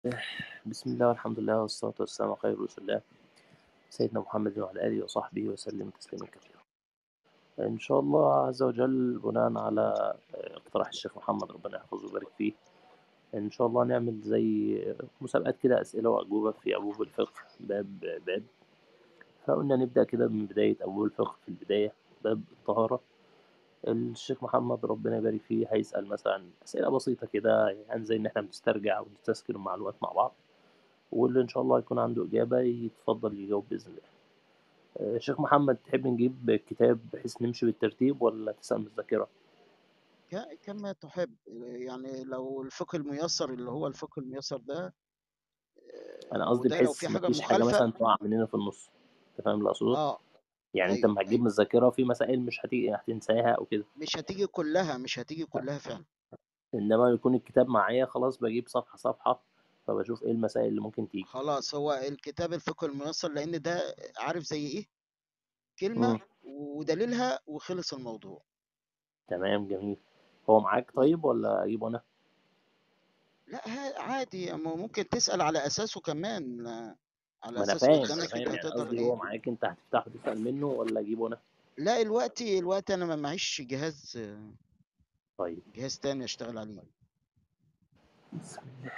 بسم الله والحمد لله والصلاة والسلام على خير رسول الله سيدنا محمد وعلى آله وصحبه وسلم تسليما كثيرا إن شاء الله عز وجل بناء على اقتراح الشيخ محمد ربنا يحفظه ويبارك فيه إن شاء الله نعمل زي مسابقات كده أسئلة وأجوبة في أبواب الفقه باب باب فقلنا نبدأ كده من بداية أبواب الفقه في البداية باب الطهارة الشيخ محمد ربنا يبارك فيه هيسأل مثلا أسئلة بسيطة كده يعني زي إن إحنا بنسترجع ونستذكر المعلومات مع بعض واللي إن شاء الله يكون عنده إجابة يتفضل يجاوب بإذن الله. آه، شيخ محمد تحب نجيب كتاب بحيث نمشي بالترتيب ولا تسأل من الذاكرة؟ ك- كما تحب يعني لو الفقه الميسر اللي هو الفقه الميسر ده أنا قصدي وده لو بحيث في حاجة مفيش حاجة مخالفة مثلا تقع مننا في النص. أنت فاهم اللي أقصده؟ اه يعني أنت ايوه لما هتجيب ايوه من الذاكرة في مسائل مش هتيجي هتنساها أو كده. مش هتيجي كلها مش هتيجي كلها فعلا إنما يكون الكتاب معايا خلاص بجيب صفحة صفحة فبشوف إيه المسائل اللي ممكن تيجي. خلاص هو الكتاب الفقه الميسر لان ده عارف زي ايه مم. كلمة ودليلها وخلص الموضوع تمام جميل. هو معاك طيب ولا أجيبه أنا؟ لا ها- عادي أما ممكن تسأل على اساسه كمان على ما أنا اساس فاهم أنا قدامك فاهم انت يعني هتقدر قصدي ايه هو معاك أنت هتفتحه تسأل منه ولا أجيبه أنا؟ لا الوقت الوقت انا ما معيش جهاز طيب جهاز تاني اشتغل عليه بسم الله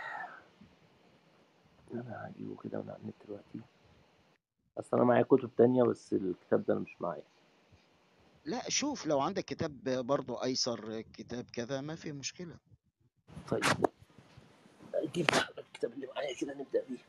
أنا هجيبه كده من على النت دلوقتي. أصل أنا معايا كتب تانية بس الكتاب ده أنا مش معايا. لا شوف لو عندك كتاب برضو ايسر كتاب كذا ما في مشكلة طيب أجيب الكتاب اللي معايا كده نبدأ بيه.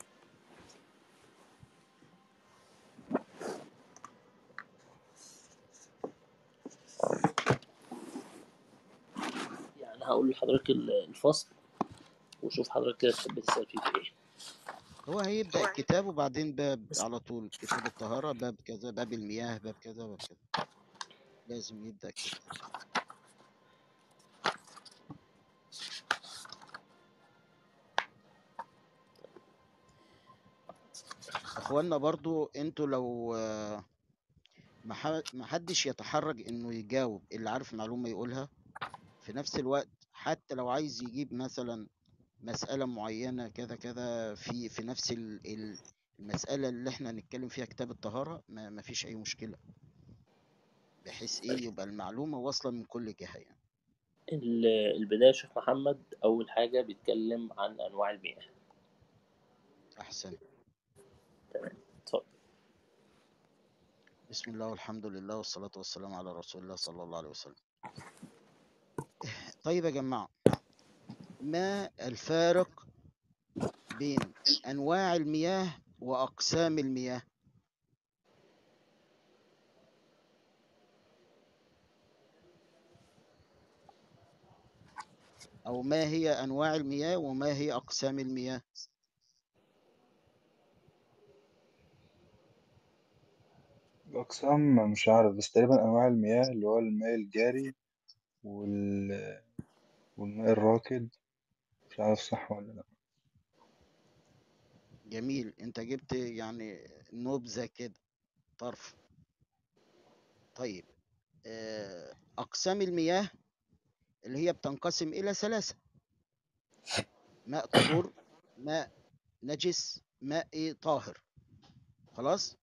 يعني هقول لحضرتك ال- الفصل وشوف حضرتك كده تحب تسأل فيه في إيه. هو هيبدأ الكتاب وبعدين باب على طول كتاب الطهارة باب كذا باب المياه باب كذا باب كذا لازم يبدأ كده اخوانا برضو انتوا لو آه، ما ح- ما حدش يتحرج انه يجاوب اللي عارف معلومة يقولها في نفس الوقت حتى لو عايز يجيب مثلا مسألة معينة كذا كذا في في نفس ال- ال- المسألة اللي احنا هنتكلم فيها كتاب الطهارة ما ما فيش أي مشكلة بحيث إيه يبقى المعلومة واصلة من كل جهة يعني ال- البداية شيخ محمد أول حاجة بيتكلم عن أنواع المياه. أحسن تمام اتفضل. بسم الله والحمد لله والصلاة والسلام على رسول الله صلى الله عليه وسلم طيب يا جماعة ما الفارق بين أنواع المياه وأقسام المياه أو ما هي أنواع المياه وما هي أقسام المياه الأقسام مش عارف بس تقريبا أنواع المياه اللي هو الماء الجاري وال... والماء الراكد مش عارف صح ولا لأ جميل أنت جبت يعني نبذة كده طرف طيب آه، أقسام المياه اللي هي بتنقسم إلى ثلاثة ماء طهور ماء نجس ماء إيه طاهر خلاص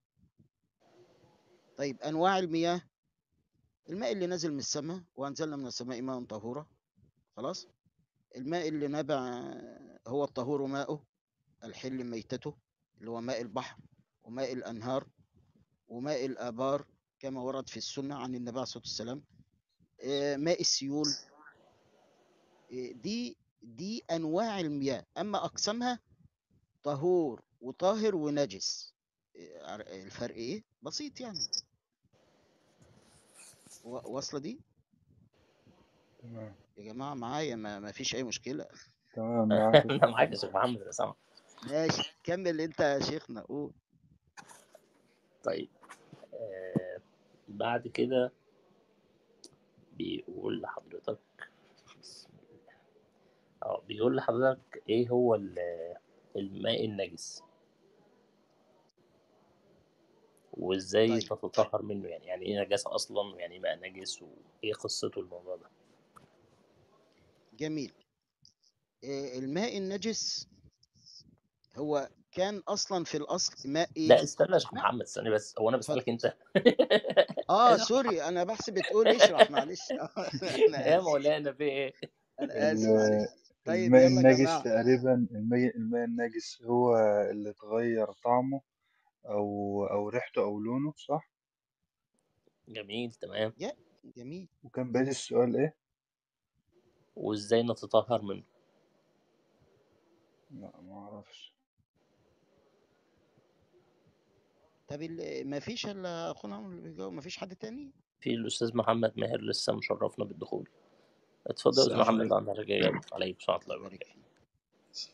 طيب أنواع المياه الماء اللي نازل من السماء وأنزلنا من السماء ماء طهورا خلاص الماء اللي نبع هو الطهور ماؤه الحل ميتته اللي هو ماء البحر وماء الأنهار وماء الآبار كما ورد في السنة عن النبي عليه الصلاة والسلام آه، ماء السيول آه، دي دي أنواع المياه أما أقسامها طهور وطاهر ونجس آه، عر- الفرق إيه؟ بسيط يعني و- واصلة دي تمام يا جماعة معايا ما, ما فيش أي مشكلة تمام معاك أنا معاك يا شيخ محمد أنا سامع. ماشي كمل أنت يا شيخنا قول طيب آه بعد كده بيقول لحضرتك بسم الله. اه بيقول لحضرتك ايه هو ال- الماء النجس وازاي طيب تتطهر منه يعني يعني ايه نجاسة اصلا يعني ماء نجس وايه قصته الموضوع ده جميل آه، الماء النجس هو كان اصلا في الاصل ماء لا ايه استنى يا شيخ ماء محمد استنى بس هو انا اتفضل بسألك انت اه سوري انا بحسب بتقول اشرح معلش آه، انا يا اسف مولانا في ايه انا اسف ال- معلش طيب الماء يلا يا النجس جماعه تقريبا الماء الماء النجس هو اللي اتغير طعمه أو أو ريحته أو لونه صح؟ جميل تمام يا جميل وكان بادئ السؤال إيه؟ وازاي نتطهر منه لا ما أعرفش طب ال- ما فيش الا اخونا عمرو اللي بيجاوب ما فيش حد تاني في الاستاذ محمد ماهر لسه مشرفنا بالدخول اتفضل يا استاذ السلام محمد عليكم عندك اجابه عليكم ورحمه الله الله يبارك وبركاته فيك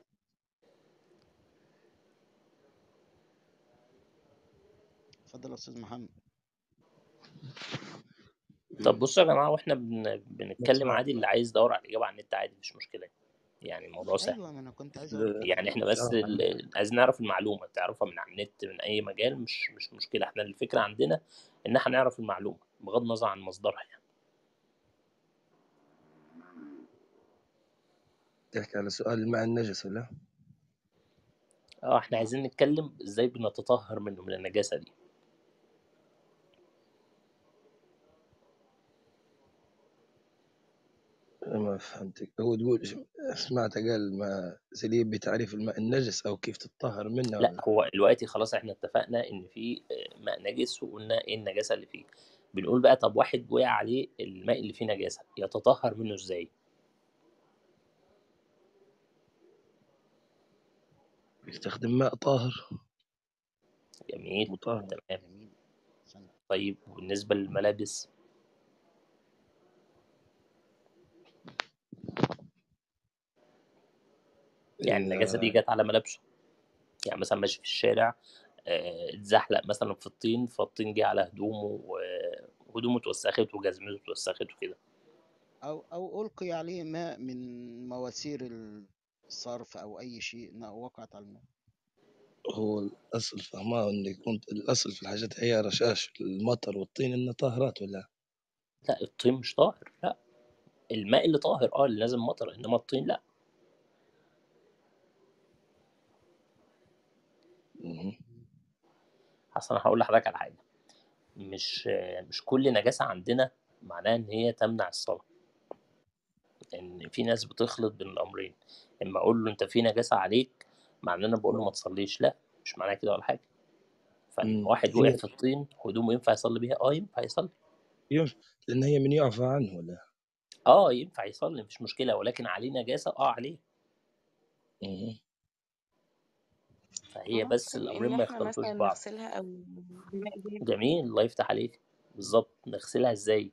اتفضل يا استاذ محمد طب بصوا يا جماعه واحنا بن... بنتكلم نسمع عادي اللي عايز يدور على الاجابه على النت عادي مش مشكله يعني الموضوع سهل ايوه ما انا كنت عايز اقول كده يعني احنا بس تعرف عن ال- عايزين نعرف المعلومه تعرفها من على النت من اي مجال مش مش مشكله احنا الفكره عندنا ان احنا نعرف المعلومه بغض النظر عن مصدرها يعني تحكي على سؤال الماء النجس ولا اه احنا عايزين نتكلم ازاي بنتطهر منه من النجاسه دي ما فهمتك هو تقول سمعت قال ما سليب بتعريف الماء النجس او كيف تتطهر منه لا ولا هو دلوقتي خلاص احنا اتفقنا ان في آه، ماء نجس وقلنا ايه النجاسه اللي فيه بنقول بقى طب واحد وقع عليه الماء اللي فيه نجاسه يتطهر منه ازاي يستخدم ماء طاهر جميل مطهر تمام جميل احسنت طيب وبالنسبه للملابس يعني النجاسه دي ال- جت على ملابسه يعني مثلا ماشي في الشارع آه، اتزحلق مثلا في الطين فالطين جه على هدومه وهدومه اتوسخت وجزمته اتوسخت وكده او او القي عليه ماء من مواسير الصرف او اي شيء نا- وقعت على الماء هو الاصل فهماه انه يكون الاصل في الحاجات هي رشاش المطر والطين انه طاهرات ولا لا الطين مش طاهر لا الماء اللي طاهر اه اللي لازم مطر انما الطين لا مهم. اصل انا هقول لحضرتك على حاجه مش مش كل نجاسه عندنا معناها ان هي تمنع الصلاه ان في ناس بتخلط بين الامرين اما اقول له انت في نجاسه عليك معناه انا بقول له ما تصليش لا مش معناها كده ولا حاجه فان مم. واحد وقع هي في الطين هدومه ينفع يصلي بيها اه ينفع يصلي ينفع لان هي من يعفى عنه ولا اه ينفع يصلي مفيش مشكله ولكن عليه نجاسه اه عليه مهم. فهي خلاص بس إن الامرين إن ما إحنا يختلطوش مثلا ببعض نغسلها أو بماء جاري جميل الله يفتح عليك بالظبط نغسلها ازاي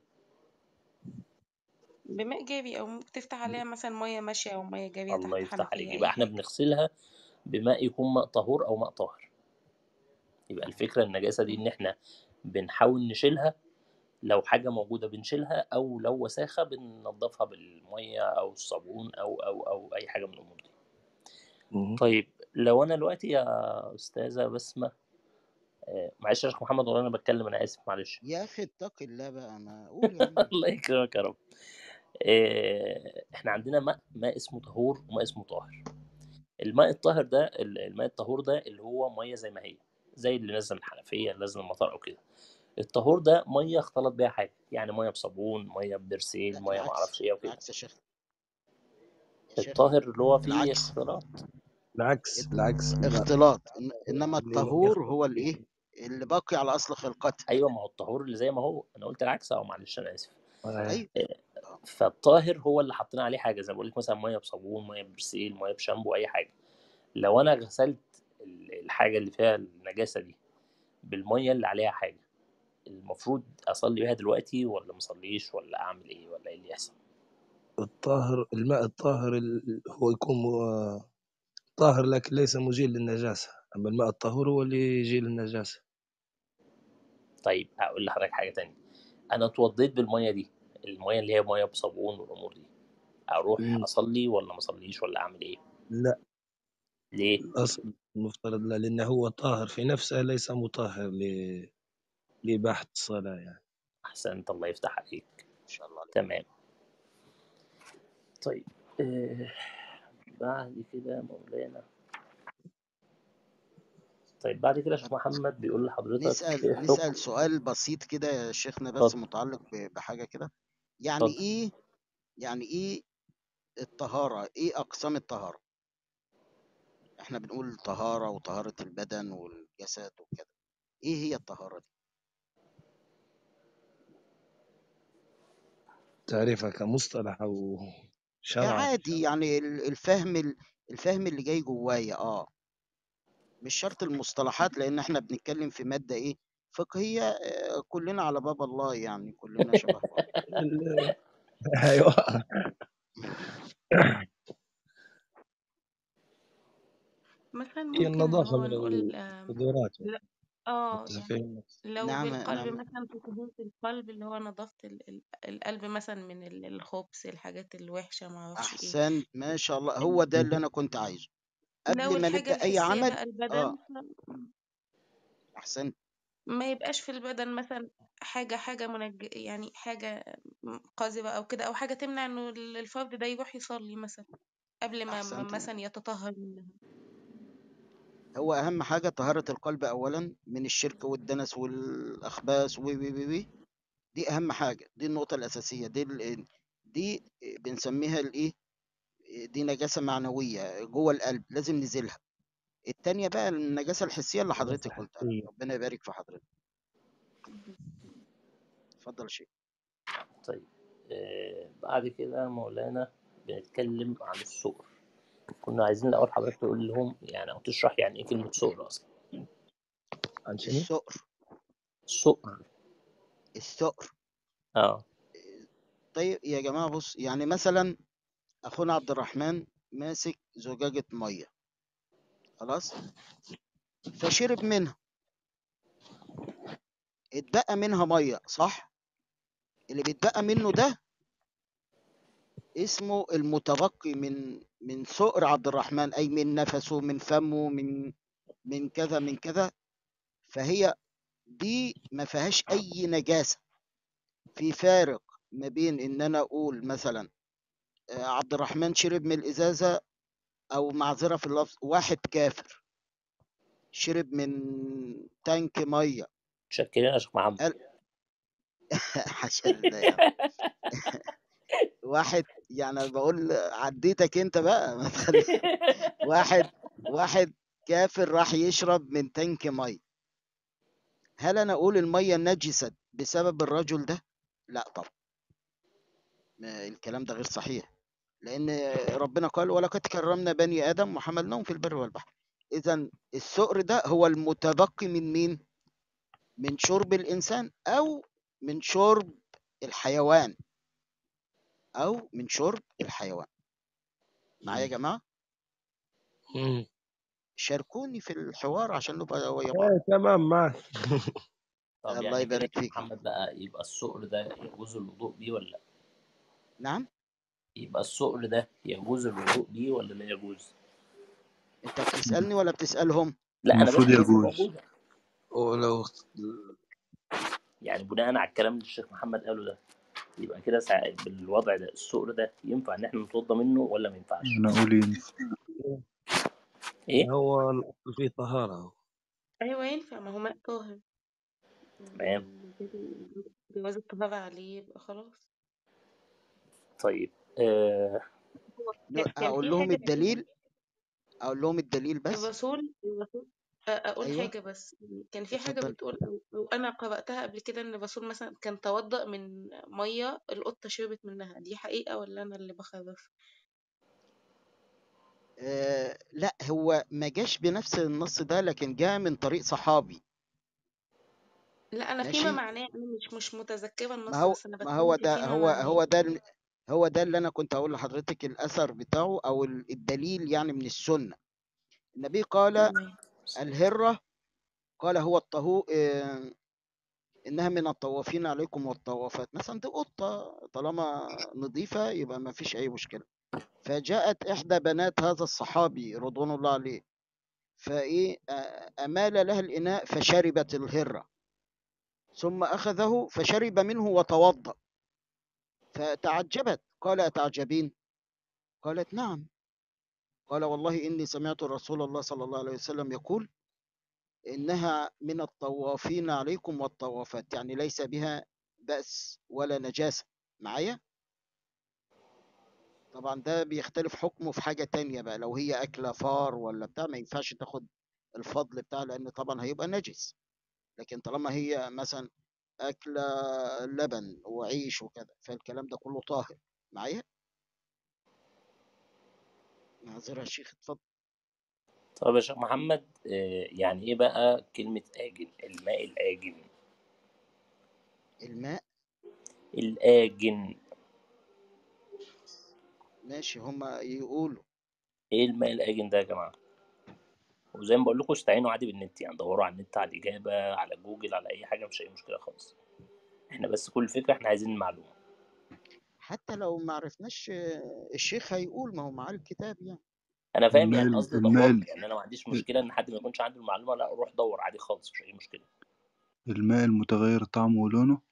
بماء جاري أو ممكن تفتح عليها مثلا مية ماشية أو مية جارية الله تحت يفتح عليك حنفية يبقى أي احنا حاجة بنغسلها بماء يكون ماء طهور او ماء طاهر يبقى الفكره النجاسه دي ان احنا بنحاول نشيلها لو حاجه موجوده بنشيلها او لو وساخه بننضفها بالميه او الصابون او او او اي حاجه من الامور دي مهم. طيب لو انا دلوقتي يا استاذه بسمه آه، معلش يا شيخ محمد والله انا بتكلم انا اسف معلش يا اخي اتق الله بقى ما قول يا عم الله يكرمك يا رب آه، احنا عندنا ماء ماء اسمه طهور وماء اسمه طاهر الماء الطاهر ده ال- الماء الطهور ده اللي هو ميه زي ما هي زي اللي نازله من الحنفيه اللي نازله من المطر او كده الطهور ده ميه اختلط بيها حاجه يعني ميه بصابون ميه ببرسيل لا ميه ما العكس اعرفش ايه وكده العكس يا شيخ يا شيخ الطاهر اللي هو فيه العكس اختلاط العكس العكس لا اختلاط إن- انما اللي هو الطهور يخ- هو الايه اللي باقي على اصل خلقته ايوه ما هو الطهور اللي زي ما هو انا قلت العكس اه معلش انا اسف آه. ايوه آه، فالطاهر هو اللي حطينا عليه حاجه زي ما بقول لك مثلا ميه بصابون ميه ببرسيل ميه بشامبو اي حاجه لو انا غسلت ال- الحاجه اللي فيها النجاسه دي بالميه اللي عليها حاجه المفروض اصلي بيها دلوقتي ولا مصليش ولا اعمل ايه ولا ايه اللي يحصل الطاهر الماء الطاهر ال- هو يكون م- طاهر لكن ليس مزيل للنجاسة أما الماء الطهور هو اللي يزيل النجاسة طيب هقول لحضرتك حاجه تانية انا اتوضيت بالميه دي الميه اللي هي ميه بصابون والامور دي اروح مم. اصلي ولا ما اصليش ولا اعمل ايه لا ليه الأصل المفترض لا لأنه هو طاهر في نفسه ليس مطهر ل- لإباحة الصلاة يعني احسنت الله يفتح عليك ان شاء الله عليك تمام طيب آه بعد كده مولانا طيب بعد كده شيخ محمد بيقول لحضرتك ايه نسأل حكم نسأل سؤال بسيط كده يا شيخنا بس اتفضل متعلق ب- بحاجة كده يعني اتفضل ايه يعني ايه الطهارة ايه اقسام الطهارة احنا بنقول طهارة وطهارة البدن والجسد وكده ايه هي الطهارة دي تعريفها كمصطلح أو شرعا عادي يعني ال- الفهم ال- الفهم اللي جاي جوايا اه مش شرط المصطلحات لان احنا بنتكلم في مادة ايه فقهية آه، كلنا على باب الله يعني كلنا شبه بعض ال- أيوه مثلا هي ممكن إن النظافة هو من نقول آم، القدرات لا اه يعني متفقين لو نعم بالقلب نعم مثلا في حدود القلب اللي هو نظافة ال- ال- القلب مثلا من ال- الخبث الحاجات الوحشة معرفش ايه احسنت ما شاء الله هو ده اللي انا كنت عايزه لو قبل ما الحاجة نبدأ اي الحسية عمل بقى البدن اه ف- احسنت ما يبقاش في البدن مثلا حاجة حاجة منج يعني حاجة قذرة أو كده أو حاجة تمنع إنه ال- الفرد ده يروح يصلي مثلا قبل ما ما احسنت مثلا يتطهر منها هو اهم حاجة طهارة القلب اولا من الشرك والدنس والاخباث و و و و. دي اهم حاجة دي النقطة الاساسية دي ال- دي بنسميها الايه دي نجاسة معنوية جوه القلب لازم نزيلها التانية بقى النجاسة الحسية اللي نجاسة حضرتك قلتها حسية ربنا يبارك في حضرتك اتفضل يا شيخ طيب آه بعد كده مولانا بنتكلم عن السؤر كنا عايزين الأول حضرتك تقول لهم يعني أو تشرح يعني إيه كلمة سؤر أصلا عن شنو؟ السؤر السؤر السؤر اه طيب يا جماعة بص يعني مثلا اخونا عبد الرحمن ماسك زجاجة مية خلاص فشرب منها اتبقى منها مية صح اللي بيتبقى منه ده اسمه المتبقي من من سؤر عبد الرحمن اي من نفسه من فمه من من كذا من كذا فهي دي ما فيهاش اي نجاسة في فارق ما بين ان انا اقول مثلا آه، عبد الرحمن شرب من الازازة او معذرة في اللفظ واحد كافر شرب من تانك مية متشكرين يا شيخ محمد قال حاشا لله يعني واحد يعني بقول عديتك انت بقى ما تخلي واحد واحد كافر راح يشرب من تانك ميه هل انا اقول الميه نجست بسبب الرجل ده لا طبعا ما الكلام ده غير صحيح لان ربنا قال ولقد كرمنا بني ادم وحملناهم في البر والبحر اذا السؤر ده هو المتبقي من مين من شرب الانسان او من شرب الحيوان او من شرب الحيوان معايا يا مم. جماعه مم. شاركوني في الحوار عشان نبقى ويا بعض إيه تمام معك طب الله يعني كده يبارك يا فيك محمد بقى يبقى السؤر ده يجوز الوضوء بيه ولا لا نعم يبقى السؤر ده يجوز الوضوء بيه ولا لا يجوز انت بتسالني ولا بتسالهم لا انا المفروض بسأل يجوز موجودة ولو يعني بناء على الكلام اللي الشيخ محمد قاله ده يبقى كده ساعة بالوضع ده السؤر ده ينفع ان احنا نتوضى منه ولا ما ينفعش انا اقول ينفع ايه هو الأصل فيه طهارة أيوة ينفع ما هو ماء طاهر تمام جواز الطهارة عليه يبقى خلاص طيب آه هو ن- كان كان اقول في لهم حاجة الدليل اقول لهم الدليل بس الرسول الرسول أ- أقول ايوه حاجة بس كان في حاجة اتفضل بتقول أو أو أنا قرأتها قبل كده إن الرسول مثلا كان توضأ من مية القطة شربت منها دي حقيقة ولا أنا اللي بخرف؟ آه لا هو ما جاش بنفس النص ده لكن جاء من طريق صحابي لا أنا فيما ماشي معناه أنا مش مش متذكرة ما النص هو بس أنا ما هو بتكلم في ده فيما هو معناه هو ده ال- هو ده اللي انا كنت اقول لحضرتك الاثر بتاعه او ال- الدليل يعني من السنه النبي قال تمام الهره قال هو الطهو آه انها من الطوافين عليكم والطوافات مثلا دي قطه طالما نظيفه يبقى ما فيش اي مشكله فجاءت احدى بنات هذا الصحابي رضوان الله عليه فايه آه، امال لها الاناء فشربت الهره ثم اخذه فشرب منه وتوضا فتعجبت قال اتعجبين قالت نعم قال والله اني سمعت رسول الله صلى الله عليه وسلم يقول إنها من الطوافين عليكم والطوافات يعني ليس بها بأس ولا نجاسة معايا طبعا ده بيختلف حكمه في حاجة تانية بقى لو هي أكلة فار ولا بتاع ما ينفعش تاخد الفضل بتاع لأن طبعا هيبقى نجس لكن طالما هي مثلا أكلة لبن وعيش وكذا فالكلام ده كله طاهر معايا معذرة يا شيخ اتفضل طيب يا شيخ محمد آه، يعني ايه بقى كلمة آجن الماء الآجن الماء الآجن ماشي هما يقولوا ايه الماء الآجن ده يا جماعة وزي ما بقول لكم استعينوا عادي بالنت يعني دوروا على النت على الإجابة على جوجل على أي حاجة مش أي مشكلة خالص احنا بس كل فكرة احنا عايزين المعلومة حتى لو ما عرفناش آه، الشيخ هيقول ما هو معاه الكتاب يعني أنا فاهم الماء يعني ال- قصدي الماء دورك ال- يعني أنا ما عنديش مشكلة إن حد ما يكونش عنده المعلومة لا روح دور عادي خالص مش أي مشكلة الماء المتغير طعمه ولونه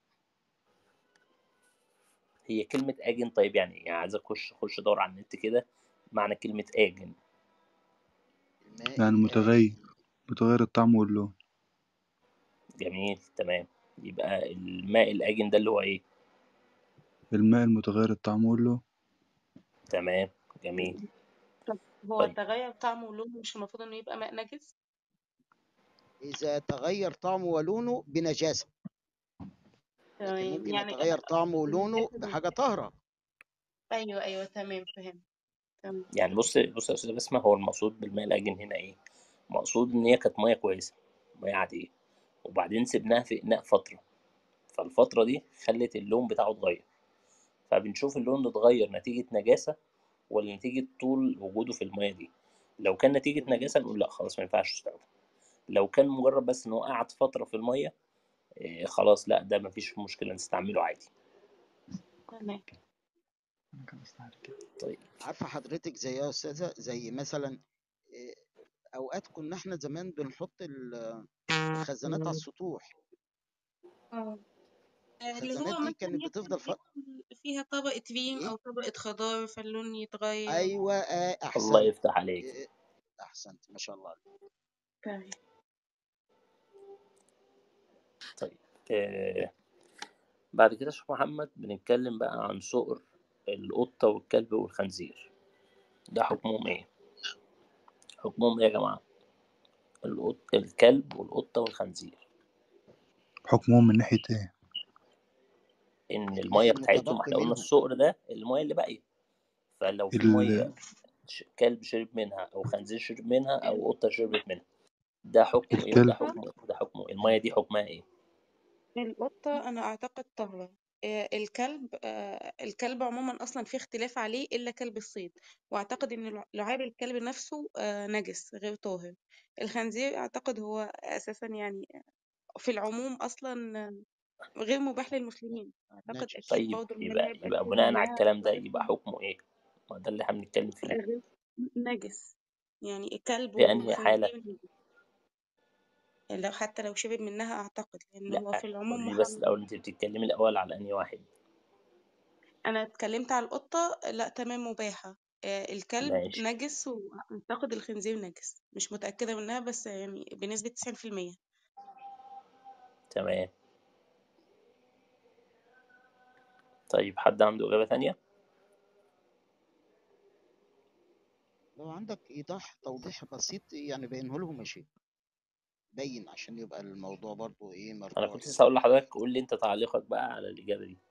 هي كلمة آجن طيب يعني يعني عايز أخش أخش أدور على النت كده معنى كلمة آجن الماء يعني متغير الآجن متغير الطعم واللون جميل تمام يبقى الماء الآجن ده اللي هو إيه الماء المتغير الطعم واللون تمام جميل طب هو طيب تغير طعمه ولونه مش المفروض انه يبقى ماء نجس إذا تغير طعمه ولونه بنجاسة لكن تمام ممكن يعني يتغير طعمه ولونه النجاسة دي بحاجة طاهرة ايوه ايوه تمام فهمت تمام يعني بص بص يا أستاذ بسمة هو المقصود بالماء الآجن هنا إيه مقصود إن هي كانت مية كويسة مية عادية وبعدين سيبناها في إناء فترة فالفترة دي خلت اللون بتاعه اتغير فبنشوف اللون اتغير نتيجة نجاسة ولا نتيجة طول وجوده في المية دي لو كان نتيجة نجاسة نقول لا خلاص ما ينفعش يستخدم لو كان مجرد بس إن هو قعد فترة في المية إيه خلاص لا ده مفيش مشكلة نستعمله عادي تمام طيب عارفة حضرتك زي يا أستاذة زي مثلا إيه، أوقات كنا إحنا زمان بنحط ال- الخزانات على السطوح اه اللي هو الخزانات دي مثلا كانت يكون بتفضل ف... يكون فيها طبقة فيم إيه أو طبقة خضار فاللون يتغير أيوة آه، الله أحسنت يفتح عليك إيه، أحسنت ما شاء الله عليك تمام طيب إيه بعد كده يا شيخ محمد بنتكلم بقى عن صقر القطة والكلب والخنزير ده حكمهم نعم ايه؟ حكمهم ايه يا جماعة؟ القط... الكلب والقطة والخنزير حكمهم من ناحية ايه ان الماء المية بتاعتهم المتبقي احنا قلنا منهم الصقر ده المية اللي باقية فلو في ال... مية ش- كلب شرب منها او خنزير شرب منها او قطة شربت منها ده حكمه ايه وده الكلب حكمه ايه وده حكمه ايه المية دي حكمها ايه؟ القطة أنا أعتقد طاهرة آه، الكلب آه، الكلب عموما أصلا في اختلاف عليه إلا كلب الصيد وأعتقد إن لع- لعاب الكلب نفسه آه، نجس غير طاهر الخنزير أعتقد هو أساسا يعني في العموم أصلا آه، غير مباح للمسلمين أعتقد نجس أكيد طيب برضه لما يبقى هيبقى يبقى شرب بناء على منها الكلام ده طائف يبقى حكمه ايه؟ ما ده اللي احنا بنتكلم فيه غير نجس يعني الكلب في انهي حالة؟ والخنزير نجس. لو حتى لو شرب منها أعتقد لأن هو لا في العموم قولي لي بس محرم الاول انت بتتكلمي الاول على انهي واحد انا اتكلمت على القطة لا تمام مباحة آه، الكلب ماشي نجس واعتقد الخنزير نجس مش متأكدة منها بس يعني بنسبة 90% تمام طيب حد عنده إجابة تانية؟ لو عندك إيضاح توضيح بسيط يعني بينه لهم ماشي بين عشان يبقى الموضوع برضو إيه أنا مرفوع كنت لسه لله هقول لحضرتك قول لي أنت تعليقك بقى على الإجابة دي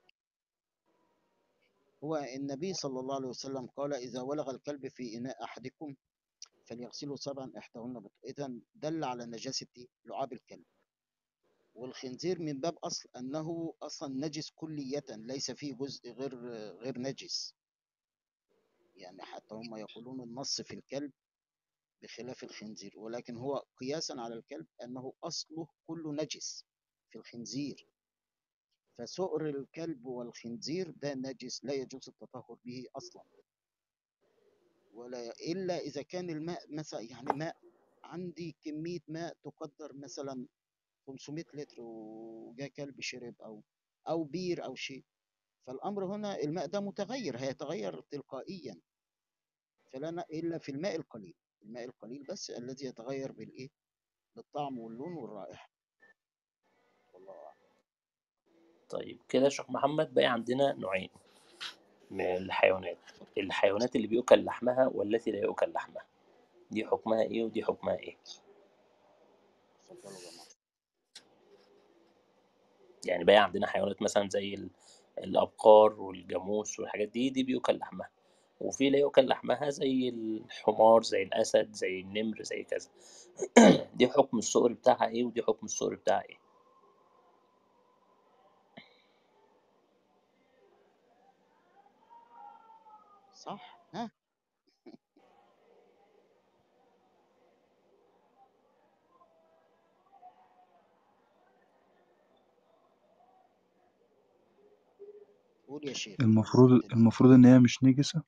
هو النبي صلى الله عليه وسلم قال إذا ولغ الكلب في إناء أحدكم فليغسله سبعا إحداهن بط إذا دل على نجاسة إيه؟ لعاب الكلب والخنزير من باب أصل أنه أصلا نجس كلية ليس فيه جزء غير غير نجس يعني حتى هم يقولون النص في الكلب بخلاف الخنزير ولكن هو قياسا على الكلب أنه أصله كله نجس في الخنزير فسؤر الكلب والخنزير ده نجس لا يجوز التطهر به أصلا ولا إلا إذا كان الماء مثلا يعني ماء عندي كمية ماء تقدر مثلا 500 لتر وجاء كلب شرب أو أو بير أو شيء فالأمر هنا الماء ده متغير هيتغير تلقائيا فلا ن- إلا في الماء القليل الماء القليل بس الذي يتغير بالإيه بالطعم واللون والرائحة والله أعلم طيب كده يا شيخ محمد بقى عندنا نوعين من الحيوانات الحيوانات اللي بيؤكل لحمها والتي لا يؤكل لحمها دي حكمها ايه ودي حكمها ايه اتفضلوا يا جماعة يعني بقى عندنا حيوانات مثلا زي ال- الأبقار والجاموس والحاجات دي دي بيؤكل لحمها وفي لا يؤكل لحمها زي الحمار زي الأسد زي النمر زي كذا دي حكم السؤر بتاعها ايه ودي حكم السؤر بتاعها ايه صح ها قول يا شيخ المفروض وضح الدنيا المفروض إن هي مش نجسة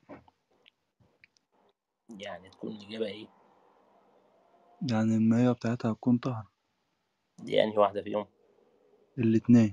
يعني تكون الإجابة ايه يعني المية بتاعتها هتكون طهر دي أنهي واحدة فيهم الاتنين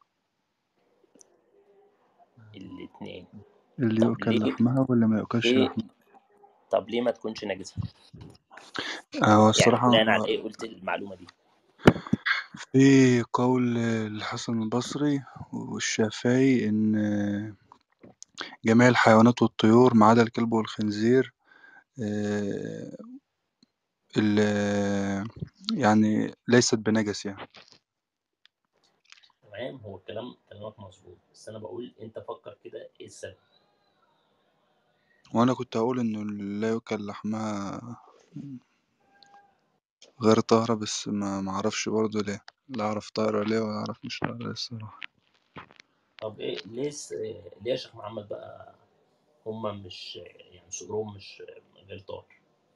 الاتنين اللي طب يؤكل ليه لحمها واللي ما يؤكلش ليه لحمها طب ليه ما تكونش نجسة هو يعني الصراحة بناء على ايه قلت المعلومة دي في قول الحسن البصري والشافعي إن جميع الحيوانات والطيور ما عدا الكلب والخنزير آه، ال- يعني ليست بنجس يعني تمام هو الكلام كلامك مظبوط بس أنا بقول أنت فكر كده ايه السبب وأنا كنت هقول إنه لا يؤكل لحمها غير طاهرة بس ما معرفش برضه ليه لا أعرف طاهرة ليه ولا أعرف مش طاهرة ليه الصراحة طب ايه ليه س- ليه يا شيخ محمد بقى هما مش يعني صدرهم مش غير طاهر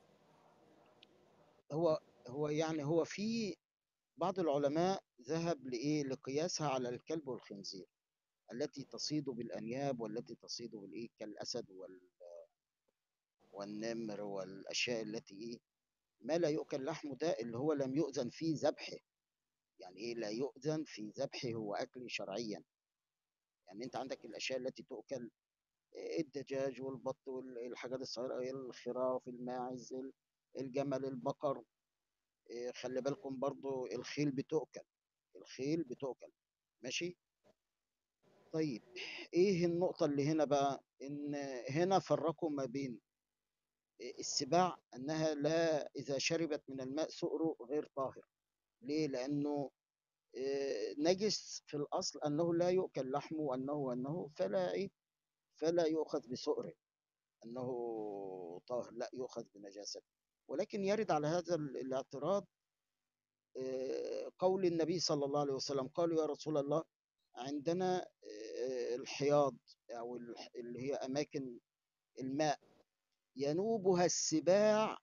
هو هو يعني هو في بعض العلماء ذهب لإيه لقياسها على الكلب والخنزير التي تصيد بالأنياب والتي تصيد بالإيه كالأسد وال والنمر والأشياء التي إيه ما لا يؤكل لحمه ده اللي هو لم يؤذن في ذبحه يعني إيه لا يؤذن في ذبحه وأكله شرعيا يعني أنت عندك الأشياء التي تؤكل الدجاج والبط والحاجات الصغيرة الخراف الماعز الجمل البقر إيه، خلي بالكم برضو الخيل بتؤكل الخيل بتؤكل ماشي طيب ايه النقطة اللي هنا بقى ان هنا فرقوا ما بين السباع انها لا اذا شربت من الماء سؤره غير طاهر ليه لانه آه، نجس في الاصل انه لا يؤكل لحمه وانه وانه فلا ايه فلا يؤخذ بسؤره انه طاهر لا يؤخذ بنجاسته ولكن يرد على هذا ال- الاعتراض آه، قول النبي صلى الله عليه وسلم قالوا يا رسول الله عندنا آه، الحياض او الح- اللي هي اماكن الماء ينوبها السباع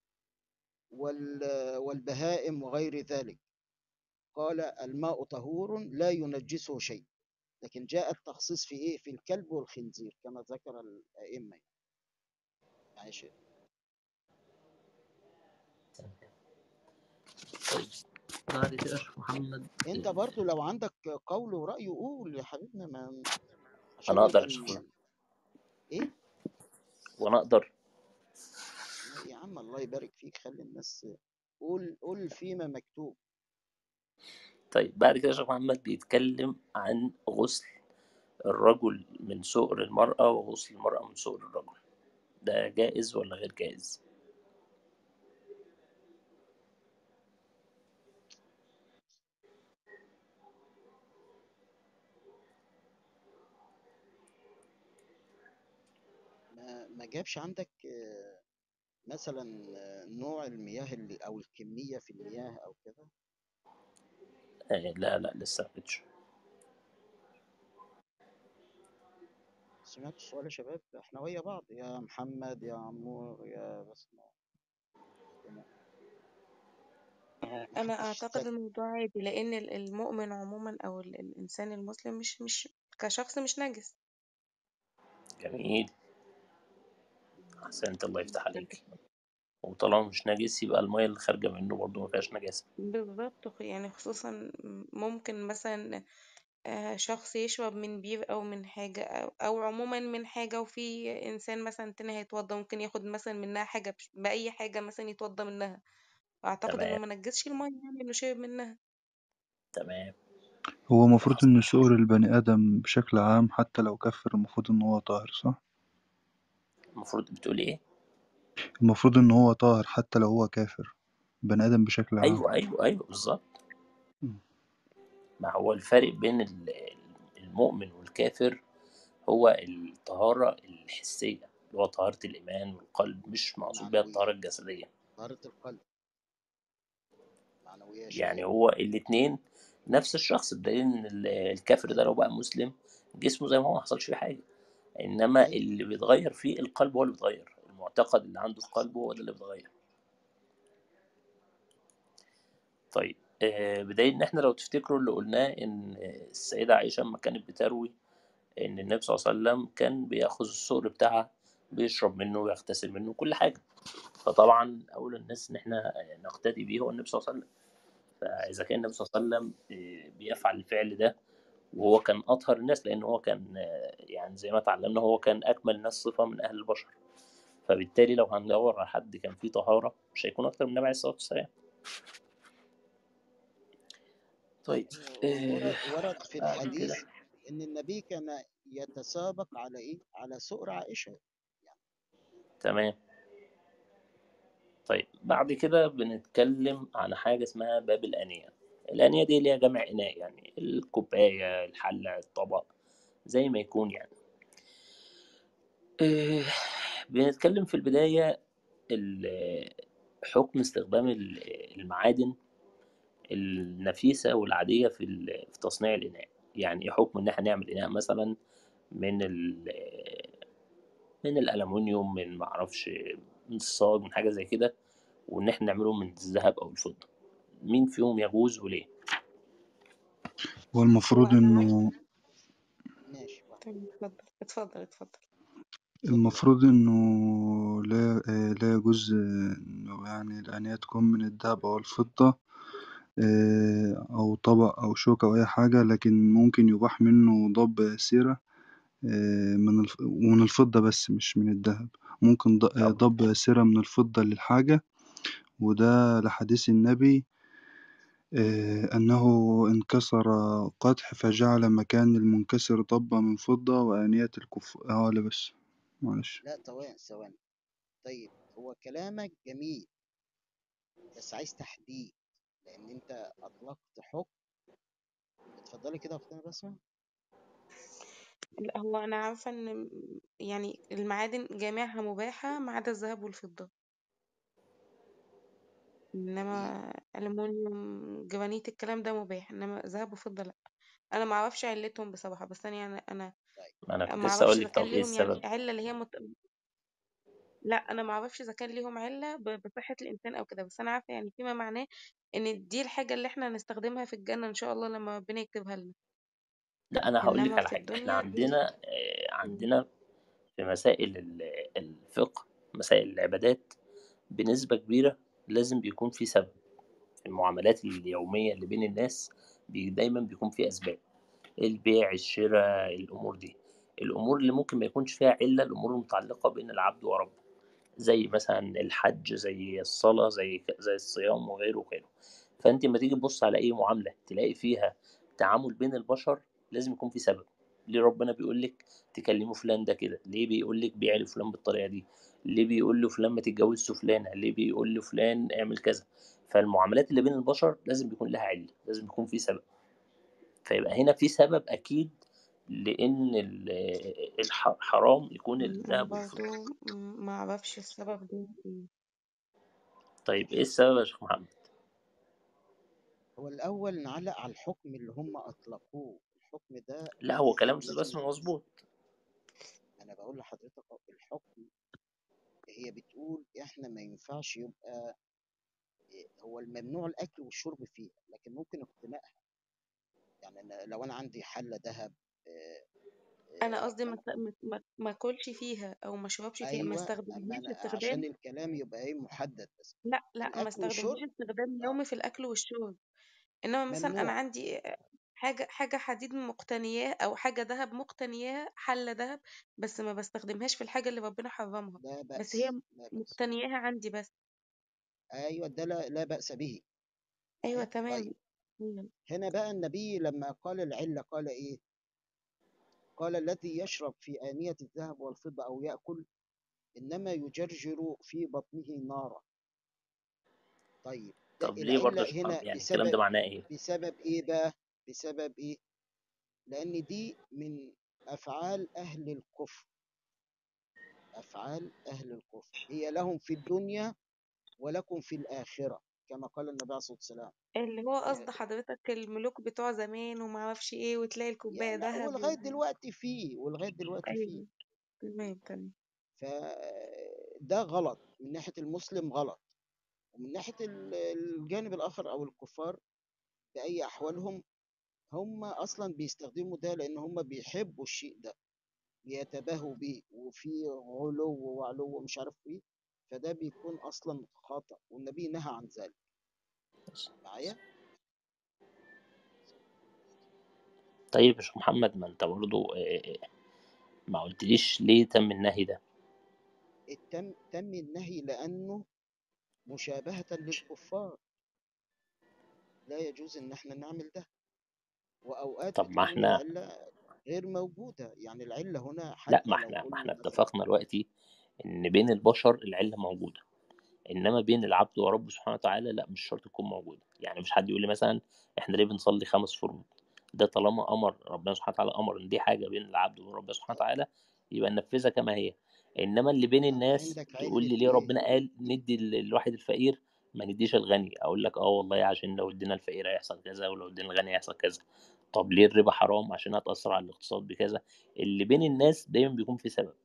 وال- والبهائم وغير ذلك قال الماء طهور لا ينجسه شيء لكن جاء التخصيص في ايه في الكلب والخنزير كما ذكر الائمه يعني شيء طيب بعد كده يا شيخ محمد انت برضو لو عندك قول ورأي قول يا حبيبنا ما عشان انا اقدر نبقى اشوف ن- ايه وانا اقدر يا عم الله يبارك فيك خلي الناس قول قول فيما مكتوب طيب بعد كده يا شيخ محمد بيتكلم عن غسل الرجل من سؤر المرأة وغسل المرأة من سؤر الرجل ده جائز ولا غير جائز ما ما جابش عندك آه، مثلا آه، نوع المياه اللي او الكميه في المياه او كده آه لا لا لسه ما جتش سمعت السؤال يا شباب احنا ويا بعض يا محمد يا عمور يا بسمة انا محدش اعتقد ساكت الموضوع عادي لان ال- المؤمن عموما او ال- الانسان المسلم مش مش كشخص مش نجس جميل احسنت الله يفتح عليك وطالما مش نجس يبقى المية اللي خارجة منه برضه ما فيهاش نجاسة بالظبط يعني خصوصا ممكن مثلا آه، شخص يشرب من بير او من حاجة او, أو عموما من حاجة وفي انسان مثلا تاني هيتوضى ممكن ياخد مثلا منها حاجة بش- بأي حاجة مثلا يتوضى منها اعتقد انه تمام ما نجسش الميه يعني اللي شرب منها تمام هو اللي المفروض حصل إن سؤر البني آدم بشكل عام حتى لو كفر المفروض إن هو طاهر صح؟ المفروض بتقول ايه المفروض إن هو طاهر حتى لو هو كافر بني آدم بشكل عام ايوه ايوه ايوه بالظبط مم. ما هو الفرق بين ال- المؤمن والكافر هو الطهارة الحسية اللي هو طهارة الإيمان والقلب مش مقصود بيها الطهارة معنوية الجسدية طهارة القلب معنوية يا يعني شباب هو الاتنين نفس الشخص بدليل إن ال- الكافر ده لو بقى مسلم جسمه زي ما هو ما حصلش فيه حاجة إنما أيوة اللي بيتغير فيه القلب هو اللي بيتغير المعتقد اللي عنده في قلبه هو ده اللي بيتغير طيب آه، بدليل إن إحنا لو تفتكروا اللي قلناه إن السيدة عائشة لما كانت بتروي إن النبي صلى الله عليه وسلم كان بياخذ السؤر بتاعها بيشرب منه ويغتسل منه كل حاجة فطبعا أول الناس إن إحنا نقتدي بيه هو النبي صلى الله عليه وسلم فإذا كان النبي صلى الله عليه وسلم آه، بيفعل الفعل ده وهو كان أطهر الناس لأن هو كان آه، يعني زي ما اتعلمنا هو كان أكمل الناس صفة من أهل البشر فبالتالي لو هندور على حد كان فيه طهارة مش هيكون أكتر من النبي عليه الصلاة والسلام طيب ورد آه، ورد في بعد كده الحديث إن النبي كان يتسابق على إيه؟ على سؤر عائشة تمام طيب بعد كده بنتكلم عن حاجة اسمها باب الآنية الآنية دي اللي هي جمع إناء يعني الكوباية الحلة الطبق زي ما يكون يعني آه، بنتكلم في البداية ال- حكم استخدام ال- المعادن النفيسة والعادية في ال- في تصنيع الإناء يعني إيه حكم إن إحنا نعمل إناء مثلا من ال من الألمنيوم من معرفش من الصاج من حاجة زي كده وإن إحنا نعمله من الذهب أو الفضة مين فيهم يجوز وليه؟ هو هو المفروض انا إنه ماشي واحد تمام اتفضل اتفضل اتفضل اتفضل المفروض إنه لا آه، لا يجوز آه، إنه يعني الآنية تكون من الذهب أو الفضة آه، أو طبق أو شوكة أو أي حاجة لكن ممكن يباح منه ضب سيرة آه، من الف... ومن الفضة بس مش من الذهب ممكن ض- آه، طب ضب سيرة من الفضة للحاجة وده لحديث النبي آه، أنه انكسر قدح فجعل مكان المنكسر ضبة من فضة وآنية الكف اه لا بس معلش لا ثواني ثواني طيب هو كلامك جميل بس عايز تحديد لأن أنت أطلقت حكم اتفضلي كده يا أختنا بسمة لا هو انا عارفه ان يعني المعادن جميعها مباحه ما عدا الذهب والفضه جميل انما ألمونيوم جرانيت الكلام ده مباح انما ذهب وفضه لا انا ما اعرفش علتهم بصراحه بس انا يعني انا طيب ما أنا كنت ما لسه اعرفش أقول اذا لك كان طب إيه ليهم يعني السبب؟ عله اللي هي مت... لا انا ما اعرفش اذا كان ليهم عله ب- بصحه الانسان او كده بس انا عارفه يعني فيما معناه ان دي الحاجه اللي احنا هنستخدمها في الجنه ان شاء الله لما ربنا يكتبها لنا لا أنا هقول لك انما على في حاجة إحنا الدنيا دي عندنا آه، عندنا في مسائل ال- الفقه مسائل العبادات بنسبة كبيرة لازم بيكون في سبب في المعاملات اليومية اللي بين الناس بي دايما بيكون في أسباب البيع الشراء الأمور دي الأمور اللي ممكن ما يكونش فيها علة الأمور المتعلقة بين العبد وربه زي مثلا الحج زي الصلاة زي ك- زي الصيام وغيره وغيره فأنت لما تيجي تبص على أي معاملة تلاقي فيها تعامل بين البشر لازم يكون في سبب ليه ربنا بيقول لك تكلموا فلان ده كده ليه بيقول لك بيع لفلان بالطريقة دي ليه بيقول له فلان ما تتجوزش فلانة ليه بيقول له فلان اعمل كذا فالمعاملات اللي بين البشر لازم يكون لها علة لازم يكون في سبب فيبقى هنا في سبب أكيد لأن ال- الح- حرام يكون انا الذهب والفضة برضو م- ما اعرفش السبب ده ايه طيب إيه السبب يا شيخ محمد؟ هو الأول نعلق على الحكم اللي هم أطلقوه الحكم ده لا هو كلام لازم أستاذ لازم بسمة ينفذ مظبوط أنا بقول لحضرتك أهو، الحكم هي بتقول إحنا ما ينفعش يبقى إيه، هو الممنوع الأكل والشرب فيها لكن ممكن اقتنائها يعني أنا لو أنا عندي حلة ذهب آه، انا آه، قصدي ما كان ما ما ما اكلش فيها او ما اشربش فيها ما أيوه أما استخدمهاش أنا عشان استخدام الكلام يبقى إيه محدد بس لا لا ما الأكل استخدمهاش والشرب استخدام آه يومي في الاكل والشرب انما مثلا انا ممنوع عندي حاجه حاجه حديد مقتنياه او حاجه ذهب مقتنياه حله ذهب بس ما بستخدمهاش في الحاجه اللي ربنا حرمها لا بس هي بأس لا بأس مقتنياها عندي بس ايوه ده لا, لا بأس به ايوه ها؟ تمام طيب أيوة. هنا بقى النبي لما قال العلة قال ايه قال الذي يشرب في آنية الذهب والفضة أو يأكل إنما يجرجر في بطنه نارا طيب ده طب ليه برضه العلة يا شيخ محمد هنا يعني الكلام ده بسبب معناه ايه بسبب ايه بقى بسبب ايه لأن دي من أفعال أهل الكفر أفعال أهل الكفر هي لهم في الدنيا ولكم في الآخرة كما قال النبي عليه الصلاة والسلام اللي هو آه، قصد حضرتك الملوك بتوع زمان وما اعرفش ايه وتلاقي الكوبايه يعني ذهب ولغاية و... دلوقتي فيه ولغاية دلوقتي فيه ايوه تمام تمام فده غلط من ناحية المسلم غلط ومن ناحية ال- الجانب الآخر أو الكفار بأي أحوالهم هم أصلا بيستخدموا ده لأن هم بيحبوا الشيء ده بيتباهوا بيه وفي غلو وعلو ومش عارف ايه فده بيكون أصلا خطأ والنبي نهى عن ذلك معايا طيب يا شيخ محمد ما انت برضه آه، ما قلتليش ليه تم النهي ده التم تم النهي لأنه مشابهة للكفار لا يجوز إن احنا نعمل ده وأوقات طب ما بتكون احنا العلة غير موجودة يعني العلة هنا لا حتى ما لو احنا ما قلنا احنا مثلا اتفقنا دلوقتي ان بين البشر العلة موجودة انما بين العبد وربه سبحانه وتعالى لا مش شرط تكون موجودة يعني مش حد يقول لي مثلا احنا ليه بنصلي خمس فروض ده طالما امر ربنا سبحانه وتعالى امر ان دي حاجة بين العبد وربنا سبحانه وتعالى يبقى ننفذها كما هي انما اللي بين طب الناس عندك تقول علة لي ليه إيه؟ ربنا قال ندي ال- الواحد الفقير ما نديش الغني اقول لك اه والله عشان لو ادينا الفقير هيحصل كذا ولو ادينا الغني هيحصل كذا طب ليه الربا حرام عشان هتأثر على الاقتصاد بكذا اللي بين الناس دايما بيكون في سبب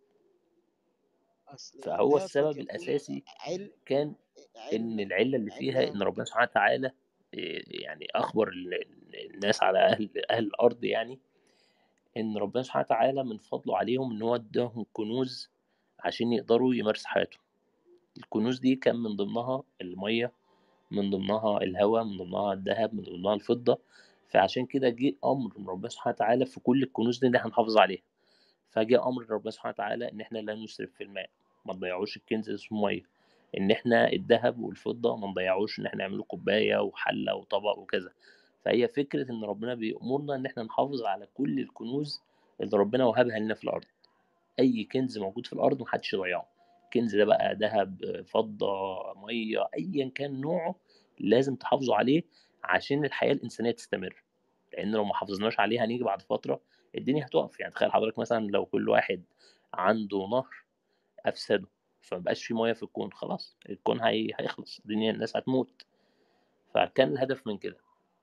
أصل فهو ده قد السبب يكون الأساسي عل كان إن علة العلة اللي فيها علة إن ربنا سبحانه وتعالى إيه، يعني أخبر ال- ال- الناس على أهل أهل الأرض يعني إن ربنا سبحانه وتعالى من فضله عليهم إن هو اداهم كنوز عشان يقدروا يمارسوا حياتهم الكنوز دي كان من ضمنها المية من ضمنها الهواء من ضمنها الذهب من ضمنها الفضة فعشان كده جه أمر من ربنا سبحانه وتعالى في كل الكنوز دي إن احنا نحافظ عليها فجاء امر ربنا سبحانه وتعالى ان احنا لا نسرف في الماء ما نضيعوش الكنز اللي اسمه ميه ان احنا الذهب والفضه ما نضيعوش ان احنا نعمله كوبايه وحله وطبق وكذا فهي فكره ان ربنا بيأمرنا ان احنا نحافظ على كل الكنوز اللي ربنا وهبها لنا في الارض اي كنز موجود في الارض محدش يضيعه الكنز ده بقى ذهب فضه ميه ايا كان نوعه لازم تحافظوا عليه عشان الحياه الانسانيه تستمر لان لو ما حافظناش عليه هنيجي بعد فتره الدنيا هتقف يعني تخيل حضرتك مثلا لو كل واحد عنده نهر افسده فمبقاش في ميه في الكون خلاص الكون هي... هيخلص الدنيا الناس هتموت فكان الهدف من كده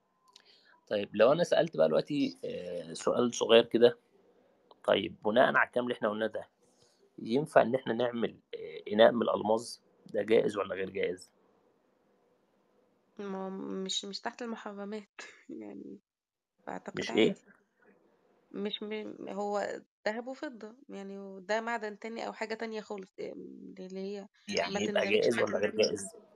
طيب لو انا سالت بقى دلوقتي آه، سؤال صغير كده طيب بناء على الكلام اللي احنا قلناه ده ينفع ان احنا نعمل آه، اناء من الالماظ ده جائز ولا غير جائز ما هو مش مش تحت المحرمات يعني بعتقد مش عادي ايه مش م... هو ذهب وفضة يعني وده معدن تاني أو حاجة تانية خالص إيه، اللي هي ما يعني يبقى تندرجش جائز تحت ولا غير الاتنين جائز دول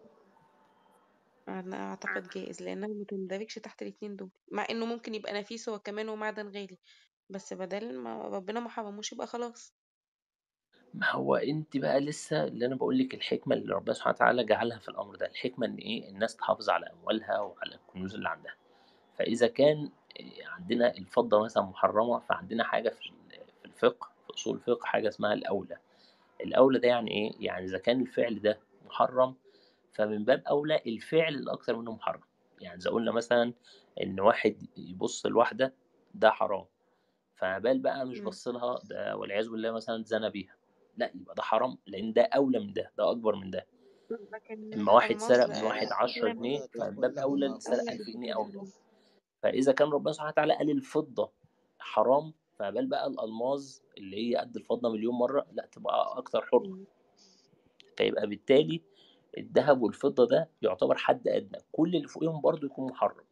أنا أعتقد جائز لأنها ما تندرجش تحت الاتنين دول مع إنه ممكن يبقى نفيس هو كمان ومعدن غالي بس بدل ما ربنا ما حرموش يبقى خلاص ما هو انت بقى لسه اللي انا بقول لك الحكمه اللي ربنا سبحانه وتعالى جعلها في الامر ده الحكمه ان ايه الناس تحافظ على اموالها وعلى الكنوز اللي عندها فاذا كان إيه، عندنا الفضه مثلا محرمه فعندنا حاجه في ال- في الفقه في اصول الفقه حاجه اسمها الاولى الاولى ده يعني ايه يعني اذا كان الفعل ده محرم فمن باب اولى الفعل الاكثر منه محرم يعني اذا قلنا مثلا ان واحد يبص لواحده ده حرام فبال بقى مش مم. بص لها ده والعياذ بالله مثلا زنى بيها لا يبقى ده حرام لان ده اولى من ده ده اكبر من ده لكن اما واحد الألماس سرق من واحد آه، 10 أولى جنيه ولا فمن تقل باب اولى لهما اللي سرق أولى 1000 أف جنيه بكتير اولى جدا فاذا كان ربنا سبحانه وتعالى قال الفضه حرام فبال بقى الالماظ اللي هي قد الفضه مليون مره لا تبقى اكتر حرمه مم. فيبقى بالتالي الذهب والفضه ده يعتبر حد ادنى كل اللي فوقيهم برضو يكون محرم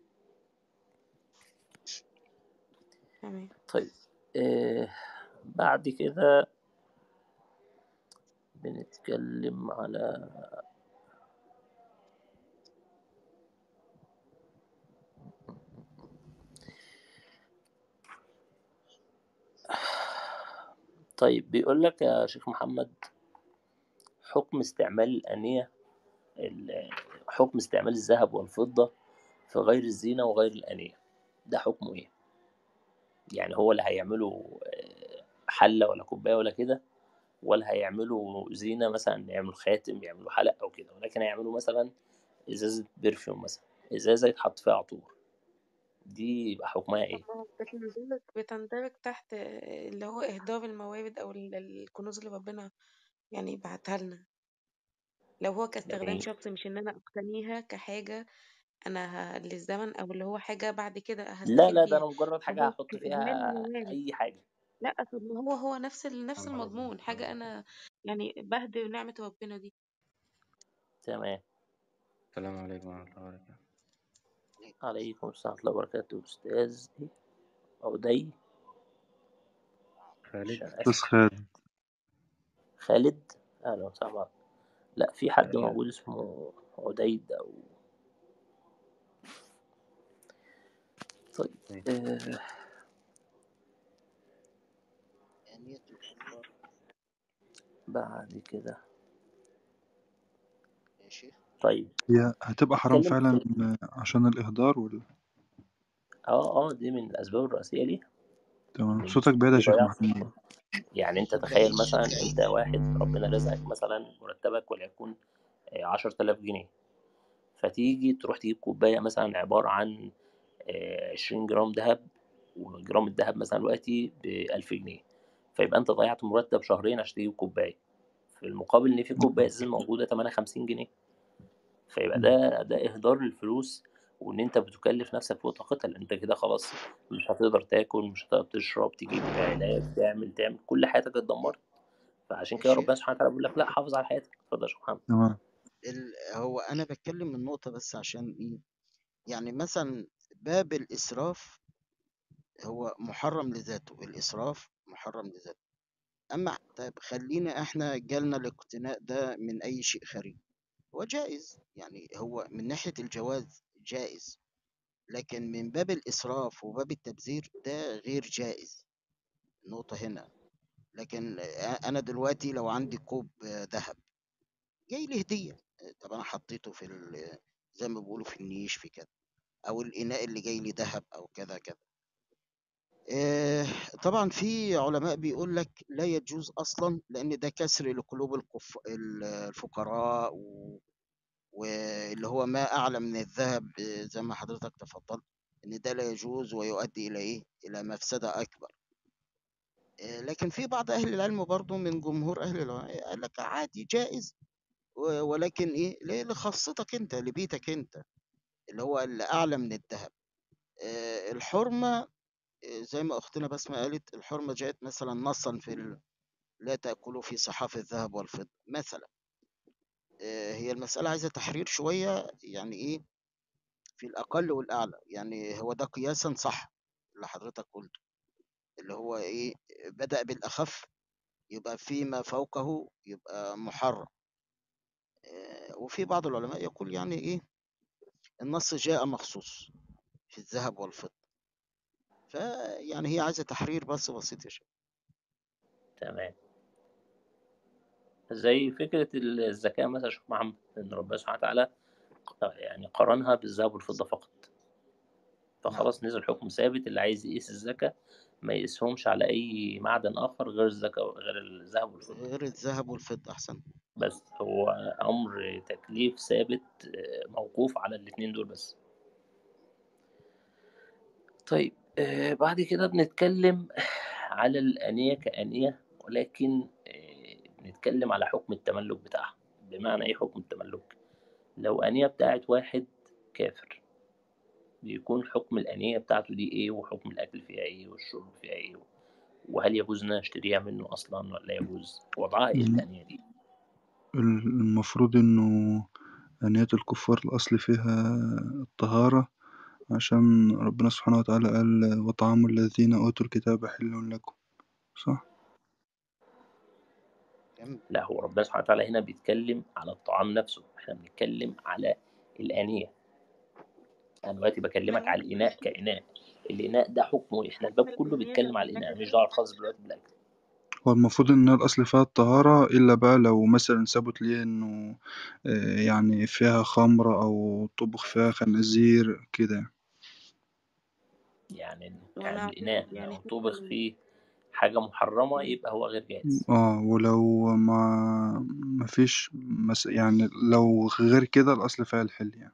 تمام طيب آه بعد كده بنتكلم على طيب بيقول لك يا شيخ محمد حكم استعمال الآنية ال- حكم استعمال الذهب والفضة في غير الزينة وغير الآنية ده حكمه إيه؟ يعني هو اللي هيعملوا آه، حلة ولا كوباية ولا كده ولا هيعملوا زينة مثلا يعملوا خاتم يعملوا حلق أو كده ولكن هيعملوا مثلا إزازة برفيوم مثلا إزازة يتحط فيها عطور دي يبقى حكمها إيه؟ طب ما هو بتندرج بتندرج تحت اللي هو إهدار الموارد أو ال- الكنوز اللي ربنا يعني بعتها لنا لو هو كاستخدام جميل شخصي مش إن أنا أقتنيها كحاجة أنا ه- للزمن أو اللي هو حاجة بعد كده لا هستفيد لا ده بيها أنا مجرد حاجة فهو هحط كإهمال فيها الموارد أي حاجة لا طب ما هو هو نفس ال- نفس المضمون حاجة أنا يعني بهدر نعمة ربنا دي تمام السلام عليكم ورحمة الله وبركاته عليكم السلام ورحمة الله وبركاته أستاذ إيه؟ عدي خالد عشان أستاذ آسف خالد خالد أهلا وسهلا لا في حد أيوة. موجود اسمه عديد أو طيب طيب. آه آنية الكفار بعد كده ماشي طيب هي هتبقى حرام نتكلم فعلا في عشان الإهدار ولا اه اه دي من الأسباب الرئيسية ليه تمام إن صوتك بعيد يا دي شيخ ضياع محمد يعني أنت صوت تخيل بعيد مثلا أنت واحد ربنا رزقك مثلا مرتبك وليكن عشرة آلاف جنيه فتيجي تروح تجيب كوباية مثلا عبارة عن عشرين جرام دهب وجرام الدهب مثلا دلوقتي بألف جنيه فيبقى أنت ضيعت مرتب شهرين عشان تجيب كوباية في المقابل إن في كوباية إزاز موجودة تمنها خمسين جنيه فيبقى ده ده إهدار للفلوس وإن أنت بتكلف نفسك فوق طاقتها لأن أنت كده خلاص مش هتقدر تاكل مش هتقدر تشرب تجيب علاج تعمل تعمل كل حياتك اتدمرت فعشان كده ماشي ربنا سبحانه وتعالى بيقول لك لا حافظ على حياتك اتفضل يا شيخ محمد تمام ال... هو أنا بتكلم من نقطة بس عشان إيه يعني مثلا باب الإسراف هو محرم لذاته الإسراف محرم لذاته أما طيب خلينا إحنا جالنا الاقتناء ده من أي شيء خارجي هو جائز يعني هو من ناحية الجواز جائز لكن من باب الإسراف وباب التبذير ده غير جائز نقطة هنا لكن أنا دلوقتي لو عندي كوب ذهب جاي لي هدية طب أنا حطيته في ال- زي ما بيقولوا في النيش في كده أو الإناء اللي جاي لي ذهب أو كذا كذا آه، طبعا في علماء بيقول لك لا يجوز اصلا لان ده كسر لقلوب الكف... ال- الفقراء و... واللي هو ما اعلى من الذهب آه، زي ما حضرتك تفضلت ان ده لا يجوز ويؤدي الى ايه الى مفسدة اكبر آه، لكن في بعض اهل العلم برضو من جمهور اهل العلم قال لك عادي جائز و- ولكن ايه ل- لخاصتك انت لبيتك انت اللي هو اللي اعلى من الذهب آه، الحرمة زي ما أختنا بسمة قالت الحرمة جاءت مثلا نصا في ال... لا تأكلوا في صحاف الذهب والفضة مثلا آه، هي المسألة عايزة تحرير شوية يعني إيه في الأقل والأعلى يعني هو ده قياسا صح اللي حضرتك قلته اللي هو إيه بدأ بالأخف يبقى فيما فوقه يبقى محرم آه، وفي بعض العلماء يقول يعني إيه النص جاء مخصوص في الذهب والفضة فيعني هي عايزة تحرير بس بسيط يا شيخ تمام زي فكرة الزكاة مثلا يا شيخ محمد إن ربنا سبحانه وتعالى يعني قارنها بالذهب والفضة فقط نعم فخلاص نزل حكم ثابت اللي عايز يقيس الزكاة ما يقيسهمش على أي معدن آخر غير الزكاة غير الذهب والفضة غير الذهب والفضة أحسن بس هو أمر تكليف ثابت آه، موقوف على الاتنين دول بس طيب آه، بعد كده بنتكلم على الآنية كآنية ولكن آه، بنتكلم على حكم التملك بتاعها بمعنى إيه حكم التملك لو آنية بتاعت واحد كافر بيكون حكم الآنية بتاعته دي إيه وحكم الأكل فيها إيه والشرب فيها إيه وهل يجوز إن أنا أشتريها منه أصلا ولا يجوز وضعها إيه الآنية دي المفروض إنه آنية الكفار الأصل فيها الطهارة عشان ربنا سبحانه وتعالى قال وطعام الذين أوتوا الكتاب حل لكم صح؟ جميل لا هو ربنا سبحانه وتعالى هنا بيتكلم على الطعام نفسه احنا بنتكلم على الآنية أنا دلوقتي بكلمك احنا على ممكن الإناء ناخد كإناء الإناء ده حكمه إيه؟ احنا الباب حكم كله الآنية بيتكلم لو على الإناء قلنا مش دعوة خالص دلوقتي بالأكل هو المفروض إن الأصل فيها الطهارة إلا بقى لو مثلا ثبت ليه إنه آه، يعني فيها خمر أو طبخ فيها خنازير كده يعني يعني وانا الإناء اعتقد يعني لو في طبخ ال- فيه حاجة محرمة يبقى هو غير جاهز اه ولو ما مفيش مس... يعني لو غير كده الأصل فيها الحل يعني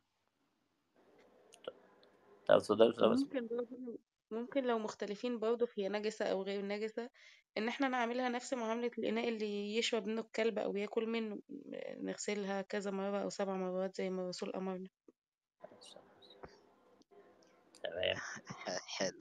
طب تصدق بس ممكن برضه ممكن لو مختلفين برضه هي نجسة أو غير نجسة إن احنا نعملها نفس معاملة الإناء اللي يشرب منه الكلب أو ياكل منه نغسلها كذا مرة أو سبع مرات زي ما الرسول أمرنا تمام حلو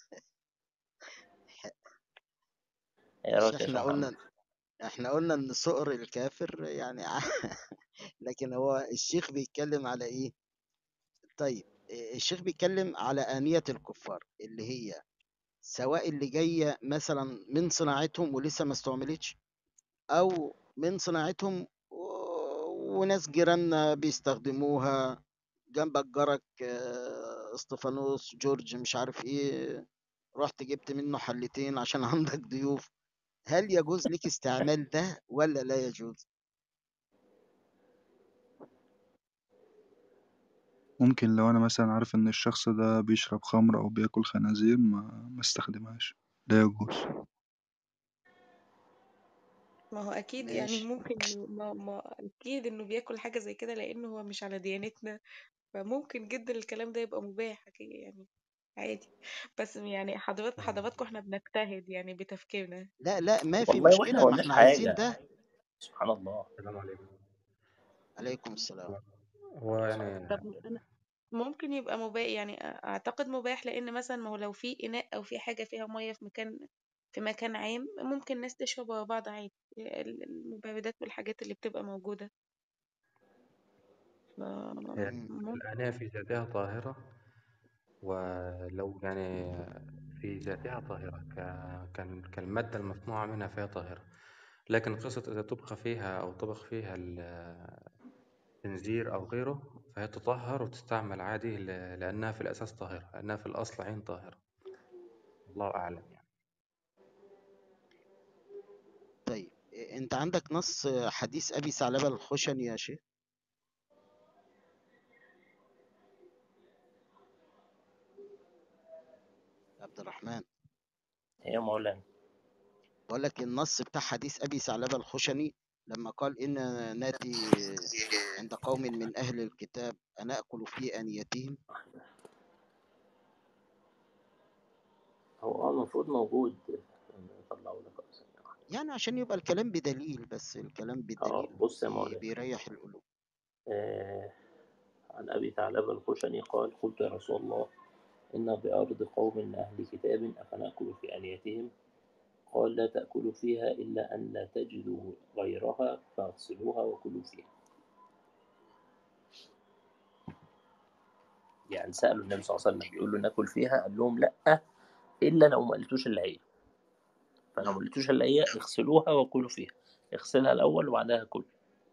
يا مش رب يا احنا شيخ قلنا محمد احنا قلنا ان سؤر الكافر يعني لكن هو الشيخ بيتكلم على ايه طيب إيه، الشيخ بيتكلم على آنية الكفار اللي هي سواء اللي جاية مثلا من صناعتهم ولسه ما استعملتش او من صناعتهم و- وناس جيراننا بيستخدموها جنبك جارك آه، استفانوس جورج مش عارف ايه رحت جبت منه حلتين عشان عندك ضيوف هل يجوز لك استعمال ده ولا لا يجوز ممكن لو أنا مثلا عارف إن الشخص ده بيشرب خمر أو بياكل خنازير ما ما استخدمهاش لا يجوز ما هو أكيد يعني ماشي ممكن إنه- ما, ما أكيد إنه بياكل حاجة زي كده لأنه هو مش على ديانتنا فممكن جدا الكلام ده يبقى مباح يعني عادي بس يعني حضرات حضراتكم احنا بنجتهد يعني بتفكيرنا لا لا ما في والله واحنا مشكلة ما ما قلناش احنا عايزين حاجة ده سبحان الله السلام عليكم عليكم السلام هو يعني طب أنا ممكن يبقى مباح يعني أعتقد مباح لأن مثلا ما هو لو في إناء أو في حاجة فيها مية في مكان في مكان عام ممكن ناس تشرب ورا بعض عادي ال- المبردات والحاجات اللي بتبقى موجودة ف- هي مم. ممكن الآنية في ذاتها طاهرة ولو يعني في ذاتها طاهرة ك- كان- كالمادة المصنوعة منها فهي طاهرة لكن قصة إذا طبخ فيها أو طبخ فيها الخنزير أو غيره فهي تطهر وتستعمل عادي ل- لأنها في الأساس طاهرة لأنها في الأصل عين طاهرة الله أعلم يعني طيب إيه، انت عندك نص حديث ابي ثعلبة الخشني يا شيخ عبد الرحمن يا مولانا بقول لك النص بتاع حديث ابي ثعلبة الخشني لما قال ان ناتي عند قوم من اهل الكتاب انا اكل في انيتهم هو المفروض موجود نطلعه لك أصلاً. يعني عشان يبقى الكلام بدليل بس الكلام اه بدليل بص يا بي- مولانا بيريح القلوب آه عن أبي ثعلبة الخشني قال قلت يا رسول الله إن بأرض قوم من أهل كتاب أفنأكل في أنيتهم قال لا تأكلوا فيها إلا أن لا تجدوا غيرها فاغسلوها وكلوا فيها يعني سألوا النبي صلى الله عليه وسلم بيقول له ناكل فيها قال لهم لأ إلا لو ما قلتوش اللي هي فلو ما قلتوش اللي هي اغسلوها وكلوا فيها اغسلها الأول وبعدها كل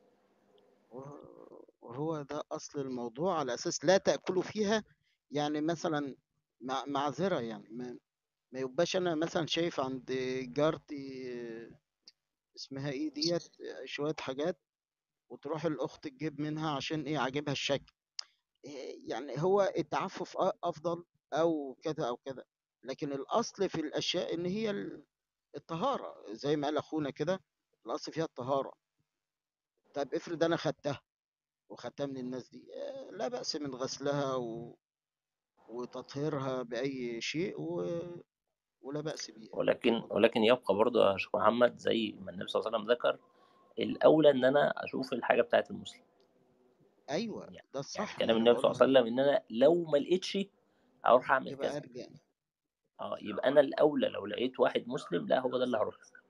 و- وهو ده اصل الموضوع على اساس لا تاكلوا فيها يعني مثلا مع- معذره يعني ما, ما يبقاش انا مثلا شايف عند جارتي اسمها ايه ديت شويه حاجات وتروح الاخت تجيب منها عشان ايه عاجبها الشكل إيه يعني هو التعفف أ- افضل او كذا او كذا لكن الاصل في الاشياء ان هي ال- الطهاره زي ما قال اخونا كده الاصل فيها الطهاره طيب افرض انا خدتها وخدتها من الناس دي آه، لا بأس من غسلها و... وتطهيرها بأي شيء و... ولا بأس بيها ولكن اتفضل ولكن يبقى برضه يا شيخ محمد زي ما النبي صلى الله عليه وسلم ذكر الأولى إن أنا أشوف الحاجة بتاعت المسلم أيوة يعني ده يعني الصح كلام ما أنا النبي صلى بقول الله عليه لك وسلم إن أنا لو ما لقيتش أروح أعمل يبقى كذا أرجع اه يبقى أنا الأولى لو لقيت واحد مسلم لا هو ده اللي هروح له.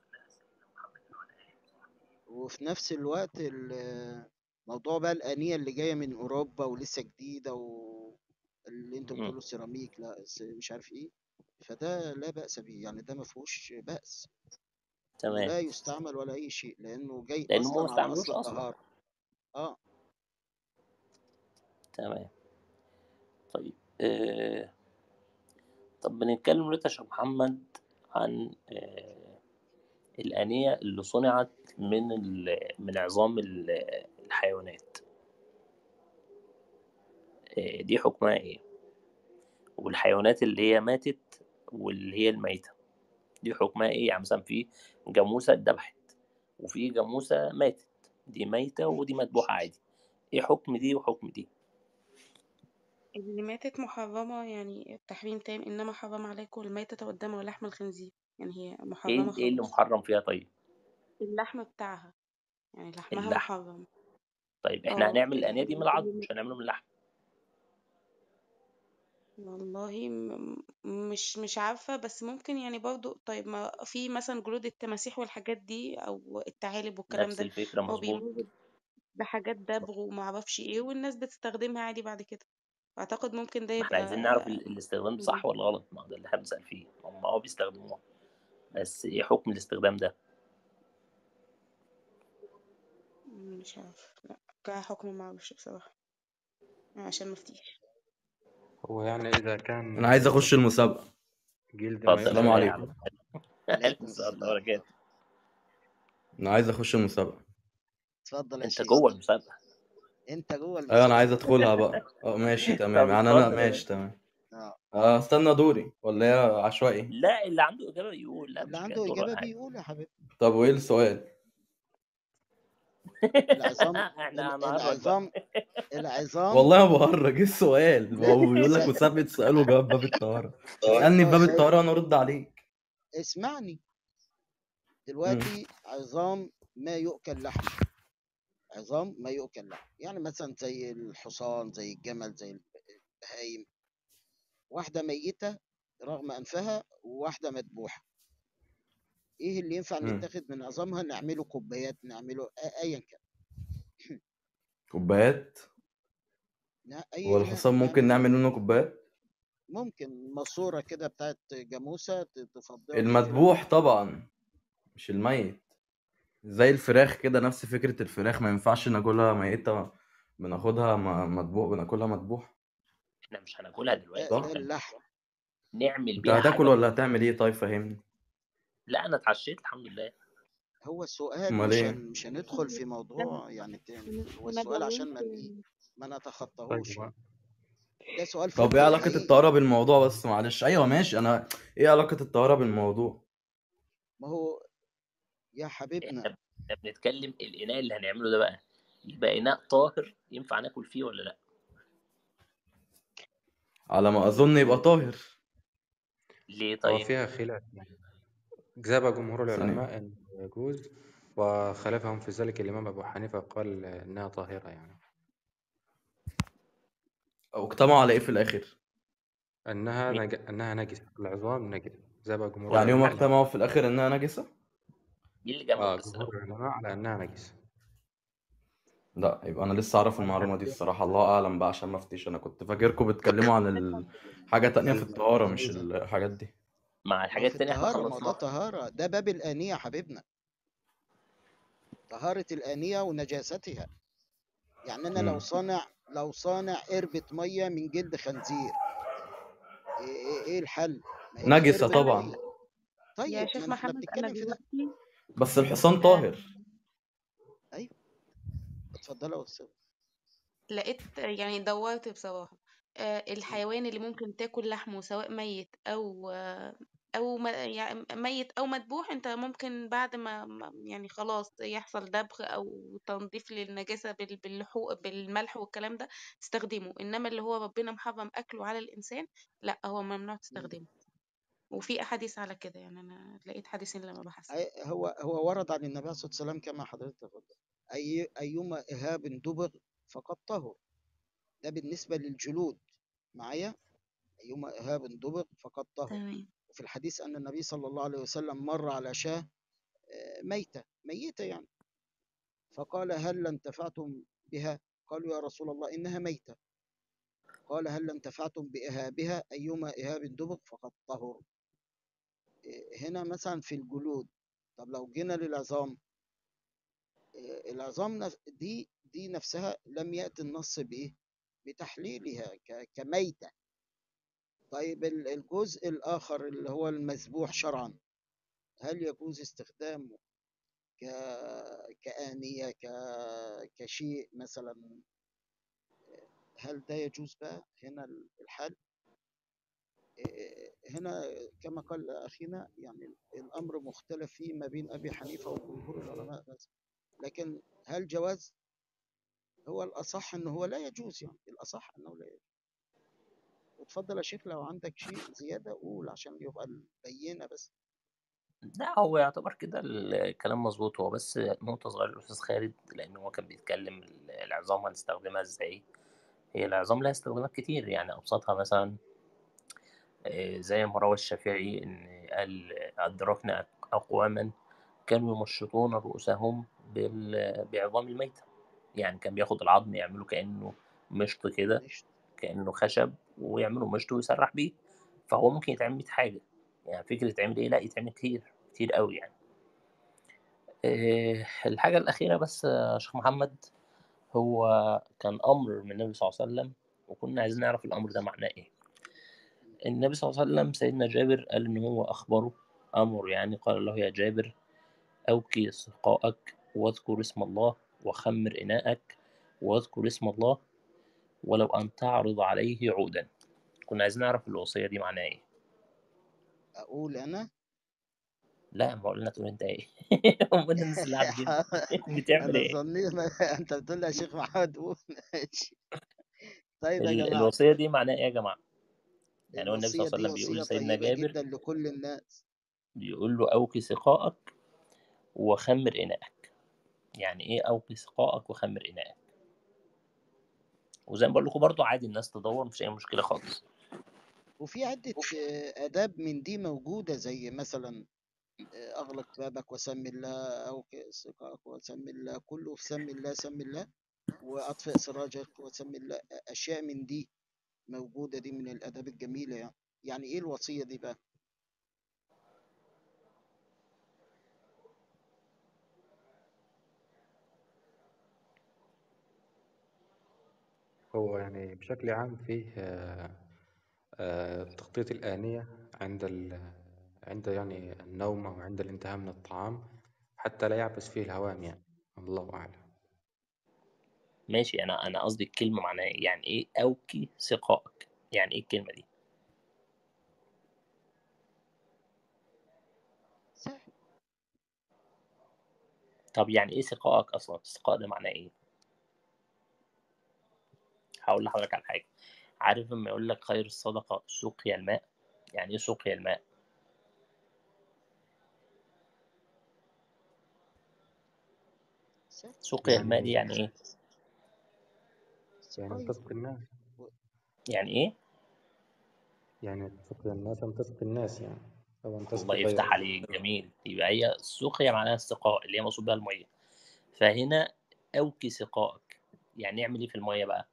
وفي نفس الوقت ال- موضوع بقى الآنية اللي جاية من أوروبا ولسه جديدة واللي انتوا مم. بتقولوا سيراميك لا س- مش عارف ايه فده لا بأس به يعني ده ما فيهوش بأس تمام ولا يستعمل ولا أي شيء لأنه جاي لأنه ما أصلا على استعملوش أصل أصلا الطهارة اه تمام طيب آه طب بنتكلم دلوقتي يا شيخ محمد عن آه الآنية اللي صنعت من ال... من عظام ال- الحيوانات آه، دي حكمها ايه والحيوانات اللي هي ماتت واللي هي الميتة دي حكمها ايه يعني مثلا في جاموسة اتذبحت وفي جاموسة ماتت دي ميتة ودي مذبوحة عادي ايه حكم دي وحكم دي اللي ماتت محرمة يعني التحريم تام إنما حرم عليكم الميتة والدم ولحم الخنزير يعني هي ايه محرمة ايه اللي خالص محرم فيها طيب اللحم بتاعها يعني لحمها اللحم محرم طيب احنا اه هنعمل الآنية دي من العظم اللي مش هنعمله من اللحم والله م- مش مش عارفة بس ممكن يعني برضو طيب ما في مثلا جلود التماسيح والحاجات دي أو الثعالب والكلام نفس ده الفكرة هو مظبوط بيمر بحاجات دبغ ومعرفش ايه والناس بتستخدمها عادي بعد كده أعتقد ممكن ده ما احنا يبقى عايزين نعرف ال- الاستخدام مم. صح ولا غلط ما هو ده اللي احنا بنسأل فيه هم اه بيستخدموها بس ايه حكم الاستخدام ده مش عارف لا كحكم معرفش بصراحة عشان مفتيش هو يعني إذا كان انا عايز اخش المسابقه جلد ما اتفضل يؤكل السلام يا عليكم عم عليكم عليكم السلام السلام وبركاته انا عايز اخش المسابقه اتفضل يا انت شيخ جوه المسابقة انت جوه ايوه انا عايز المسابقة ادخلها بقى اه ماشي طب تمام يعني انا اتفضل يا ماشي باشا تمام اه اه استنى دوري ولا هي عشوائي لا اللي عنده إجابة يقول لا اللي مش عنده كده دور ولا إجابة حاجة بيقول يا حبيبي طب وايه السؤال العظام احنا ال- هنهرج بقى العظام العظام والله ما بهرج ايه السؤال ما لا هو بيقول لك س... مسابقه سؤال وجواب باب الطهاره اسالني في اه باب سيد الطهاره وانا ارد عليك اسمعني مم. دلوقتي عظام ما يؤكل لحم عظام ما يؤكل لحم يعني مثلا زي الحصان زي الجمل زي البهايم واحدة ميتة رغم أنفها وواحدة مذبوحة إيه اللي ينفع مم. نتاخد من عظامها نعمله كوبايات نعمله أ- أيا كان كوبايات نا- هو أي نا- الحصان ممكن نعمل نعمل منه كوبايات ممكن ماسورة كده بتاعت جاموسة ت- تفضيها وتديها المذبوح طبعا مش الميت زي الفراخ كده نفس فكرة الفراخ ما ينفعش ناكلها ميتة بناخدها م- مذبوح بناكلها مذبوح احنا مش هناكلها ده, دلوقتي ده صح احنا اللحم نعمل انت بيها هتاكل حاجة ولا هتعمل ايه طيب فهمني لا انا اتعشيت الحمد لله هو السؤال امال مش ايه هن مش هندخل في موضوع يعني تاني هو ما السؤال عشان ما دونش ن- ما طيب نتخطاهوش هو- يعني ده سؤال طب ايه فقهي علاقة حقيقي الطهارة بالموضوع بس معلش ايوه ماشي انا ايه علاقة الطهارة بالموضوع ما هو يا حبيبنا احنا احنا بنتكلم الاناء اللي هنعمله ده بقى يبقى اناء طاهر ينفع ناكل فيه ولا لا على ما اظن يبقى طاهر ليه هو طيب فيها خلاف يعني ذهب جمهور ثانية العلماء أن يجوز وخالفهم في ذلك الإمام أبو حنيفة قال إنها طاهرة يعني او اجتمعوا على ايه في الاخر أنها مين نج... أنها نجسة العظام نجسة ذهب جمهور يعني هم العلماء اجتمعوا في الاخر انها نجسة مين اللي جمعوا آه بس جمهور الاول العلماء على أنها نجسة لا يبقى انا لسه اعرف المعلومة دي الصراحة الله اعلم بقى عشان ما افتيش انا كنت فاكركم بتتكلموا عن ال- حاجة تانية في الطهارة مش الحاجات دي مع ما الحاجات في التانية احنا الطهارة ما هو ده خلصناها طهارة ده باب الآنية يا حبيبنا طهارة الآنية ونجاستها يعني أنا لو مم. صانع لو صانع قربة مية من جلد خنزير إيه, إيه, إيه الحل؟ ما هي دي نجسة قربة طبعا مية يا طيب شيخ ما احنا محمد أنا بنتكلم في ده دلوقتي بس الحصان آه طاهر أيوه اتفضل يا أستاذ لقيت يعني دورت بصراحة آه الحيوان اللي ممكن تاكل لحمه سواء ميت أو آه أو م- يعني ميت أو مذبوح أنت ممكن بعد ما ما- يعني خلاص يحصل دبغ أو تنظيف للنجاسة بال- باللحوق بالملح والكلام ده تستخدمه إنما اللي هو ربنا محرم أكله على الإنسان لا هو ممنوع مم. تستخدمه وفي أحاديث على كده يعني أنا لقيت حديثين لما بحثت أي- هو هو ورد عن النبي عليه الصلاة والسلام كما حضرتك تفضل أي أيما إهاب دبغ فقد طهر ده بالنسبة للجلود معايا أيما إهاب دبغ فقد طهر تمام وفي الحديث أن النبي صلى الله عليه وسلم مر على شاة آه، ميتة ميتة يعني فقال هل انتفعتم بها قالوا يا رسول الله إنها ميتة قال هل انتفعتم بإهابها أيما إهاب دبغ فقد طهر إيه، هنا مثلا في الجلود طب لو جينا للعظام إيه، العظام نف- دي دي نفسها لم يأتي النص بإيه بتحليلها ك- كميتة طيب ال- الجزء الآخر اللي هو المذبوح شرعا هل يجوز استخدامه ك... كآنية ك... كشيء مثلا هل ده يجوز بقى هنا الحل إيه، هنا كما قال أخينا يعني الأمر مختلف فيه ما بين أبي حنيفة وجمهور العلماء بس لكن هل جواز هو الأصح أنه هو لا يجوز يعني الأصح أنه لا يجوز وتفضل يا شيخ لو عندك شيء زيادة قول عشان يبقى البينة بس لا هو يعتبر كده الكلام مظبوط هو بس نقطة صغيرة الأستاذ خالد لأن هو كان بيتكلم العظام هنستخدمها إزاي هي العظام لها استخدامات كتير يعني أبسطها مثلا آه، زي ما روى الشافعي إن قال أدركنا أقواما كانوا يمشطون رؤوسهم بال- بعظام الميتة يعني كان بياخد العظم يعمله كأنه مشط كده ماشي كأنه خشب ويعملوا مشط ويسرح بيه فهو ممكن يتعمل 100 حاجة يعني فكرة يتعمل إيه لا يتعمل كتير كتير قوي يعني إيه الحاجة الأخيرة بس يا شيخ محمد هو كان أمر من النبي صلى الله عليه وسلم وكنا عايزين نعرف الأمر ده معناه إيه النبي صلى الله عليه وسلم سيدنا جابر قال إن هو أخبره أمر يعني قال له يا جابر أوكي سقاءك واذكر اسم الله وخمر إناءك واذكر اسم الله ولو أن تعرض عليه عودا كنا عايزين نعرف الوصية دي معناها إيه أقول أنا لا ما قلنا تقول أنت إيه هم الناس اللي عارفين بتعمل أنا إيه ظنين أنت بتقول لي يا شيخ محمد قول ماشي طيب يا ال- جماعة الوصية دي معناها إيه يا جماعة يعني هو النبي صلى الوصية الله عليه دي وسلم بيقول وصية لسيدنا طيبة جابر جدا لكل الناس بيقول له أوكي سقاءك وخمر إناءك يعني إيه أوكي سقاءك وخمر إناءك وزي ما بقول لكم برضه عادي الناس تدور مفيش أي مشكلة خالص وفي عدة آه، آداب من دي موجودة زي مثلا آه، أغلق بابك وسم الله أو سقاك وسم الله كله في سم الله سم الله وأطفئ سراجك وسم الله أشياء من دي موجودة دي من الآداب الجميلة يعني يعني إيه الوصية دي بقى؟ هو يعني بشكل عام فيه آه، آه، تخطيط الآنية عند ال عند يعني النوم أو عند الانتهاء من الطعام حتى لا يعبث فيه الهوام يعني الله أعلم ماشي أنا أنا قصدي الكلمة معناها إيه يعني إيه أوكي سقاءك يعني إيه الكلمة دي سهل طب يعني إيه سقاءك أصلا السقاء ده معناه إيه هقول لحضرتك على حاجة عارف لما يقول لك خير الصدقة سقيا الماء يعني إيه سقيا الماء سهل سقيا الماء دي يعني يعني إيه يعني طيب تسقي الناس يعني إيه يعني تسقي الناس أن تسقي الناس يعني أو أن الله تسقي يفتح غيرك عليك جميل يبقى هي السقيا معناها السقاء اللي هي مقصود بها المية فهنا أوكي سقائك يعني نعمل إيه في المية بقى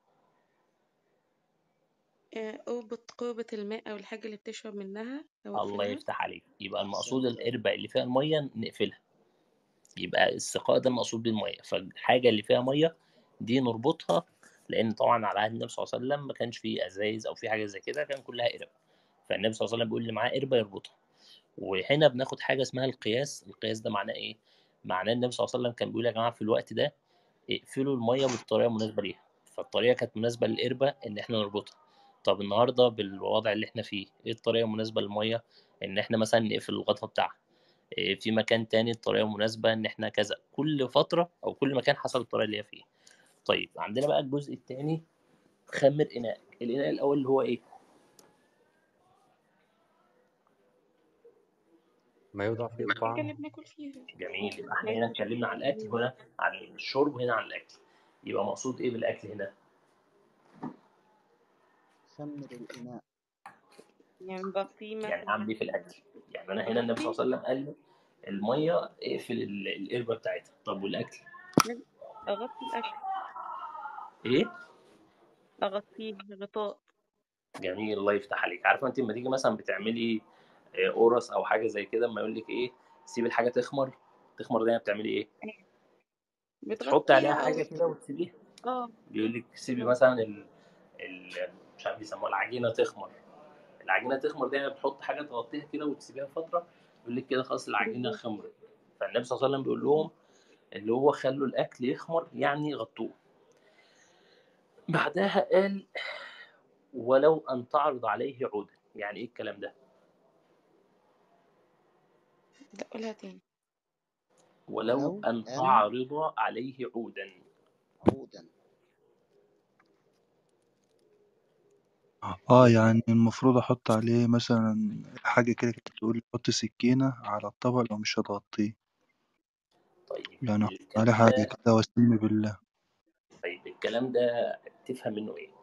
آه، أوبط قوبة الماء أو الحاجة اللي بتشرب منها أو الله اقفلها يفتح عليك يبقى أحسنت المقصود القربة اللي فيها المية نقفلها يبقى السقاء ده المقصود بالمية فالحاجة اللي فيها مية دي نربطها لأن طبعا على عهد النبي صلى الله عليه وسلم ما كانش فيه أزايز أو في حاجة زي كده كان كلها قرب فالنبي صلى الله عليه وسلم بيقول اللي معاه قربة يربطها وهنا بناخد حاجة اسمها القياس القياس ده معناه إيه؟ معناه النبي صلى الله عليه وسلم كان بيقول يا جماعة في الوقت ده اقفلوا المية بالطريقة المناسبة ليها فالطريقة كانت مناسبة للقربة إن إحنا نربطها طب النهاردة بالوضع اللي إحنا فيه إيه الطريقة المناسبة للمية إن إحنا مثلا نقفل الغطا بتاعها إيه في مكان تاني الطريقة المناسبة إن إحنا كذا كل فترة أو كل مكان حسب الطريقة اللي هي فيه طيب عندنا بقى الجزء التاني خمر إناء الإناء الأول اللي هو إيه؟ ما يوضع فيه الحاجة اللي الطعام بناكل فيها جميل يبقى إحنا ما هنا هي اتكلمنا عن الأكل هنا عن الشرب وهنا عن الأكل يبقى مقصود إيه بالأكل هنا؟ خمر الإناء يعني نغطيه يعني أعمل مثلا إيه في الأكل؟ يعني أنا هنا النبي صلى الله أغطيه عليه وسلم قال لي المية اقفل ال- القربة بتاعتها طب والأكل؟ أغطي الأكل إيه؟ أغطيه غطاء جميل الله يفتح عليك عارفه انت لما تيجي مثلا بتعملي آه، قرص او حاجه زي كده اما يقول لك ايه سيب الحاجه تخمر تخمر دي بتعملي ايه بتحط عليها بتغطيها أو حاجه كده وتسيبيها اه بيقول لك سيبي مثلا ال... ال... مش عارف بيسموها العجينه تخمر العجينه تخمر دي بتحط حاجه تغطيها كده وتسيبيها فتره يقول لك كده خلاص العجينه خمرت فالنبي صلى الله عليه وسلم بيقول لهم اللي هو خلوا الاكل يخمر يعني غطوه بعدها قال ولو ان تعرض عليه عودا يعني ايه الكلام ده لا قولها تاني ولو ولو ان أن تعرض عليه عودا عودا اه يبقى يعني المفروض احط عليه مثلا حاجة كده كانت بتقول حط سكينة على الطبق لو مش هتغطيه طيب يعني احط عليه الكلام حاجة ده كده واستني بالله طيب الكلام ده تفهم منه ايه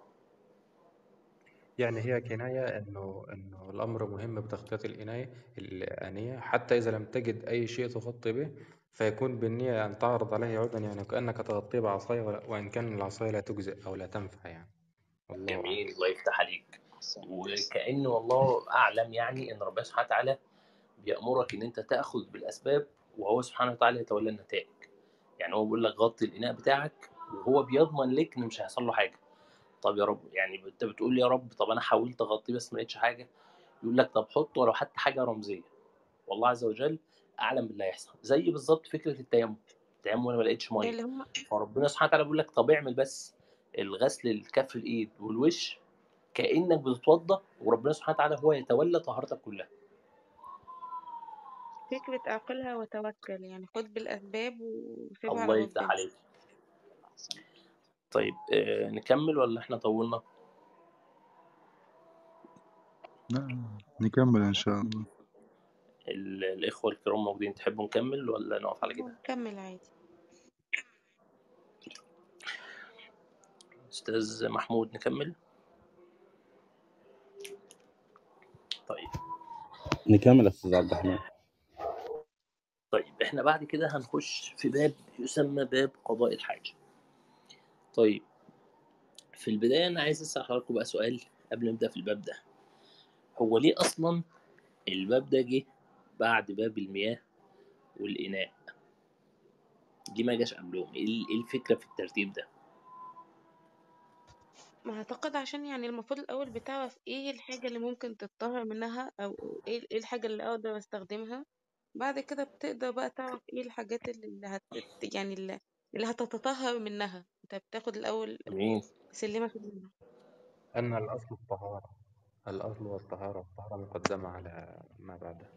يعني هي كناية إنه إنه الأمر مهم بتغطية الإناية الآنية حتى إذا لم تجد أي شيء تغطي به فيكون بالنية أن تعرض عليه عودا يعني كأنك تغطيه بعصاية ولا- وإن كان العصاية لا تجزئ أو لا تنفع يعني والله أعلم جميل الله يفتح عليك أحسن وكأن والله أعلم يعني إن ربنا سبحانه وتعالى بيأمرك إن أنت تأخذ بالأسباب وهو سبحانه وتعالى يتولى النتائج يعني هو بيقول لك غطي الإناء بتاعك وهو بيضمن لك إن مش هيحصل له حاجة طب يا رب يعني أنت بتقول لي يا رب طب أنا حاولت أغطيه بس ما لقيتش حاجة يقول لك طب حط ولو حتى حاجة رمزية والله عز وجل أعلم باللي هيحصل زي بالظبط فكرة التيمم التيمم أنا ما لقيتش مية اللي هو فربنا سبحانه وتعالى بيقول لك طب اعمل بس الغسل الكف الايد والوش كانك بتتوضا وربنا سبحانه وتعالى هو يتولى طهارتك كلها فكرة اعقلها وتوكل يعني خد بالأسباب وسيبها الله على يفتح ربنا عليك أحسن طيب آه نكمل ولا احنا طولنا لا نكمل ان شاء الله ال- الاخوه الكرام موجودين تحبوا نكمل ولا نقف على كده كمل عادي استاذ محمود نكمل طيب نكمل يا استاذ عبد الرحمن طيب احنا بعد كده هنخش في باب يسمى باب قضاء الحاجه طيب في البدايه انا عايز اسال حضراتكم بقى سؤال قبل ما نبدا في الباب ده هو ليه اصلا الباب ده جه بعد باب المياه والإناء دي ما جاش قبلهم ايه ال- إيه الفكرة في الترتيب ده ما اعتقد عشان يعني المفروض الاول بتعرف ايه الحاجة اللي ممكن تتطهر منها او ايه إيه الحاجة اللي اقدر استخدمها بعد كده بتقدر بقى تعرف ايه الحاجات اللي هت يعني اللي, اللي هتتطهر منها انت بتاخد الاول جميل سلمة سلمة أن الأصل الطهارة الأصل والطهارة الطهارة مقدمة على ما بعدها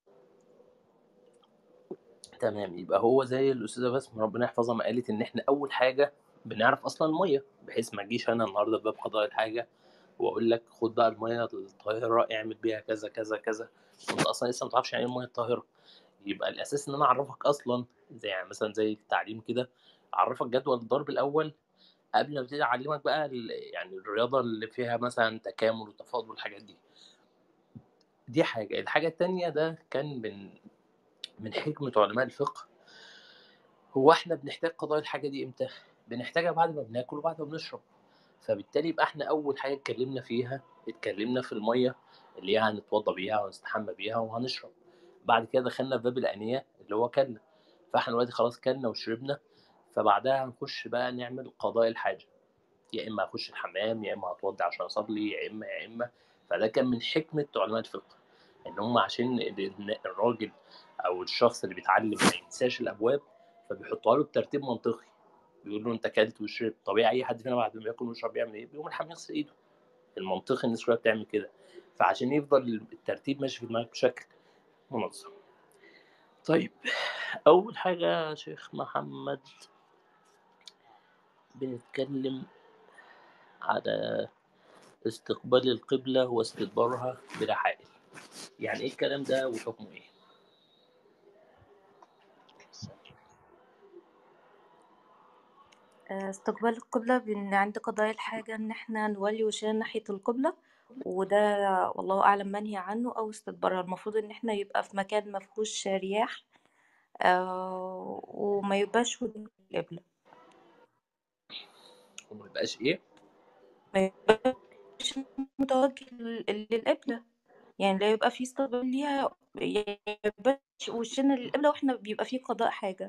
تمام يبقى هو زي الأستاذة بسمة ربنا يحفظها ما قالت إن إحنا أول حاجة بنعرف أصلا المية بحيث ما أجيش أنا النهاردة في باب قضاء الحاجة وأقول لك خد بقى المية الطاهرة اعمل بيها كذا كذا كذا وأنت أصلا لسه ما تعرفش يعني إيه المية الطاهرة يبقى الأساس إن أنا أعرفك أصلا زي يعني مثلا زي التعليم كده أعرفك جدول الضرب الأول قبل ما ابتدي اعلمك بقى ال- يعني الرياضه اللي فيها مثلا تكامل وتفاضل والحاجات دي دي حاجه الحاجه التانية ده كان من من حكمه علماء الفقه هو احنا بنحتاج قضاء الحاجه دي امتى بنحتاجها بعد ما بناكل وبعد ما بنشرب فبالتالي يبقى احنا اول حاجه اتكلمنا فيها اتكلمنا في الميه اللي هي هنتوضى بيها وهنستحمى بيها وهنشرب بعد كده دخلنا في باب الانيه اللي هو كلنا فاحنا دلوقتي خلاص كلنا وشربنا فبعدها هنخش بقى نعمل قضاء الحاجه يا اما اخش الحمام يا اما هتوضى عشان اصلي يا اما يا اما فده كان من حكمه علماء الفقه ان هم عشان ال- الراجل او الشخص اللي بيتعلم ما ينساش الابواب فبيحطوها له بترتيب منطقي بيقول له انت اكلت وشربت طبيعي اي حد فينا بعد ما ياكل ويشرب بيعمل ايه؟ بيقوم الحمام يغسل ايده المنطقي الناس كلها بتعمل كده فعشان يفضل الترتيب ماشي في دماغك بشكل منظم طيب اول حاجه يا شيخ محمد بنتكلم على استقبال القبلة واستدبارها بلا حائل يعني ايه الكلام ده وحكمه ايه آه، استقبال القبلة بإن عند قضاء الحاجة إن إحنا نولي وشنا ناحية القبلة وده والله أعلم منهي عنه أو استدبارها المفروض إن إحنا يبقى في مكان مفهوش رياح آه، وما يبقاش قدام القبلة وما يبقاش ايه ما يبقاش متوجه لل- للقبلة يعني لا يبقى في استقبال ليها يعني ما يبقاش وشنا للقبلة وإحنا بيبقى في قضاء حاجة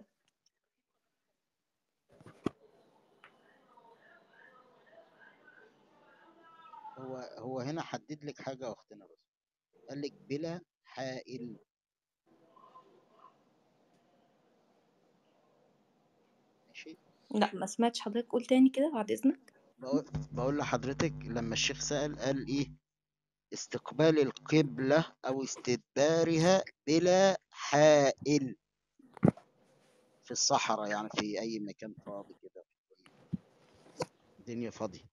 هو هو هنا حدد لك حاجة يا أختنا بس قال لك بلا حائل لا ما سمعتش حضرتك قول تاني كده بعد إذنك بقول بقول لحضرتك لما الشيخ سأل قال ايه استقبال القبلة او استدبارها بلا حائل في الصحراء يعني في اي مكان فاضي كده الدنيا فاضية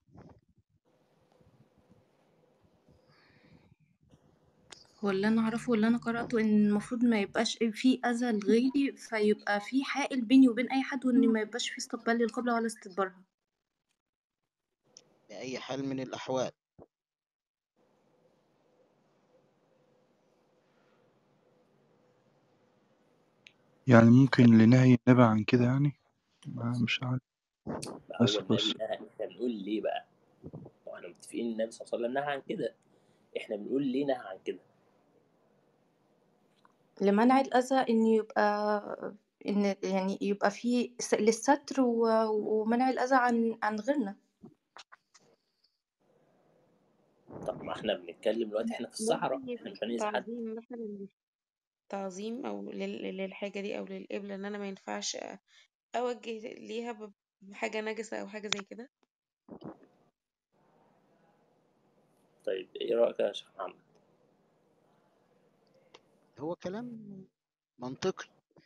هو اللي أنا أعرفه واللي أنا قرأته إن المفروض ما يبقاش في أذى لغيري فيبقى في حائل بيني وبين أي حد وإن ما يبقاش في استقبال للقبلة ولا استدبارها بأي حال من الأحوال يعني ممكن لنهي النبي عن كده يعني ما مش عارف هو بس النبي بس نهى احنا بنقول ليه بقى؟ واحنا متفقين ان النبي صلى الله عليه وسلم نهى عن كده احنا بنقول ليه نهى عن كده؟ لمنع الأذى إن يبقى إن يعني يبقى في س- للستر و- ومنع الأذى عن عن غيرنا طب ما احنا بنتكلم دلوقتي احنا في الصحراء ممكن احنا يبقى مش هنأذي حد تعظيم مثلا تعظيم او لل- للحاجة دي او للقبلة ان انا ما ينفعش اوجه ليها ب- بحاجة نجسة او حاجة زي كده طيب ايه رأيك يا شيخ محمد؟ هو كلام منطقي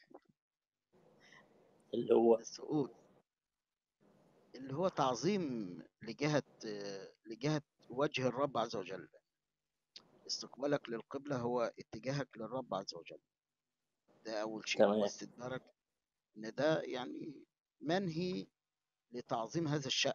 اللي هو بس قول اللي هو تعظيم لجهة لجهة وجه الرب عز وجل استقبالك للقبلة هو اتجاهك للرب عز وجل ده أول شيء تمام واستدبارك إن ده يعني منهي لتعظيم هذا الشأن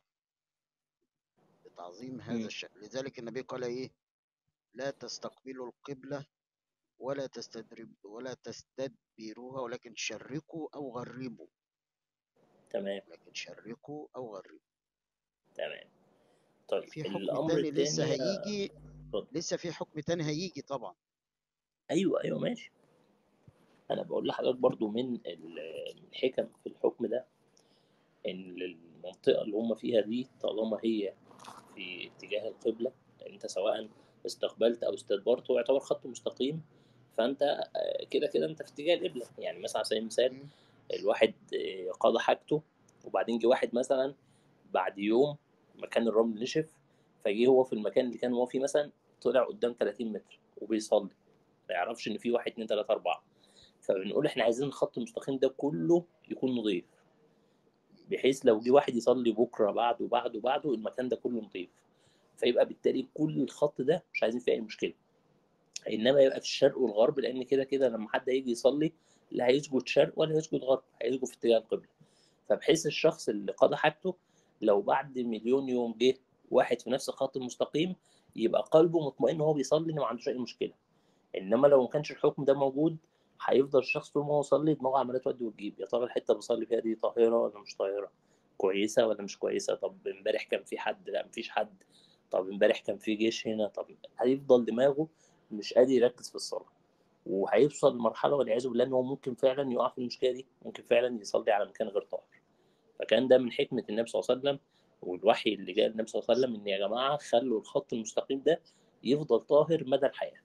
لتعظيم هذا مم. الشأن لذلك النبي قال إيه لا تستقبلوا القبلة ولا تستدرب ولا تستدبروها ولكن شرقوا أو غربوا تمام لكن شرقوا أو غربوا تمام طيب في حكم الأمر تاني لسه التاني يا- هيجي اتفضل لسه في حكم تاني هيجي طبعا ايوه ايوه ماشي انا بقول لحضرتك برضو من ال- من الحكم في الحكم ده ان المنطقه اللي هم فيها دي طالما هي في اتجاه القبله انت سواء استقبلت او استدبرت هو يعتبر خط مستقيم فانت آه، كده كده انت في اتجاه القبله يعني مثلا على سبيل المثال مم. الواحد آه، قضى حاجته وبعدين جه واحد مثلا بعد يوم مكان الرمل نشف فجه هو في المكان اللي كان هو فيه مثلا طلع قدام 30 متر وبيصلي ما يعرفش ان في واحد اتنين تلاته اربعه فبنقول احنا عايزين الخط المستقيم ده كله يكون نظيف بحيث لو جه واحد يصلي بكره بعده بعده بعده المكان ده كله نظيف فيبقى بالتالي كل الخط ده مش عايزين فيه اي مشكله انما يبقى في الشرق والغرب لان كده كده لما حد هيجي يصلي لا هيسجد شرق ولا هيسجد غرب هيسجد في اتجاه القبله فبحيث الشخص اللي قضى حاجته لو بعد مليون يوم جه واحد في نفس الخط المستقيم يبقى قلبه مطمئن وهو بيصلي ان ما عندوش اي مشكله انما لو ما كانش الحكم ده موجود هيفضل الشخص طول ما هو يصلي دماغه عماله تودي وتجيب يا ترى الحته اللي بيصلي فيها دي طاهره ولا مش طاهره كويسه ولا مش كويسه طب امبارح كان في حد لا مفيش حد طب امبارح كان في جيش هنا طب هيفضل دماغه مش قادر يركز في الصلاه وهيوصل لمرحله والعياذ بالله ان هو ممكن فعلا يقع في المشكله دي ممكن فعلا يصلي على مكان غير طاهر فكان ده من حكمه النبي صلى الله عليه وسلم والوحي اللي جاء النبي صلى الله عليه وسلم ان يا جماعه خلوا الخط المستقيم ده يفضل طاهر مدى الحياه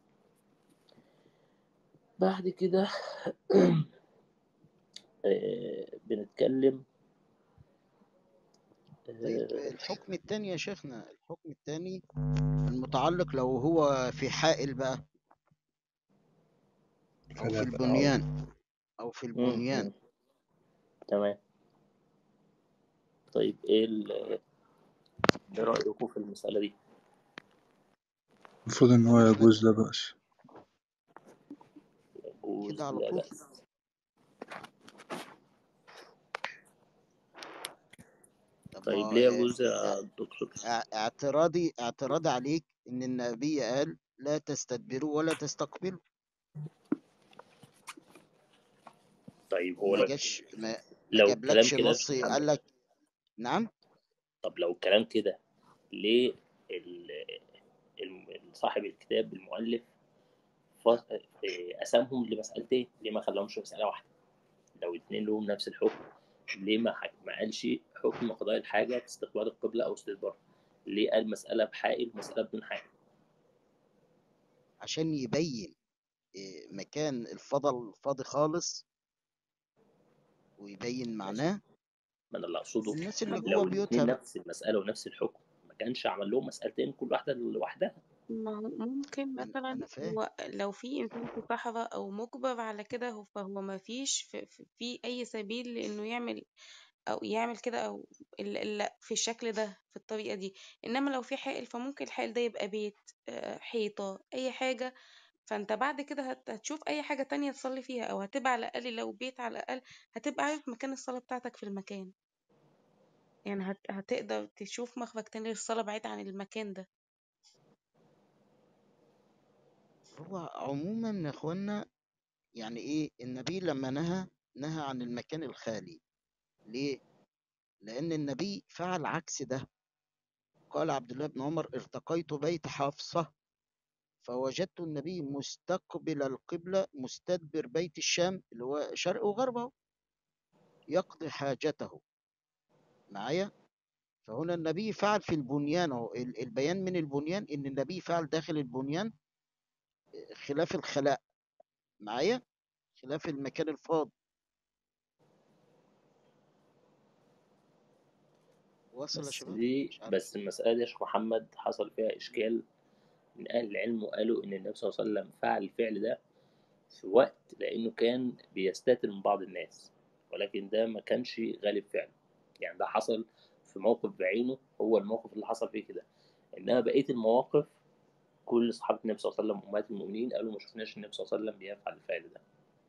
بعد كده آه، بنتكلم طيب آه، الحكم التاني يا شيخنا الحكم التاني المتعلق لو هو في حائل بقى أو في فلا تعاون البنيان أو في مم، البنيان مم. تمام طيب ايه ال- ايه رأيكم في المسألة دي؟ المفروض إن هو احنا يجوز لا بأس يجوز كده على لا طول بأس طب ما طيب هو ليه آه، يجوز يا آه، دكتور؟ آه، اعتراضي اعتراضي عليك إن النبي قال لا تستدبروا ولا تستقبلوا طيب هو وما لو جاش ما, ما لو الكلام جابلكش كده يا نص شيخ قال محمد لك نعم طب لو الكلام كده ليه ال- الم- صاحب الكتاب المؤلف ف- آه، قسمهم لمسألتين ليه ما خلاهمش مسألة واحدة لو اتنين لهم نفس الحكم ليه ما حك... ما قالش حكم قضاء الحاجة باستقبال القبلة أو استدبارها ليه قال مسألة بحائل مسألة بدون حائل عشان يبين آه، مكان الفضل فاضي خالص ويبين ماشي معناه ما انا اللي اقصده الناس اللي لو جوه الاثنين بيوتها بقى نفس المساله ونفس الحكم ما كانش عمل لهم مسالتين كل واحده لوحدها ما هو ممكن ما أنا مثلا أنا فاهم هو لو في إنسان في صحراء أو مجبر على كده هو- فهو ما فيش في, في, في أي سبيل لإنه يعمل أو يعمل كده أو ال- ال- في الشكل ده في الطريقة دي إنما لو في حائل فممكن الحائل ده يبقى بيت آه، حيطة أي حاجة فأنت بعد كده هت- هتشوف أي حاجة تانية تصلي فيها أو هتبقى على الأقل لو بيت على الأقل هتبقى عارف مكان الصلاة بتاعتك في المكان يعني هت... هتقدر تشوف مخرج تاني للصلاة بعيد عن المكان ده هو عموما يا اخوانا يعني ايه النبي لما نهى نهى عن المكان الخالي ليه لان النبي فعل عكس ده قال عبد الله بن عمر ارتقيت بيت حفصة فوجدت النبي مستقبل القبلة مستدبر بيت الشام اللي هو شرق وغربه يقضي حاجته معايا فهنا النبي فعل في البنيان اهو ال- البيان من البنيان ان النبي فعل داخل البنيان خلاف الخلاء معايا خلاف المكان الفاضي واصل يا بس شباب دي مش عارف بس المساله دي يا شيخ محمد حصل فيها اشكال من اهل العلم وقالوا ان النبي صلى الله عليه وسلم فعل الفعل ده في وقت لانه كان بيستتر من بعض الناس ولكن ده ما كانش غالب فعله يعني ده حصل في موقف بعينه هو الموقف اللي حصل فيه كده انما بقيه المواقف كل اصحاب النبي صلى الله عليه وسلم امهات المؤمنين قالوا ما شفناش النبي صلى الله عليه وسلم بيفعل الفعل ده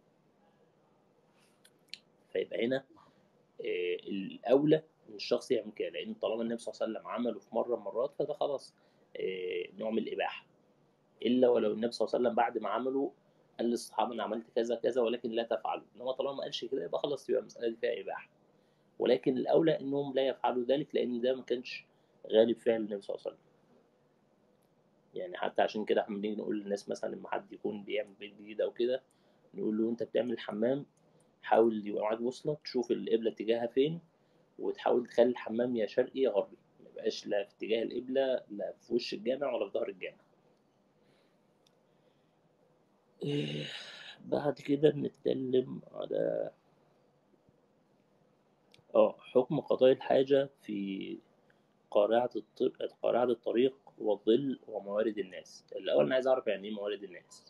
فيبقى هنا آه، الاولى ان الشخص يعمل كده لان طالما النبي صلى الله عليه وسلم عمله في مره من المرات فده خلاص آه، نوع من الاباحه الا ولو النبي صلى الله عليه وسلم بعد ما عمله قال للصحابه انا عملت كذا كذا ولكن لا تفعلوا انما طالما ما قالش كده يبقى خلاص يبقى المساله دي فيها اباحه ولكن الاولى انهم لا يفعلوا ذلك لان ده ما كانش غالب فعل النبي صلى الله عليه وسلم يعني حتى عشان كده احنا بنيجي نقول للناس مثلا لما حد يكون بيعمل بيت جديد او كده نقول له انت بتعمل الحمام حاول يبقى معاك بوصله تشوف القبله اتجاهها فين وتحاول تخلي الحمام يا شرقي يا غربي ما يبقاش لا في اتجاه القبله لا في وش الجامع ولا في ظهر الجامع إيه، بعد كده بنتكلم على اه حكم قضاء الحاجة في قارعة الطريق قارعة الطريق والظل وموارد الناس الأول أنا عايز أعرف يعني إيه موارد الناس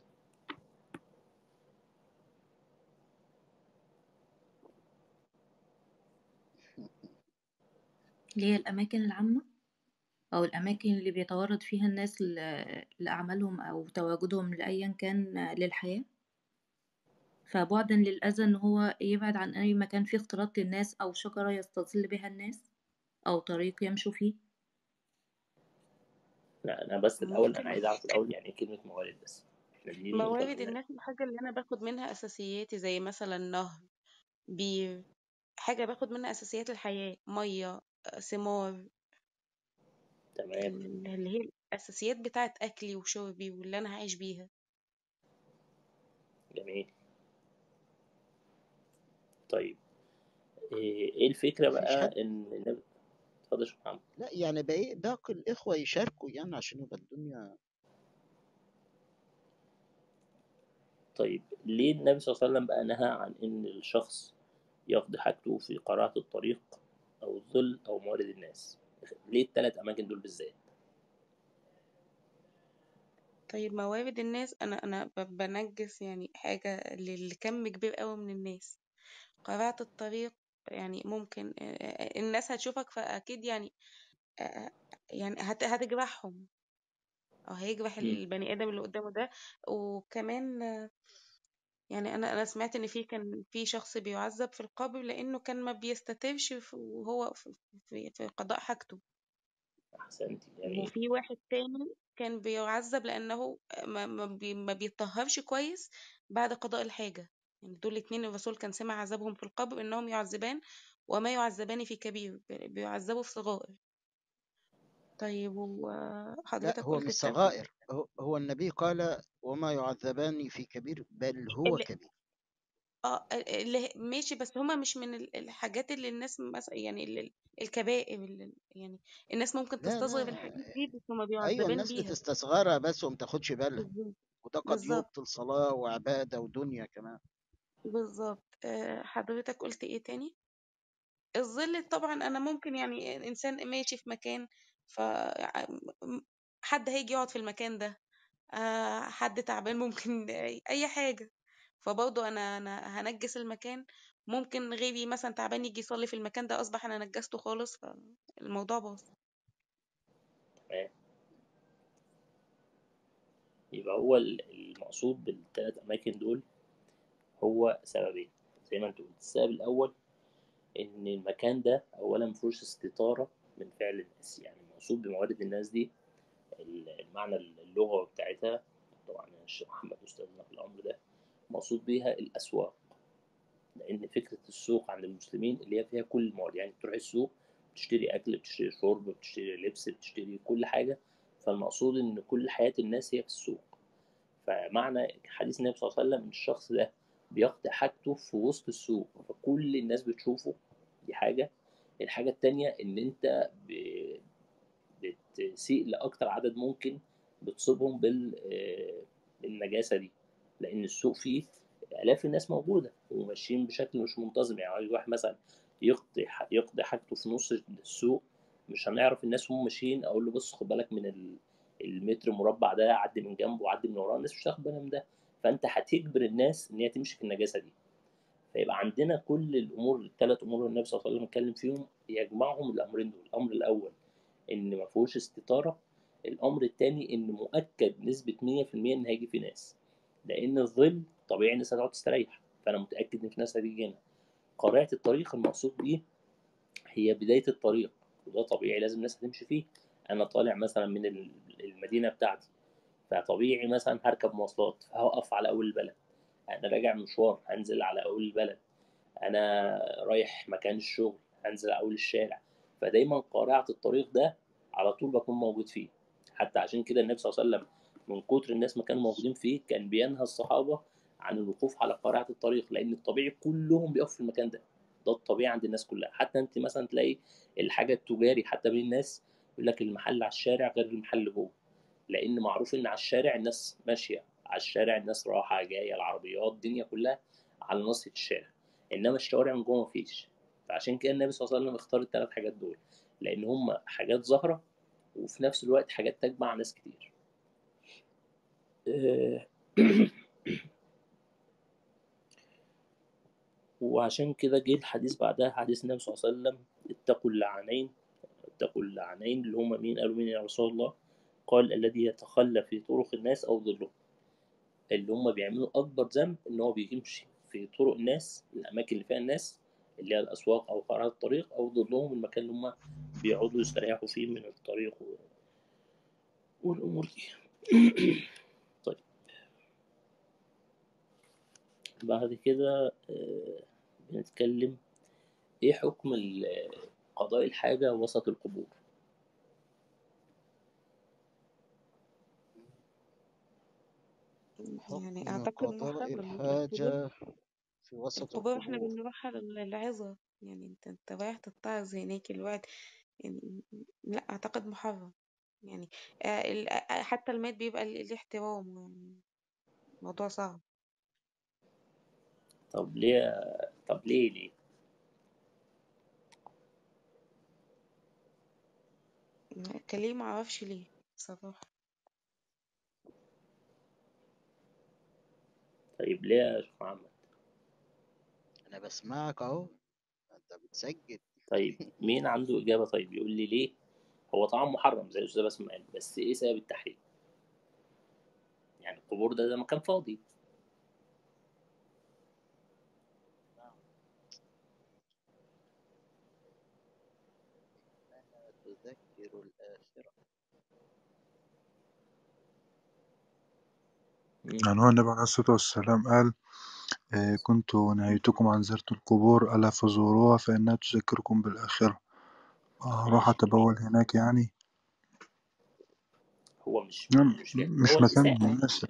اللي هي الأماكن العامة أو الأماكن اللي بيتوارد فيها الناس ل- لأعمالهم أو تواجدهم لأيا كان للحياة فبعدا للأذى إن هو يبعد عن أي مكان فيه اختلاط للناس أو شجرة يستظل بها الناس أو طريق يمشوا فيه لا أنا بس الأول أنا ممكن عايز أعرف الأول يعني إيه كلمة موارد بس إحنا دي النقطة موارد الأولى الناس الحاجة اللي أنا باخد منها أساسياتي زي مثلا نهر بير حاجة باخد منها أساسيات الحياة مية آه، ثمار تمام ال- اللي هي الأساسيات بتاعة أكلي وشربي واللي أنا هعيش بيها جميل طيب إيه إيه الفكرة مفيش بقى حد إن النبي اتفضل يا شيخ محمد لا يعني باقي باقي الإخوة يشاركوا يعني عشان يبقى الدنيا طيب ليه النبي صلى الله عليه وسلم بقى نهى عن إن الشخص يقضي حاجته في قارعة الطريق أو الظل أو موارد الناس ليه التلات أماكن دول بالذات طيب موارد الناس أنا أنا ب- بنجس يعني حاجة لكم كبير قوي من الناس قارعة الطريق يعني ممكن آه، آه، الناس هتشوفك فأكيد يعني آه، يعني هت- هتجرحهم أو هيجرح مم. البني آدم اللي قدامه ده وكمان آه، يعني أنا أنا سمعت إن في كان في شخص بيعذب في القبر لأنه كان ما بيستترش في- وهو في, في, في قضاء حاجته أحسنتي جميل وفي واحد تاني كان بيعذب لأنه ما, ما, بي ما بيطهرش كويس بعد قضاء الحاجة يعني دول الاتنين الرسول كان سمع عذابهم في القبر إنهم يعذبان وما يعذبان في كبير بيعذبوا في صغائر طيب لا وحضرتك هو قلت مش التالتة صغائر هو, هو النبي قال وما يعذبان في كبير بل هو اللي كبير اه اللي ماشي بس هما مش من ال- الحاجات اللي الناس مثلا يعني ال- الكبائر اللي يعني الناس ممكن لا تستصغر لا الحاجات دي بس هما ايوه بيعذبان الناس بيها بتستصغرها بس وما تاخدش بالها بالظبط وده قد بالظبط يبطل صلاة وعبادة ودنيا كمان بالظبط آه، حضرتك قلت ايه تاني الظل طبعا انا ممكن يعني انسان ماشي في مكان ف حد هيجي يقعد في المكان ده آه، حد تعبان ممكن اي حاجه فبرضه انا انا هنجس المكان ممكن غيري مثلا تعبان يجي يصلي في المكان ده اصبح انا نجسته خالص فالموضوع باظ تمام يبقى هو المقصود بالثلاث أماكن دول هو سببين زي ما انت قلت السبب الأول إن المكان ده أولا مفيهوش استطارة من فعل الناس يعني المقصود بموارد الناس دي المعنى اللغوي بتاعتها طبعا الشيخ محمد أستاذنا في الأمر ده مقصود بيها الأسواق لأن فكرة السوق عند المسلمين اللي هي فيها كل الموارد يعني تروح السوق بتشتري أكل بتشتري شرب بتشتري لبس بتشتري كل حاجة فالمقصود إن كل حياة الناس هي في السوق فمعنى حديث النبي صلى الله عليه وسلم إن الشخص ده بيقضي حاجته في وسط السوق فكل الناس بتشوفه دي حاجة الحاجة التانية إن أنت بتسيء لأكتر عدد ممكن بتصيبهم بالنجاسة دي لأن السوق فيه آلاف الناس موجودة وماشيين بشكل مش منتظم يعني واحد مثلا يقضي يقضي حاجته في نص السوق مش هنعرف الناس هم ماشيين اقول له بص خد بالك من المتر مربع ده عدي من جنبه وعدي من وراه الناس مش هتاخد بالها من ده فانت هتجبر الناس ان هي تمشي في النجاسه دي فيبقى عندنا كل الامور الثلاث امور اللي النبي صلى الله عليه وسلم اتكلم فيهم يجمعهم الامرين دول الامر الاول ان ما فيهوش استطاره الامر الثاني ان مؤكد نسبه 100% ان هيجي في ناس لان الظل طبيعي الناس هتقعد تستريح فانا متاكد ان في ناس هتيجي هنا قارعه الطريق المقصود بيه هي بدايه الطريق وده طبيعي لازم الناس هتمشي فيه انا طالع مثلا من المدينه بتاعتي فطبيعي مثلا هركب مواصلات فهوقف على اول البلد انا راجع مشوار هنزل على اول البلد انا رايح مكان الشغل هنزل على اول الشارع فدايما قارعه الطريق ده على طول بكون موجود فيه حتى عشان كده النبي صلى الله عليه وسلم من كتر الناس ما كانوا موجودين فيه كان بينهى الصحابه عن الوقوف على قارعه الطريق لان الطبيعي كلهم بيقفوا في المكان ده ده الطبيعي عند الناس كلها حتى انت مثلا تلاقي الحاجه التجاري حتى بين الناس يقول لك المحل على الشارع غير المحل جوه لان معروف ان على الشارع الناس ماشيه على الشارع الناس رايحه جايه العربيات الدنيا كلها على نص الشارع انما الشوارع من جوه مفيش فعشان كده النبي صلى الله عليه وسلم اختار الثلاث حاجات دول لان هم حاجات ظاهره وفي نفس الوقت حاجات تجمع ناس كتير وعشان كده جه الحديث بعدها حديث النبي صلى الله عليه وسلم اتقوا اللعنين اتقوا اللعنين اللي هم مين قالوا مين يا رسول الله قال الذي يتخلى في طرق الناس او ظلهم اللي هم بيعملوا اكبر ذنب ان هو بيمشي في طرق الناس الاماكن اللي فيها الناس اللي هي الاسواق او قرارات الطريق او ظلهم المكان اللي هم بيقعدوا يستريحوا فيه من الطريق و... والامور دي طيب بعد كده بنتكلم ايه حكم قضاء الحاجة وسط القبور يعني اعتقد قضاء محرم الحاجة في وسط القبور احنا القبور بنروحها للعظة يعني انت انت رايح تتعظ هناك الوقت يعني لا اعتقد محرم يعني آه، ال- آه، حتى الميت بيبقى ليه ليه احترام يعني موضوع صعب طب ليه طب ليه ليه كان ليه معرفش ليه بصراحة طيب ليه يا شيخ محمد أنا بسمعك أهو أنت بتسجل طيب مين عنده إجابة طيب يقول لي ليه هو طبعا محرم زي الأستاذ بسمة قال بس إيه سبب التحريم يعني القبور ده ده مكان فاضي إنها تذكر الآخرة مم. يعني هو النبي عليه الصلاة والسلام قال آه، كنت نهيتكم عن زيارة القبور ألا فزوروها فإنها تذكركم بالآخرة أروح ماشي أتبول هناك يعني هو مش نعم مش بي... مش هو مكان الإساءة مناسب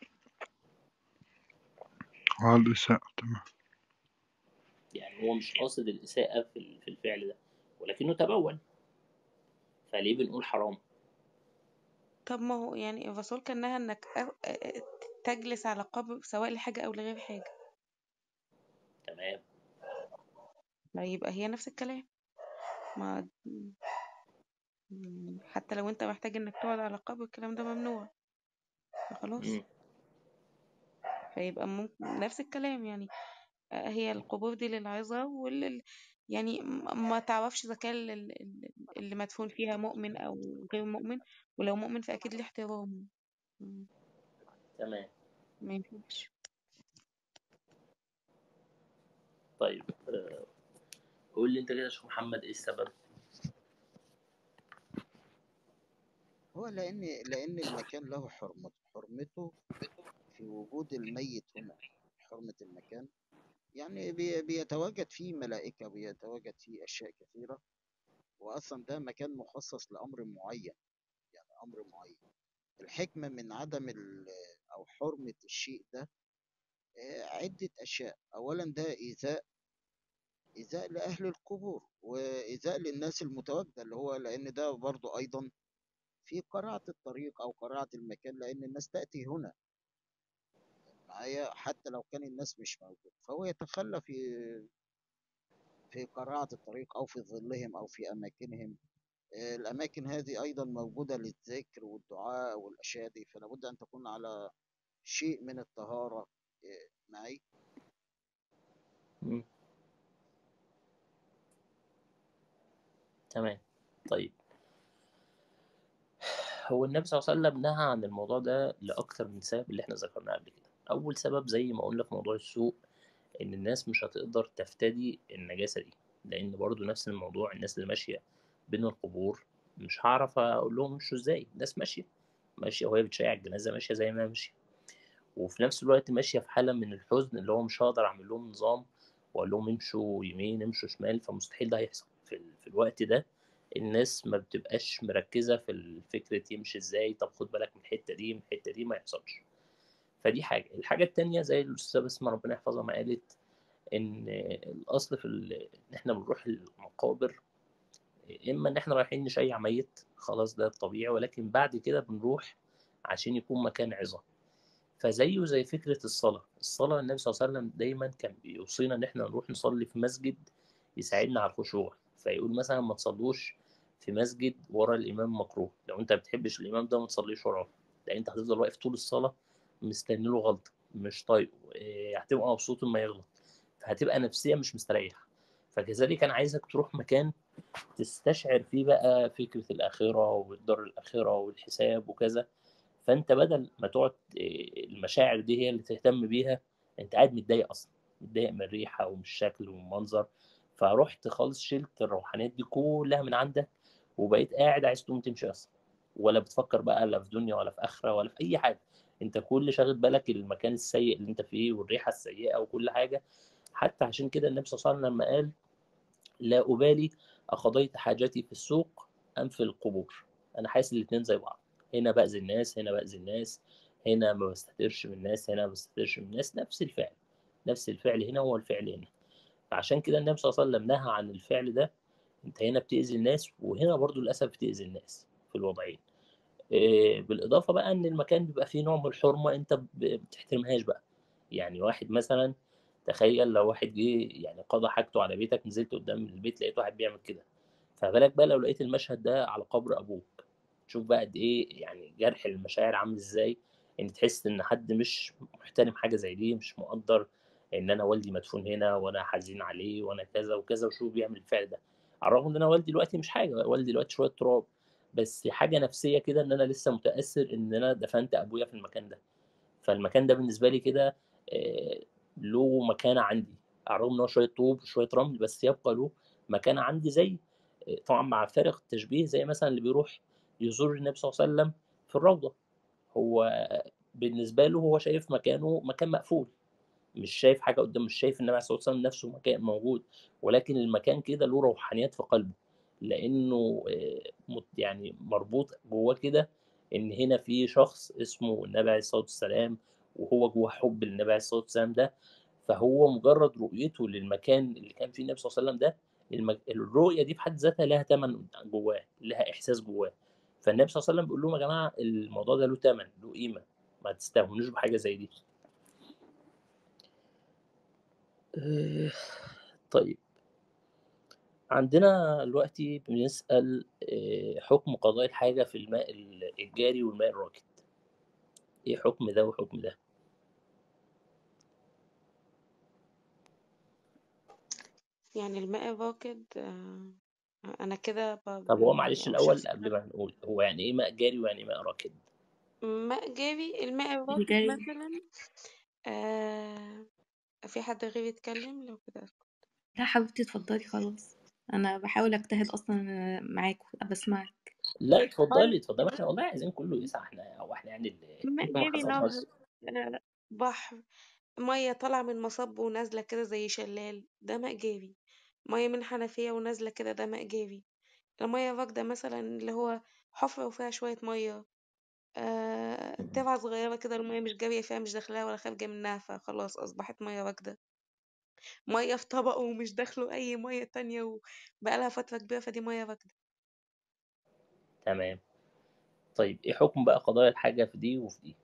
اه الإساءة تمام يعني هو مش قاصد الإساءة في ال- في الفعل ده ولكنه تبول فليه بنقول حرام طب ما هو يعني الرسول كان نهى انك أ- أ- تجلس على قبر سواء لحاجة او لغير حاجة تمام لا يبقى هي نفس الكلام ما مم، حتى لو انت محتاج انك تقعد على قبر الكلام ده ممنوع فخلاص مم. فيبقى ممكن نفس الكلام يعني آه، هي القبور دي للعظة وال يعني م- ما تعرفش إذا كان ال- ال- اللي مدفون فيها مؤمن أو غير مؤمن ولو مؤمن فأكيد له احترامه مم، تمام ما ينفعش طيب آه، قول لي انت كده يا شيخ محمد ايه السبب هو لأن لأن المكان له حرمة حرمته في وجود الميت هنا حرمة المكان يعني بي- بيتواجد فيه ملائكة بيتواجد فيه أشياء كثيرة وأصلا ده مكان مخصص لأمر معين يعني أمر معين الحكمة من عدم ال- أو حرمة الشيء ده آه، عدة أشياء أولا ده إيذاء إيذاء لأهل القبور وإيذاء للناس المتواجدة اللي هو لأن ده برضو أيضا في قراءة الطريق أو قراءة المكان لأن الناس تأتي هنا معايا حتى لو كان الناس مش موجود فهو يتخلى في في قراءة الطريق أو في ظلهم أو في أماكنهم آه، الأماكن هذه أيضا موجودة للذكر والدعاء والأشياء دي فلا بد أن تكون على شيء من الطهارة آه، معي مم. تمام طيب هو النبي صلى الله عليه وسلم نهى عن الموضوع ده لأكثر من سبب اللي احنا ذكرناه قبل كده أول سبب زي ما قلنا في موضوع السوق إن الناس مش هتقدر تفتدي النجاسة دي لأن برضو نفس الموضوع الناس اللي ماشية بين القبور مش هعرف أقول لهم مشوا إزاي الناس ماشية ماشية وهي بتشيع الجنازة ماشية زي ما هي ماشية وفي نفس الوقت ماشية في حالة من الحزن اللي هو مش هقدر أعمل لهم نظام وأقول لهم امشوا يمين امشوا شمال فمستحيل ده هيحصل في, ال... في الوقت ده الناس ما بتبقاش مركزة في الفكرة يمشي ازاي طب خد بالك من الحتة دي من الحتة دي ما يحصلش فدي حاجة الحاجة التانية زي الأستاذة بسمة ربنا يحفظها ما قالت إن الأصل في ال... إن إحنا بنروح المقابر إما إن إحنا رايحين نشيع ميت خلاص ده الطبيعي ولكن بعد كده بنروح عشان يكون مكان عظة فزيه زي فكرة الصلاة الصلاة النبي صلى الله عليه وسلم دايما كان بيوصينا إن إحنا نروح نصلي في مسجد يساعدنا على الخشوع فيقول مثلا ما تصلوش في مسجد ورا الإمام مكروه لو أنت ما بتحبش الإمام ده ما تصليش وراه لأن أنت هتفضل واقف طول الصلاة مستني له غلطة مش طايقه إيه، هتبقى مبسوط لما يغلط فهتبقى نفسيا مش مستريح فكذلك أنا عايزك تروح مكان تستشعر فيه بقى فكرة الآخرة والدار الآخرة والحساب وكذا فانت بدل ما تقعد إيه، المشاعر دي هي اللي تهتم بيها انت قاعد متضايق اصلا متضايق من الريحه ومن الشكل ومن المنظر فرحت خالص شلت الروحانيات دي كلها من عندك وبقيت قاعد عايز تقوم تمشي اصلا ولا بتفكر بقى لا في دنيا ولا في اخره ولا في اي حاجه انت كل شاغل بالك المكان السيء اللي انت فيه والريحه السيئه وكل حاجه حتى عشان كده النبي صلى الله عليه وسلم لما قال لا أبالي أقضيت حاجتي في السوق أم في القبور أنا حاسس الاتنين زي بعض هنا بأذي الناس هنا بأذي الناس هنا ما بستترش من الناس هنا ما بستترش من الناس نفس الفعل نفس الفعل هنا هو الفعل هنا فعشان كده النبي صلى الله عليه وسلم نهى عن الفعل ده انت هنا بتأذي الناس وهنا برضو للأسف بتأذي الناس في الوضعين إيه، بالإضافة بقى إن المكان بيبقى فيه نوع من الحرمة أنت ب- بتحترمهاش بقى يعني واحد مثلا تخيل لو واحد جه يعني قضى حاجته على بيتك نزلت قدام البيت لقيت واحد بيعمل كده فبالك بقى لو لقيت المشهد ده على قبر أبوك شوف بقى قد إيه يعني جرح المشاعر عامل إزاي إن تحس إن حد مش محترم حاجة زي دي مش مقدر إن أنا والدي مدفون هنا وأنا حزين عليه وأنا كذا وكذا وشو بيعمل الفعل ده على الرغم إن أنا والدي دلوقتي مش حاجة والدي دلوقتي شوية تراب بس حاجة نفسية كده إن أنا لسه متأثر إن أنا دفنت أبويا في المكان ده فالمكان ده بالنسبة لي كده آه، له مكانة عندي على الرغم إن هو شوية طوب وشوية رمل بس يبقى له مكانة عندي زي آه، طبعا مع فارق التشبيه زي مثلا اللي بيروح يزور النبي صلى الله عليه وسلم في الروضة هو بالنسبة له هو شايف مكانه مكان مقفول مش شايف حاجة قدامه مش شايف النبي صلى الله عليه وسلم نفسه مكان موجود ولكن المكان كده له روحانيات في قلبه لأنه آه، مت- يعني مربوط جواه كده إن هنا في شخص اسمه النبي عليه الصلاة والسلام وهو جواه حب للنبي عليه الصلاة والسلام ده فهو مجرد رؤيته للمكان اللي كان فيه النبي صلى الله عليه وسلم ده المج... الرؤية دي في حد ذاتها لها ثمن جواه لها إحساس جواه فالنبي صلى الله عليه وسلم بيقول لهم يا جماعة الموضوع ده له ثمن له قيمة ما تستهونوش بحاجة زي دي آه، طيب عندنا دلوقتي بنسأل آه، حكم قضاء الحاجة في الماء ال- الجاري والماء الراكد ايه حكم ده وحكم ده يعني الماء الراكد آه، انا كده ب... طب هو يعني معلش او الأول الشخص قبل ده ما نقول هو يعني ايه ماء جاري ويعني ايه ماء راكد ماء جاري الماء الراكد الجاري مثلا آه في حد غير يتكلم لو كده لا حبيبتي اتفضلي خلاص انا بحاول اجتهد اصلا معاكم بسمعك لا اتفضلي طيب اتفضلي احنا والله عايزين كله يسعى احنا او احنا يعني اللي ماء احنا ما جاري نهر حصلناش آه، بحر مية طالعة من مصب ونازلة كده زي شلال ده ماء جاري مية من حنفية ونازلة كده ده ماء جاري المية الراكدة مثلا اللي هو حفرة وفيها شوية مية آه ترعة صغيرة كده المية مش جارية فيها مش داخلها ولا خارجة منها فخلاص أصبحت مية راكدة مية في طبق ومش داخله أي مية تانية وبقالها فترة كبيرة فدي مية راكدة تمام طيب ايه حكم بقى قضايا الحاجة في دي وفي دي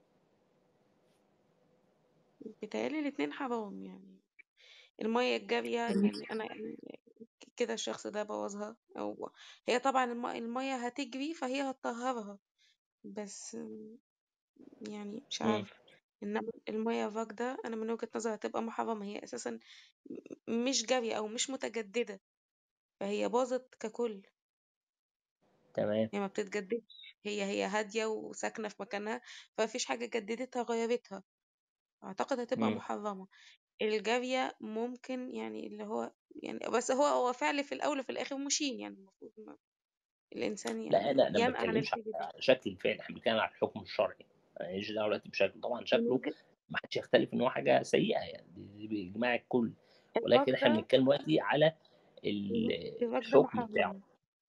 بيتهيألي الاتنين حرام يعني المية الجارية يعني أنا كده الشخص ده بوظها أو هي طبعا الم- المية هتجري فهي هتطهرها بس يعني مش مم. عارفة إنما المية الراكدة أنا من وجهة نظري هتبقى محرمة هي أساسا م- مش جارية أو مش متجددة فهي باظت ككل تمام هي ما بتتجددش هي هي هادية وساكنة في مكانها فمفيش حاجة جددتها غيرتها أعتقد هتبقى مم. محرمة الجارية ممكن يعني اللي هو يعني بس هو هو فعل في الأول وفي الآخر مشين يعني المفروض ما الإنسان لا يعني انا انا ما ينأى عن بتكلمش الفعل ده على شكل الفعل احنا بنتكلم على الحكم الشرعي ماليش دعوه دلوقتي بشكله طبعا من شكله وجهة ما حدش يختلف ان هو حاجه سيئه يعني دي دي باجماع الكل ولكن احنا الراكدة بنتكلم دلوقتي على ال- الراكدة الحكم بتاعه محرمة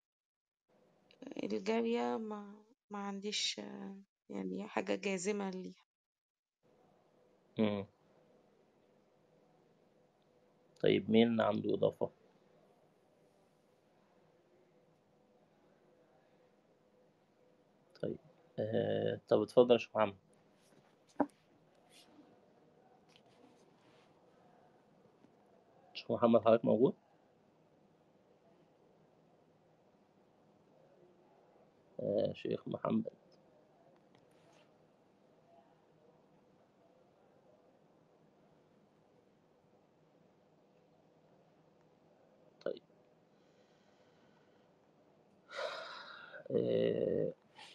الجارية ما ما عنديش آه، يعني حاجة جازمة ليها مم. طيب مين عنده اضافه طيب آه... طب اتفضل يا شيخ محمد شيخ محمد حضرتك موجود آه شيخ محمد طيب آه...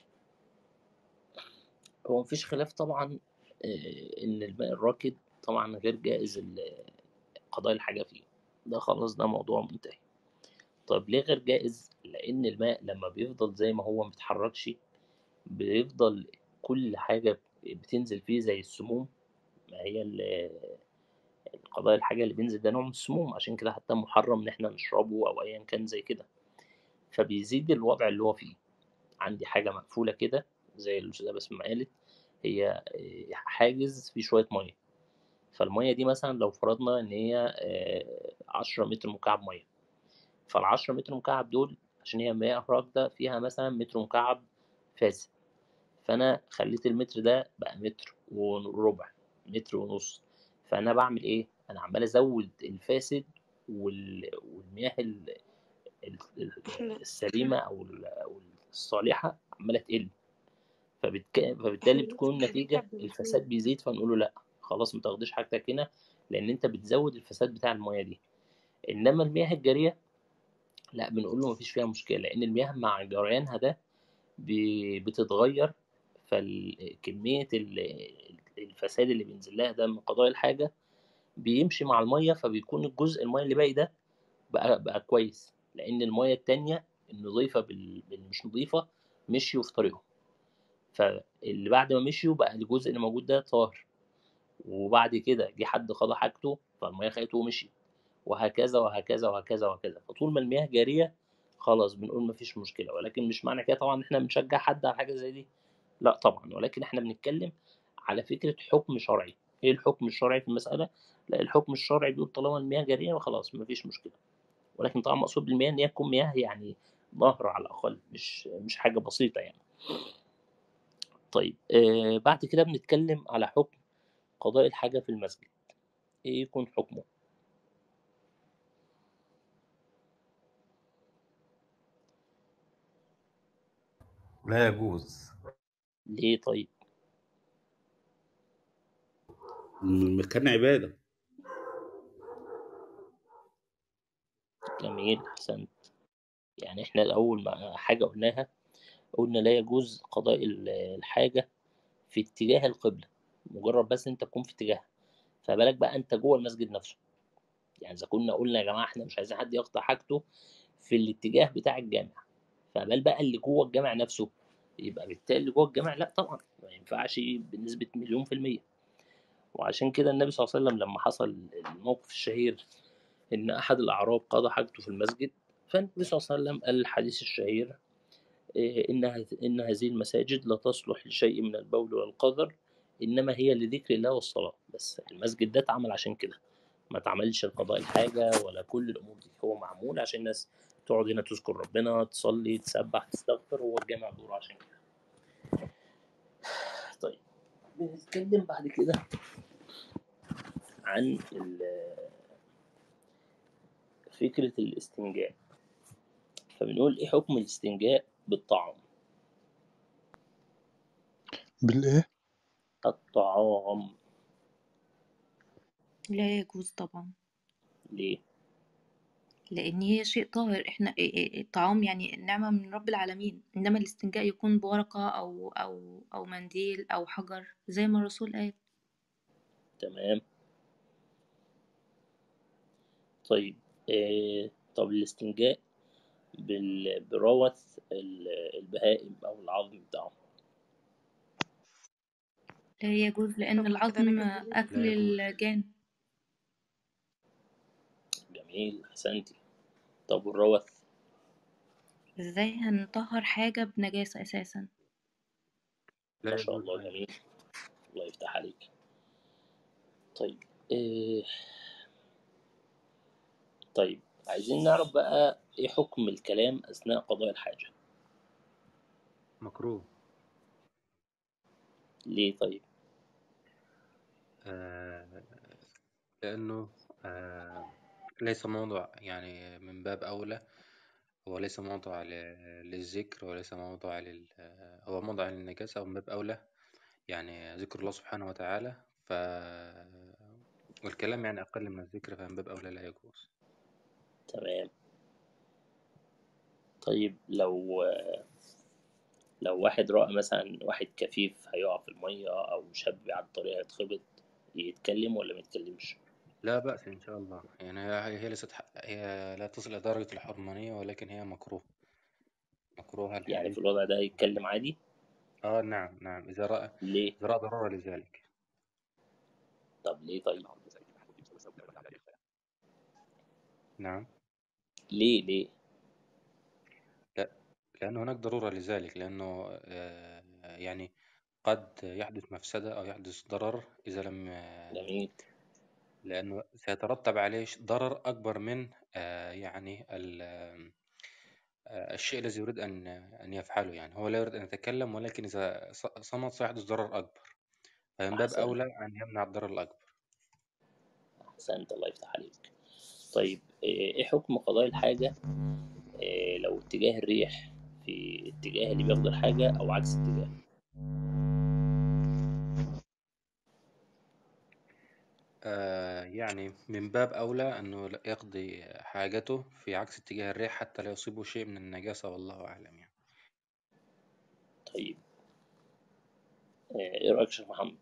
هو مفيش خلاف طبعا آه... ان الماء الراكد طبعا غير جائز ال- قضاء الحاجه فيه ده خلاص ده موضوع منتهي طب ليه غير جائز لان الماء لما بيفضل زي ما هو متحركش بيفضل كل حاجه بتنزل فيه زي السموم ما هي ال- القضاء الحاجه اللي بينزل ده نوع من السموم عشان كده حتى محرم ان احنا نشربه او ايا كان زي كده فبيزيد الوضع اللي هو فيه عندي حاجه مقفوله كده زي الاستاذه بسمة ما قالت هي آه، حاجز فيه شويه ميه فالميه دي مثلا لو فرضنا ان هي آه، 10 متر مكعب ميه فالعشرة متر مكعب دول عشان هي مياه راكدة فيها مثلا متر مكعب فاسد فأنا خليت المتر ده بقى متر وربع متر ونص فأنا بعمل إيه؟ أنا عمال أزود الفاسد وال... والمياه ال... ال- ال- احنا السليمة أو ال- أو الصالحة عمالة تقل فبتك... احنا فبالتالي بس بتكون النتيجة بنركب بنزيد الفساد بيزيد فنقول له لأ خلاص ما تاخدش حاجتك هنا لأن أنت بتزود الفساد بتاع المياه دي إنما المياه الجارية لا بنقول له مفيش فيها مشكلة لأن المياه مع جريانها ده ب- بتتغير فكمية الفساد اللي بينزل لها ده من قضاء الحاجة بيمشي مع المية فبيكون الجزء المية اللي باقي ده بقى, بقى كويس لأن المية التانية النظيفة بال- بالمش نظيفة مشيوا في طريقهم فاللي بعد ما مشيوا بقى الجزء اللي موجود ده طاهر وبعد كده جه حد قضى حاجته فالمية خدته ومشي وهكذا وهكذا وهكذا وهكذا فطول ما المياه جارية خلاص بنقول مفيش مشكلة ولكن مش معنى كده طبعا احنا بنشجع حد على حاجة زي دي لا طبعا ولكن احنا بنتكلم على فكرة حكم شرعي ايه الحكم الشرعي في المسألة لا الحكم الشرعي بيقول طالما المياه جارية خلاص مفيش مشكلة ولكن طبعا مقصود بالمياه ان هي تكون مياه يعني نهر على الأقل مش مش حاجة بسيطة يعني طيب آه بعد كده بنتكلم على حكم قضاء الحاجة في المسجد ايه يكون حكمه لا يجوز ليه طيب المكان عبادة جميل احسنت يعني احنا الاول ما حاجه قلناها قلنا لا يجوز قضاء ال- الحاجه في اتجاه القبله مجرد بس انت تكون في اتجاهها فبالك بقى انت جوه المسجد نفسه يعني اذا كنا قلنا يا جماعه احنا مش عايزين حد يقطع حاجته في الاتجاه بتاع الجامع فبال بقى اللي جوه الجامع نفسه يبقى بالتالي اللي جوه الجامع لا طبعا ما ينفعش بنسبه مليون في الميه وعشان كده النبي صلى الله عليه وسلم لما حصل الموقف الشهير ان احد الاعراب قضى حاجته في المسجد فالنبي صلى الله عليه وسلم قال الحديث الشهير إيه، إن هذ- إن هذه المساجد لا تصلح لشيء من البول والقذر إنما هي لذكر الله والصلاة بس المسجد ده اتعمل عشان كده ما اتعملش لقضاء الحاجة ولا كل الأمور دي هو معمول عشان الناس تقعد هنا تذكر ربنا تصلي تسبح تستغفر هو الجامع دور عشان كده طيب بنتكلم بعد كده عن ال- فكرة الاستنجاء فبنقول إيه حكم الاستنجاء بالطعام بالإيه؟ الطعام لا يجوز طبعا ليه؟ لأن هي شيء طاهر احنا إيه- إيه- الطعام يعني نعمة من رب العالمين إنما الاستنجاء يكون بورقة أو أو أو منديل أو حجر زي ما الرسول قال تمام طيب إيه طب الاستنجاء بال... بروث ال- البهائم أو العظم بتاعهم لا يجوز لأن طب كده العظم نجوز أكل لا يجوز الجان جميل أحسنتي طب والروث ازاي هنطهر حاجة بنجاسة أساسا لا ما شاء يجوز الله أيضا جميل الله يفتح عليك طيب إيه طيب عايزين نعرف بقى إيه حكم الكلام أثناء قضاء الحاجة مكروه ليه طيب آه لأنه آه ليس موضوع يعني من باب أولى هو ليس موضوع ل- للذكر وليس موضوع لل هو موضوع للنجاسة ومن باب أولى يعني ذكر الله سبحانه وتعالى ف والكلام يعني أقل من الذكر فمن باب أولى لا يجوز تمام طيب لو لو واحد رأى مثلا واحد كفيف هيقع في المية أو شاب على الطريق هيتخبط يتكلم ولا ما يتكلمش لا بأس إن شاء الله يعني هي هي ليست ح- هي لا تصل إلى درجة الحرمانية ولكن هي مكروه مكروه يعني الحديث في الوضع ده يتكلم عادي آه نعم نعم إذا رأى ليه إذا رأى ضرورة لذلك طب ليه طيب نعم ليه ليه لا لأن هناك ضرورة لذلك لأنه آه، يعني قد يحدث مفسدة أو يحدث ضرر إذا لم آه، جميل لأنه سيترتب عليه ش- ضرر أكبر من آه، يعني ال- آه، الشيء الذي يريد أن أن يفعله يعني هو لا يريد أن يتكلم ولكن إذا ص- صمت سيحدث ضرر أكبر فمن باب أحسنت أولى أن يمنع الضرر الأكبر أحسنت الله يفتح عليك طيب إيه حكم قضاء الحاجة إيه لو اتجاه الريح في اتجاه اللي بياخد الحاجة أو عكس اتجاه آه، يعني من باب أولى أنه لا يقضي حاجته في عكس اتجاه الريح حتى لا يصيبه شيء من النجاسة والله أعلم يعني طيب إيه رأيك يا شيخ محمد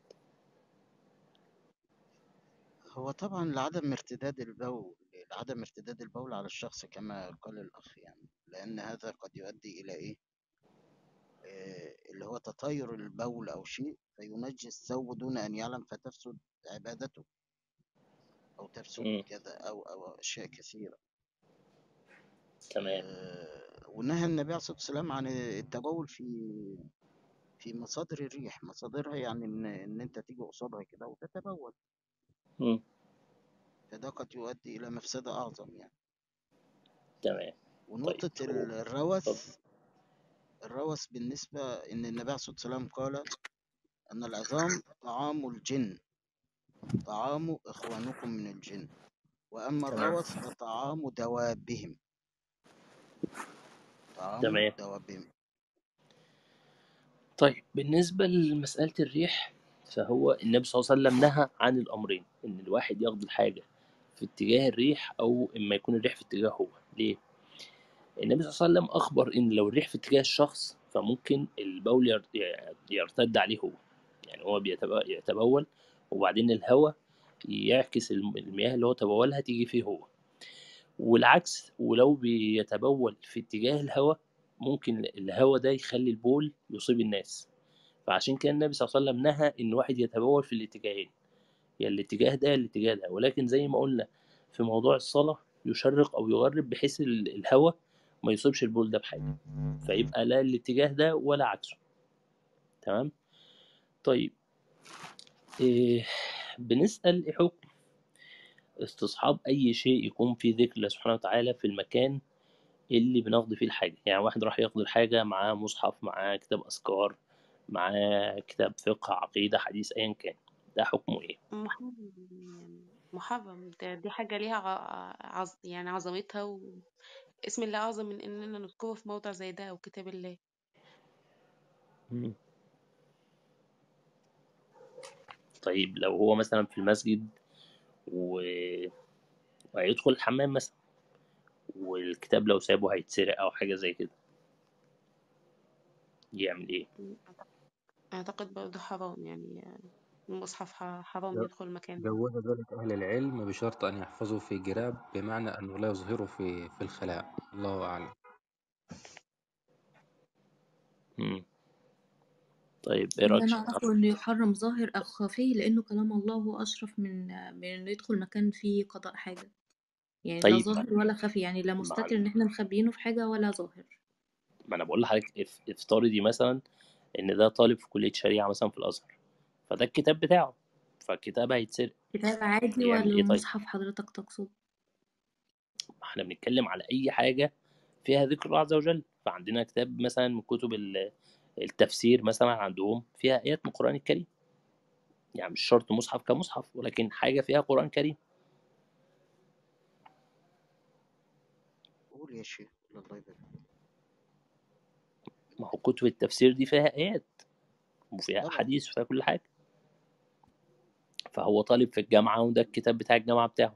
هو طبعا لعدم ارتداد البول لعدم ارتداد البول على الشخص كما قال الأخ يعني لأن هذا قد يؤدي إلى إيه آه، اللي هو تطاير البول أو شيء فينجس ثوبه دون أن يعلم فتفسد عبادته أو تفسد مم. كذا أو أو أشياء كثيرة تمام آه، ونهى النبي عليه الصلاة والسلام عن التبول في في مصادر الريح مصادرها يعني إن إن أنت تيجي قصادها كده وتتبول مم. فده قد يؤدي إلى مفسدة أعظم يعني تمام طيب ونقطة هو ال- اتفضل الروث الروث بالنسبة إن النبي عليه الصلاة والسلام قال أن العظام طعام الجن طعام إخوانكم من الجن وأما تمام الروث فطعام دوابهم طعام تمام دوابهم طيب بالنسبة لمسألة الريح فهو النبي صلى الله عليه وسلم نهى عن الأمرين إن الواحد ياخد الحاجة في اتجاه الريح أو إما يكون الريح في اتجاه هو ليه؟ النبي صلى الله عليه وسلم أخبر إن لو الريح في اتجاه الشخص فممكن البول ير- يرتد عليه هو يعني هو بيتب- يتبول وبعدين الهواء يعكس الم- المياه اللي هو تبولها تيجي فيه هو والعكس ولو بيتبول في اتجاه الهواء ممكن الهواء ده يخلي البول يصيب الناس فعشان كده النبي صلى الله عليه وسلم نهى ان واحد يتبول في الاتجاهين يا الاتجاه ده يا الاتجاه ده ولكن زي ما قلنا في موضوع الصلاة يشرق او يغرب بحيث ال- الهواء ما يصيبش البول ده بحاجة فيبقى لا الاتجاه ده ولا عكسه تمام طيب إيه بنسأل إيه حكم استصحاب أي شيء يكون فيه ذكر الله سبحانه وتعالى في المكان اللي بناخد فيه الحاجة يعني واحد راح ياخد الحاجة معاه مصحف معاه كتاب أذكار معاه كتاب فقه عقيدة حديث أيا كان ده حكمه إيه؟ محرم يعني محرم ده دي حاجة ليها ع- عظ... يعني عظمتها واسم الله أعظم من إننا نذكره في موضع زي ده أو كتاب الله مم. طيب لو هو مثلا في المسجد و... وهيدخل الحمام مثلا والكتاب لو سابه هيتسرق أو حاجة زي كده يعمل إيه؟ أعتقد برضه حرام يعني المصحف ح- حرام جو- يدخل مكان جوز ذلك أهل العلم بشرط أن يحفظوا في جراب بمعنى أنه لا يظهروا في في الخلاء الله أعلم مم. طيب إيه اللي رأيك أنا يا شيخ أعرفه إنه يحرم ظاهر أو خفي لأنه كلام الله هو أشرف من من إنه يدخل مكان فيه قضاء حاجة يعني لا طيب ظاهر ولا خفي يعني لا مع مستتر إن إحنا مخبيينه في حاجة ولا ظاهر ما انا بقول لحضرتك اف- افترضي مثلا ان ده طالب في كلية شريعة مثلا في الازهر فده الكتاب بتاعه فالكتاب هيتسرق كتاب عادي يعمل ولا ايه طيب مصحف حضرتك تقصد احنا بنتكلم على اي حاجة فيها ذكر الله عز وجل فعندنا كتاب مثلا من كتب ال- التفسير مثلا عندهم فيها ايات من القرآن الكريم يعني مش شرط مصحف كمصحف ولكن حاجة فيها قرآن كريم قول يا شيخ الله يبارك فيك. ما هو كتب التفسير دي فيها ايات وفيها طبعا احاديث وفيها كل حاجة فهو طالب في الجامعة وده الكتاب بتاع الجامعة بتاعه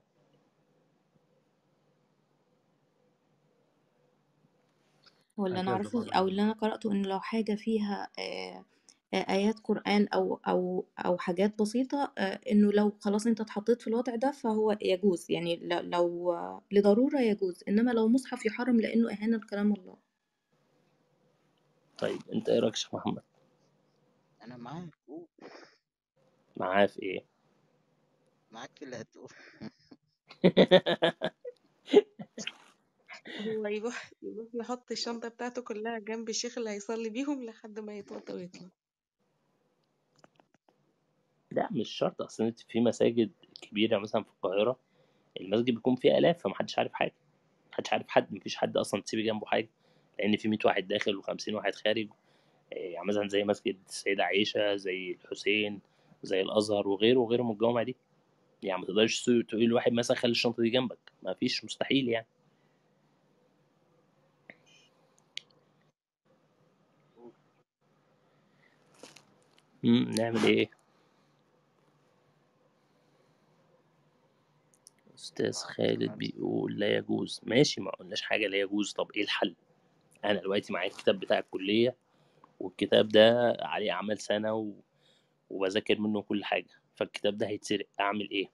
هو اللي أنا أجاز أعرفه بعض أو اللي أنا قرأته إن لو حاجة فيها آه، آه، آيات قرآن أو أو أو حاجات بسيطة آه، إنه لو خلاص أنت اتحطيت في الوضع ده فهو يجوز يعني ل- لو آه، لضرورة يجوز إنما لو مصحف يحرم لأنه إهانة لكلام الله طيب انت ايه رأيك يا شيخ محمد انا معاك قول معاه في ايه معاك في اللي هتقول هو يروح يروح يحط الشنطة بتاعته كلها جنب الشيخ اللي هيصلي بيهم لحد ما يتوضى ويطلع لا مش شرط اصل انت في مساجد كبيره مثلا في القاهره المسجد بيكون فيه الاف فمحدش عارف حاجه محدش عارف حد مفيش حد اصلا تسيبي جنبه حاجه لان في 100 واحد داخل و50 واحد خارج إيه، يعني مثلا زي مسجد السيده عائشه زي الحسين زي الازهر وغيره وغيره من الجوامع دي يعني ما تقدرش تسو- تقول لواحد مثلا خلي الشنطه دي جنبك ما فيش مستحيل يعني مم، نعمل ايه استاذ خالد بيقول لا يجوز ماشي ما قلناش حاجه لا يجوز طب ايه الحل انا دلوقتي معايا الكتاب بتاع الكليه والكتاب ده عليه اعمال سنه و... وبذاكر منه كل حاجه فالكتاب ده هيتسرق اعمل ايه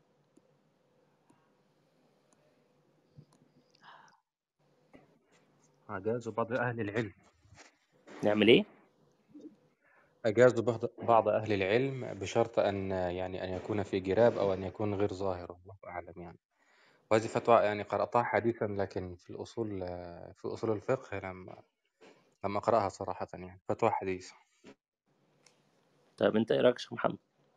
أجاز بعض أهل العلم نعمل ايه أجاز بعض بعض أهل العلم بشرط أن يعني أن يكون في جراب أو أن يكون غير ظاهر الله أعلم يعني وهذه فتوى يعني قرأتها حديثا لكن في الأصول في أصول الفقه لم لم أقرأها صراحة يعني فتوى حديث طب انت ايه رايك يا شيخ محمد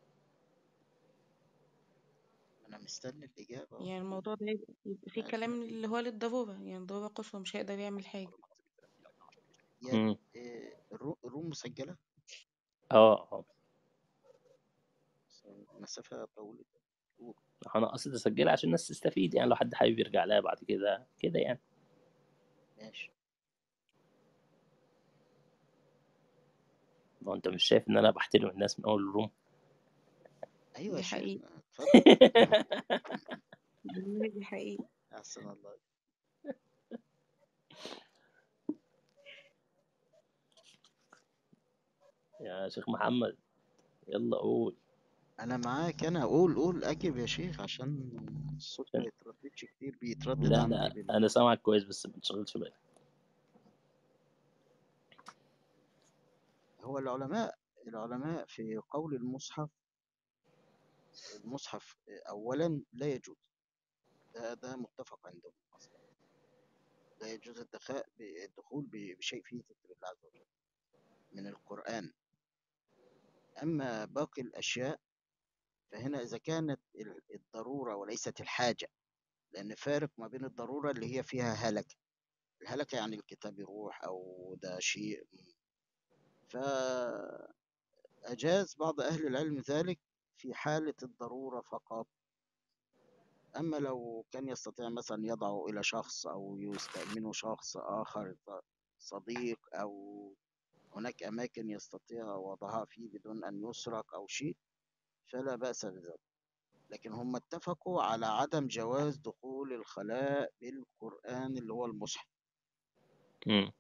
انا مستني الاجابه أهو. يعني الموضوع ده يبقى يبقى فيه ماشي كلام اللي هو للضرورة يعني ضرورة قصوى مش هيقدر يعمل حاجة يعني مم. إيه، الرو- الروم مسجله اه اه مسافه طويله قول. انا قصدي اسجلها عشان الناس تستفيد يعني لو حد حابب يرجع لها بعد كده كده يعني ماشي ما هو انت مش شايف ان انا بحترم الناس من اول الروم ايوه يا دي شيخ حقيقة اتفضل والله دي حقيقة احسن الله يا شيخ محمد يلا قول انا معاك انا قول قول اجب يا شيخ عشان الصوت ما يترددش كتير بيتردد لا عندي لا بال... انا سامعك كويس بس ما تشغلش بالك هو العلماء العلماء في قول المصحف المصحف اولا لا يجوز ده ده متفق عندهم اصلا لا يجوز الدخاء الدخول ب- بشيء فيه ذكر الله عز وجل من القرآن أما باقي الأشياء فهنا إذا كانت ال- الضرورة وليست الحاجة لأن فارق ما بين الضرورة اللي هي فيها هلكة الهلكة يعني الكتاب يروح أو ده شيء فأجاز بعض أهل العلم ذلك في حالة الضرورة فقط أما لو كان يستطيع مثلا يضعه إلى شخص أو يستأمنه شخص آخر صديق أو هناك أماكن يستطيع وضعها فيه بدون أن يسرق أو شيء فلا بأس بذلك لكن هم اتفقوا على عدم جواز دخول الخلاء بالقرآن اللي هو المصحف مم.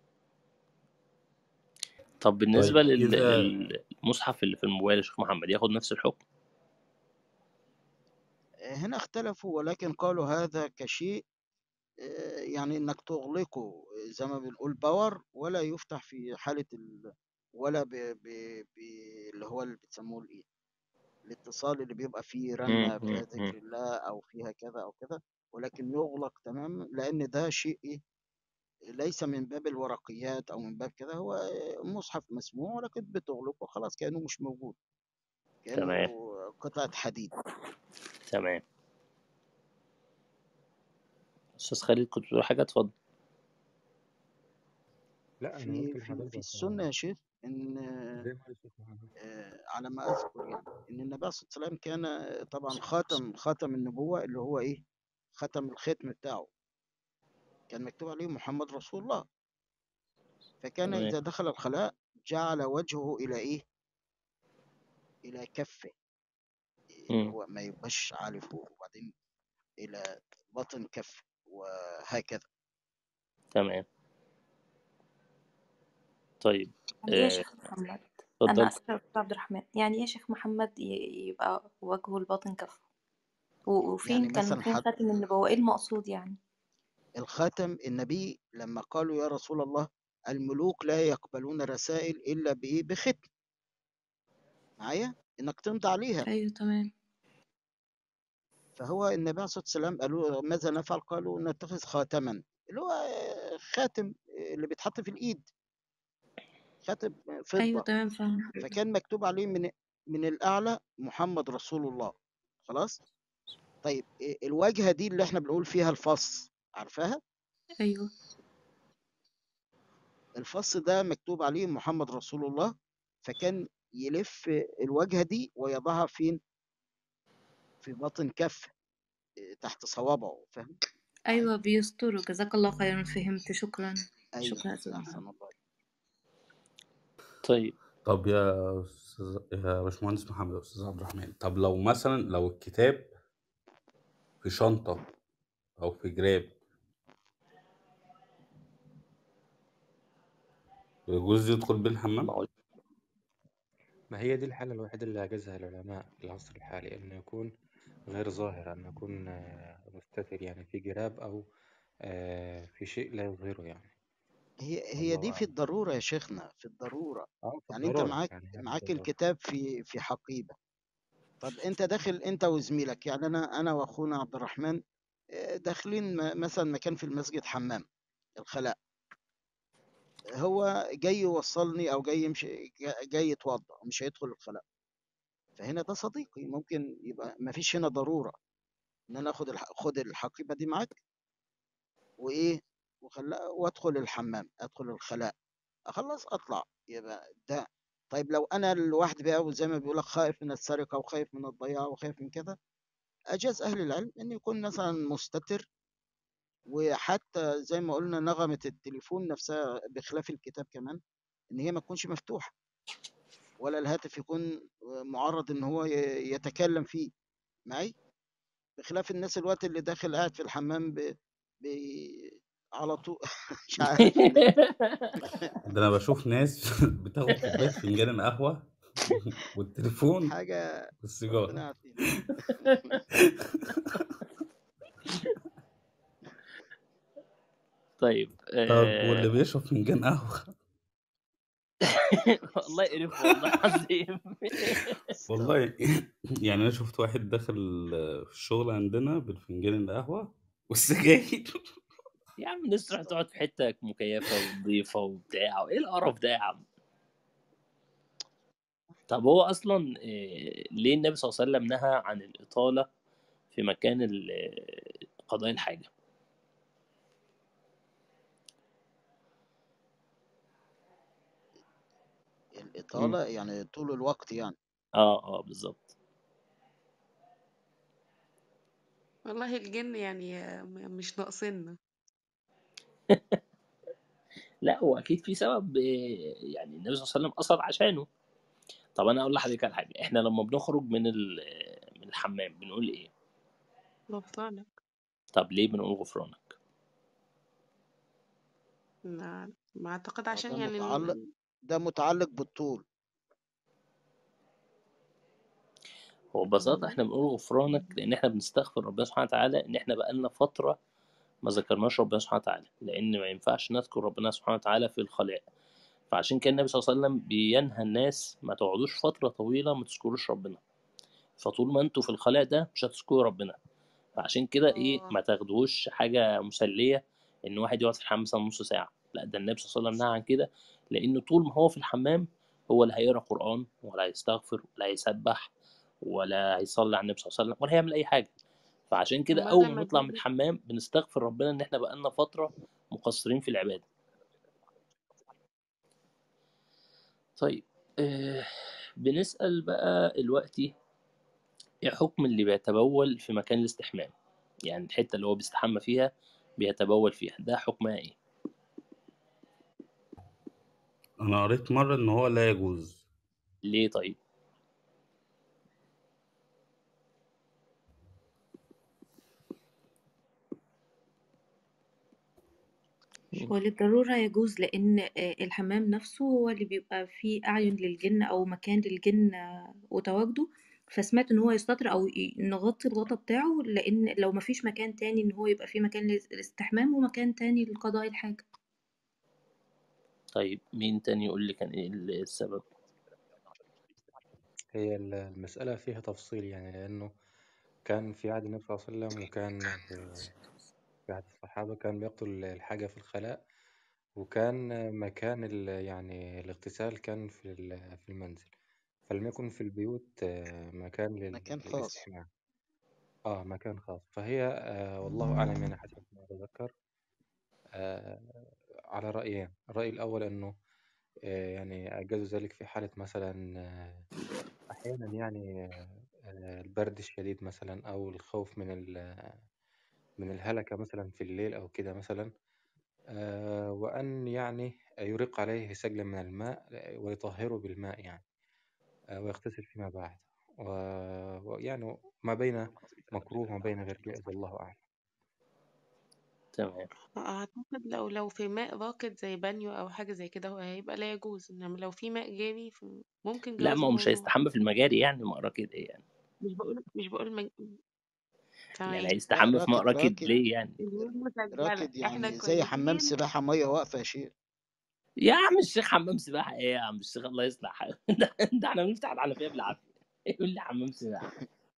طب بالنسبة طيب لل- إذا للمصحف اللي في الموبايل يا شيخ محمد ياخد نفس الحكم هنا اختلفوا ولكن قالوا هذا كشيء آه، يعني انك تغلقه زي ما بنقول باور ولا يفتح في حالة ال... ولا ب... ب... ب... اللي هو اللي بتسموه الايه الاتصال اللي بيبقى فيه مم. رنة فيها مم. ذكر مم. الله او فيها كذا او كذا ولكن يغلق تماما لان ده شيء ايه ليس من باب الورقيات او من باب كذا هو مصحف مسموع ولكن بتغلقه خلاص كأنه مش موجود كأنه تمام قطعة حديد تمام أستاذ خالد كنت بتقول حاجة اتفضل لا أنا في ممكن في في حضرتك السنة يا شيخ ان زي ما قال الشيخ محمد آه، على ما اذكر يعني ان النبي صلى الله عليه وسلم كان آه، طبعا خاتم خاتم النبوة اللي هو ايه ختم الختم بتاعه كان مكتوب عليه محمد رسول الله فكان تمام اذا دخل الخلاء جعل وجهه الى ايه الى كفه اللي مم. هو ما يبقاش عالي فوق وبعدين الى بطن كفه وهكذا تمام طيب يعني ايه يا آه، شيخ محمد انا اتفضل اسفه يا استاذ عبد الرحمن يعني ايه يا شيخ محمد ي- يبقى وجهه الباطن كفه و- وفين يعني كان مثلا فين حد خاتم النبوة ايه المقصود يعني الخاتم النبي لما قالوا يا رسول الله الملوك لا يقبلون رسائل الا بايه بختم معايا انك تمضي عليها ايوه تمام فهو النبي عليه الصلاه والسلام قالوا ماذا نفعل قالوا نتخذ خاتما اللي هو خاتم اللي بيتحط في الايد خاتم ايوه فضه تمام فاهم فكان مكتوب عليه من من الاعلى محمد رسول الله خلاص طيب إيه الواجهه دي اللي احنا بنقول فيها الفص عارفاها ايوه الفص ده مكتوب عليه محمد رسول الله فكان يلف الواجهه دي ويضعها فين في باطن كف إيه، تحت صوابعه فاهم ايوه بيستروا جزاك الله خيرا فهمت شكرا ايوه شكرا يا استاذ احسن محمد الله طيب طب يا أستاذ يا باشمهندس محمد يا أستاذ عبد الرحمن طب لو مثلا لو الكتاب في شنطة أو في جراب يجوز يدخل بيه الحمام؟ ما هو ما هي دي الحالة الوحيدة اللي أجازها العلماء في العصر الحالي إنه يكون غير ظاهر أنه يكون آه، مستتر يعني في جراب أو آه، في شيء لا يظهره يعني هي هي دي والله في أعلم الضروره يا شيخنا في الضروره أه في يعني انت الضرورة معاك يعني هي في معاك الضرورة الكتاب في في حقيبه طب انت داخل انت وزميلك يعني انا انا واخونا عبد الرحمن آه، داخلين م- مثلا مكان في المسجد حمام الخلاء هو جاي يوصلني او جاي يمشي جا- جاي يتوضا مش هيدخل الخلاء فهنا ده صديقي ممكن يبقى ما فيش هنا ضروره ان انا اخد الح... خد الحقيبه دي معاك وايه وخلا وادخل الحمام ادخل الخلاء اخلص اطلع يبقى ده طيب لو انا لوحدي بقى وزي ما بيقول لك خايف من السرقه وخايف من الضياع وخايف من كده اجاز اهل العلم ان يكون مثلا مستتر وحتى زي ما قلنا نغمه التليفون نفسها بخلاف الكتاب كمان ان هي ما تكونش مفتوحه ولا الهاتف يكون معرض ان هو ي- يتكلم فيه معي بخلاف الناس الوقت اللي داخل قاعد في الحمام ب... ب... على طول مش عارف ليه ده انا بشوف ناس بتاخد كوبايه فنجان قهوه والتليفون حاجة ربنا والسيجاره يعافينا طيب طب واللي آه... بيشرب فنجان قهوه والله قرف والله العظيم والله استغفر يعني انا شفت واحد داخل في الشغل عندنا بالفنجان القهوه والسجاير يا عم الناس تروح تقعد في حته مكيفه ونظيفه وبتاع ايه القرف ده يا عم طب هو اصلا آه، ليه النبي صلى الله عليه وسلم نهى عن الاطاله في مكان ال- آه، قضاء الحاجه مم. الإطالة يعني طول الوقت يعني اه اه بالظبط والله الجن يعني م- مش ناقصنا لا هو اكيد في سبب آه، يعني النبي صلى الله عليه وسلم قصد عشانه طب انا اقول لحضرتك على حاجه احنا لما بنخرج من ال- آه، من الحمام بنقول ايه غفرانك طب ليه بنقول غفرانك لا ما اعتقد آه، عشان ده يعني متعلق ال- ده متعلق بالطول هو ببساطه مم. احنا بنقول غفرانك لان احنا بنستغفر ربنا سبحانه وتعالى ان احنا بقالنا فتره ما ذكرناش ربنا سبحانه وتعالى لان ما ينفعش نذكر ربنا سبحانه وتعالى في الخلاء فعشان كده النبي صلى الله عليه وسلم بينهى الناس ما تقعدوش فتره طويله ما تذكروش ربنا فطول ما انتوا في الخلاء ده مش هتذكروا ربنا فعشان كده ايه اه ما تاخدوش حاجه مسليه ان واحد يقعد في الحمام مثلا نص ساعه لا ده النبي صلى الله عليه وسلم نهى عن كده لان طول ما هو في الحمام هو لا هيقرا قران ولا هيستغفر ولا هيسبح ولا هيصلي على النبي صلى الله عليه وسلم ولا هيعمل اي حاجه فعشان كده امال اول ما لما نطلع من تيجي الحمام بنستغفر ربنا ان احنا بقالنا فتره مقصرين في العباده طيب آه بنسال بقى دلوقتي ايه حكم اللي بيتبول في مكان الاستحمام يعني الحته اللي هو بيستحمى فيها بيتبول فيها ده حكمها ايه انا قريت مره ان هو لا يجوز ليه طيب مم. وللضرورة يجوز لأن آه، الحمام نفسه هو اللي بيبقى فيه أعين للجن أو مكان للجن آه، وتواجده فسمعت إن هو يستتر أو ي- نغطي الغطا بتاعه لأن لو مفيش مكان تاني إن هو يبقى فيه مكان للاستحمام ومكان تاني لقضاء الحاجة طيب مين تاني يقول لي كان ايه السبب هي ال- المسألة فيها تفصيل يعني لأنه كان في عهد النبي صلى الله عليه وسلم وكان في في عهد الصحابة كان بيقتل الحاجة في الخلاء وكان مكان ال- يعني الاغتسال كان في ال- في المنزل فلم يكن في البيوت آه، مكان لل- مكان خاص للاستحمام اه مكان خاص فهي آه والله أعلم يعني حسب ما أتذكر آه على رأيين الرأي الأول أنه آه يعني أجازوا ذلك في حالة مثلا آه أحيانا يعني آه آه، البرد الشديد مثلا أو الخوف من ال- من الهلكة مثلا في الليل أو كده مثلا آه، وأن يعني يريق عليه سجلا من الماء ويطهره بالماء يعني آه، ويغتسل فيما بعد و- ويعني ما بين مكروه وما بين غير جائز الله أعلم تمام اعتقد لو لو في ماء راكد زي بانيو او حاجة زي كده هو هيبقى لا يجوز انما لو في ماء جاري ف- ممكن لا جواز ما هو مش الموضوع هيستحمى في المجاري يعني مقرا كده ايه يعني مش بقول مش بقول مج... يعني تمام لا هيستحمى في ماء راكد راكد راكد ليه يعني اليوم مسجلة راكد احنا يعني زي حمام كويسين سباحة مية واقفة يا شيخ يا عم الشيخ حمام سباحه ايه يا عم الشيخ الله يصلح حاله ده ده احنا بنفتح الحنفيه بالعافيه يقول لي حمام سباحه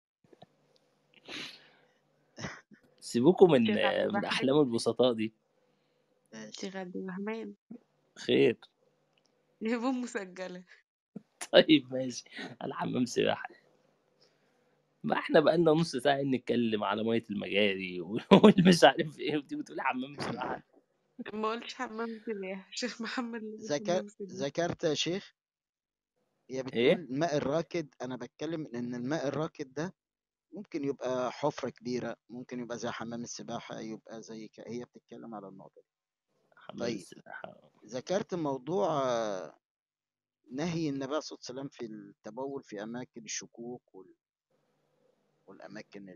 سيبوكم من شيخ عبد من الرحمن احلام البسطاء دي ماشي شيخ عبد الرحمن خير اليوم مسجلة طيب ماشي الحمام سباحه ما احنا بقالنا نص ساعه نتكلم على ميه المجاري والمش عارف ايه وتيجي تقول حمام سباحه ما قلتش حمام سباحة شيخ محمد اللي قال ذكر حمام سباحة ذكرت يا شيخ هي ايه بتقول الماء الراكد أنا بتكلم إن الماء الراكد ده ممكن يبقى حفرة كبيرة ممكن يبقى زي حمام السباحة يبقى زي ك... هي بتتكلم على النقطة دي حمام طيب السباحه ذكرت موضوع آه، نهي النبي صلى الله عليه وسلم في التبول في أماكن الشكوك وال- والأماكن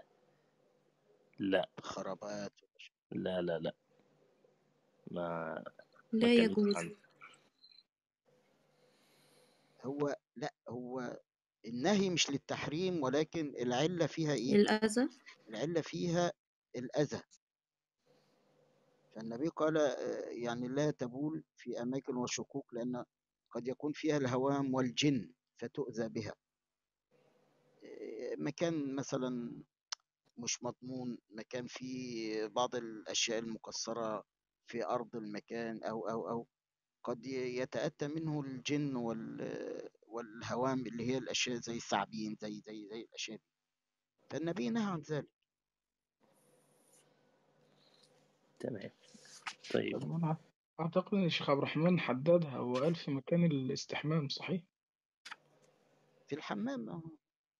لا الخرابات لا لا لا ما ما لا كانش يجوز عندي هو لا هو النهي مش للتحريم ولكن العلة فيها إيه؟ الأذى العلة فيها الأذى فالنبي قال آه، يعني لا تبول في أماكن والشكوك لأن قد يكون فيها الهوام والجن فتؤذى بها آه، مكان مثلا مش مضمون مكان فيه بعض الأشياء المكسرة في أرض المكان أو أو أو قد ي- يتأتى منه الجن وال والهوام اللي هي الأشياء زي الثعابين زي زي زي الأشياء دي فالنبي نهى عن ذلك تمام طيب طب أنا أعتقد إن الشيخ عبد الرحمن حددها وقال في مكان الاستحمام صحيح؟ في الحمام آه.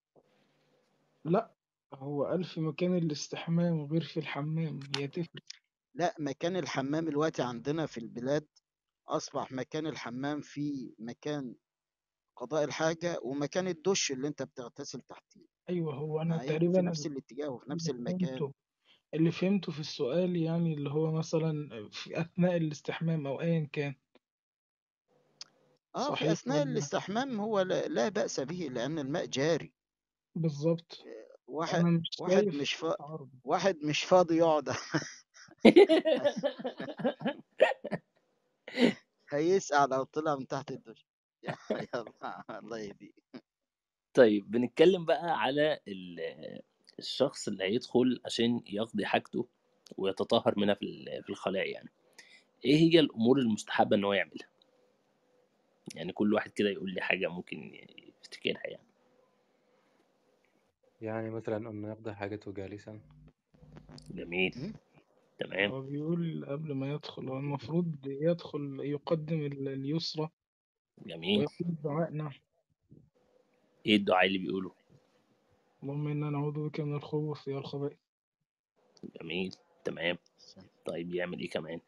لا هو قال في مكان الاستحمام وغير في الحمام هي تفرق لا مكان الحمام الوقت عندنا في البلاد أصبح مكان الحمام في مكان قضاء الحاجة ومكان الدش اللي أنت بتغتسل تحتيه أيوه هو أنا معايا في تقريبا نفس اللي الاتجاه وفي نفس المكان فهمته اللي فهمته في السؤال يعني اللي هو مثلا في أثناء الاستحمام أو أيا كان اه في صحيح أثناء ولا الاستحمام هو لا, لا بأس به لأن الماء جاري بالظبط واحد أنا مش واحد شايف مش فا... تعارض واحد مش فاضي يقعد هيسقع لو طلع من تحت الدش يا يلا الله يهديك طيب بنتكلم بقى على ال- الشخص اللي هيدخل عشان يقضي حاجته ويتطهر منها في ال- في الخلاء يعني ايه هي الامور المستحبه ان هو يعملها يعني كل واحد كده يقول لي حاجه ممكن يفتكرها يعني يعني مثلا انه يقضي حاجته جالسا جميل م? تمام هو بيقول قبل ما يدخل هو المفروض يدخل يقدم ال- اليسرى جميل ويقول الدعاء نعم ايه الدعاء اللي بيقوله اللهم إنا نعوذ بك من الخبث والخبائث جميل تمام طيب يعمل ايه كمان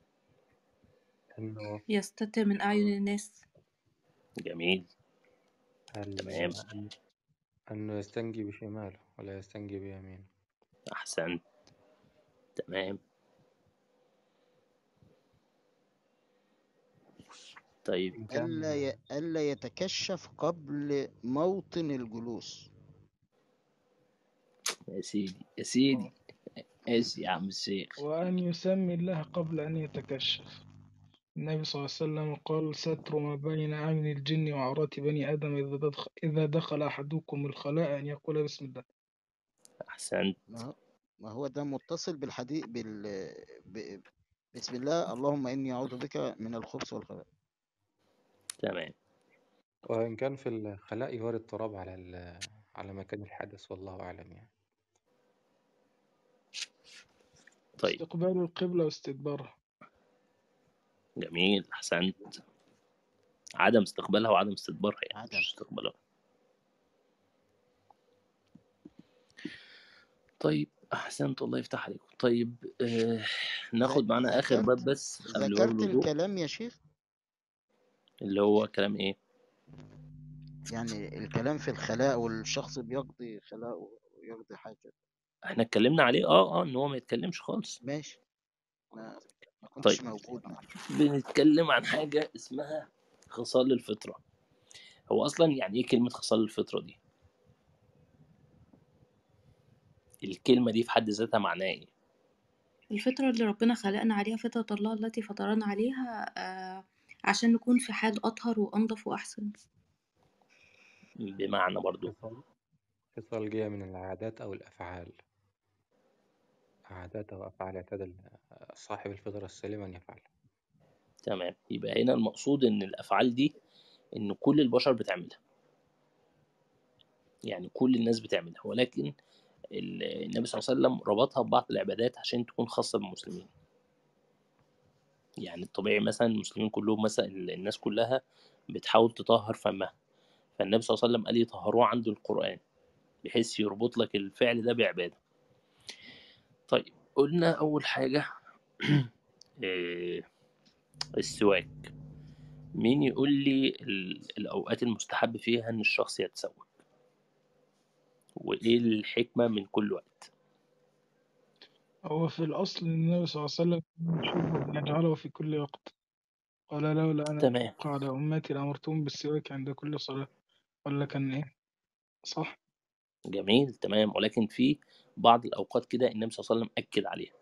انه يستتر من أعين الناس جميل ال- تمام أن- انه يستنجي بشماله ولا يستنجي بيمينه احسنت تمام طيب ان كان ألا ي... ألا يتكشف قبل موطن الجلوس يا سيدي يا سيدي آه. ايش يا عم الشيخ وأن يسمي الله قبل أن يتكشف النبي صلى الله عليه وسلم قال ستر ما بين أعين الجن وعورات بني آدم إذا دخل, إذا دخل أحدكم الخلاء أن يقول بسم الله احسنت ما هو ما هو ده متصل بالحديث بال ب... بسم الله اللهم إني أعوذ بك من الخبث والخبائث تمام وان كان في الخلاء يوارد التراب على ال- على مكان الحدث والله اعلم يعني طيب استقبال القبلة واستدبارها جميل احسنت عدم استقبالها وعدم استدبارها يعني عدم مش استقبالها طيب احسنت الله يفتح عليكم طيب آه ناخد ذ- معانا اخر باب ذكرت بس قبل باب ذكرت الوضوء الكلام يا شيخ اللي هو كلام ايه يعني الكلام في الخلاء والشخص بيقضي خلاء ويقضي حاجة احنا اتكلمنا عليه اه اه ان هو ما يتكلمش خالص ماشي ما ما كنتش طيب موجود معنا بنتكلم عن حاجة اسمها خصال الفطرة هو اصلا يعني ايه كلمة خصال الفطرة دي الكلمة دي في حد ذاتها معناها ايه الفطرة اللي ربنا خلقنا عليها فطرة الله التي فطرنا عليها آه عشان نكون في حال أطهر وأنظف وأحسن بمعنى برضو خصال خصال جاية من العادات أو الأفعال عادات أو أفعال اعتاد ال- صاحب الفطرة السليمة أن يفعلها تمام يبقى هنا المقصود ان الافعال دي ان كل البشر بتعملها يعني كل الناس بتعملها ولكن ال- النبي صلى الله عليه وسلم ربطها ببعض العبادات عشان تكون خاصة بالمسلمين يعني الطبيعي مثلا المسلمين كلهم مثلا الناس كلها بتحاول تطهر فمها فالنبي صلى الله عليه وسلم قال يطهروه عنده القرآن بحيث يربط لك الفعل ده بعبادة طيب قلنا أول حاجة إيه، السواك مين يقول لي ال- الأوقات المستحب فيها إن الشخص يتسوق وإيه الحكمة من كل وقت هو في الأصل النبي صلى الله عليه وسلم يحب أن يجعله في كل وقت قال لولا أن تمام أشق على أمتي لأمرتهم بالسواك عند كل صلاة ولا كان إيه صح جميل تمام ولكن في بعض الأوقات كده النبي صلى الله عليه وسلم أكد عليها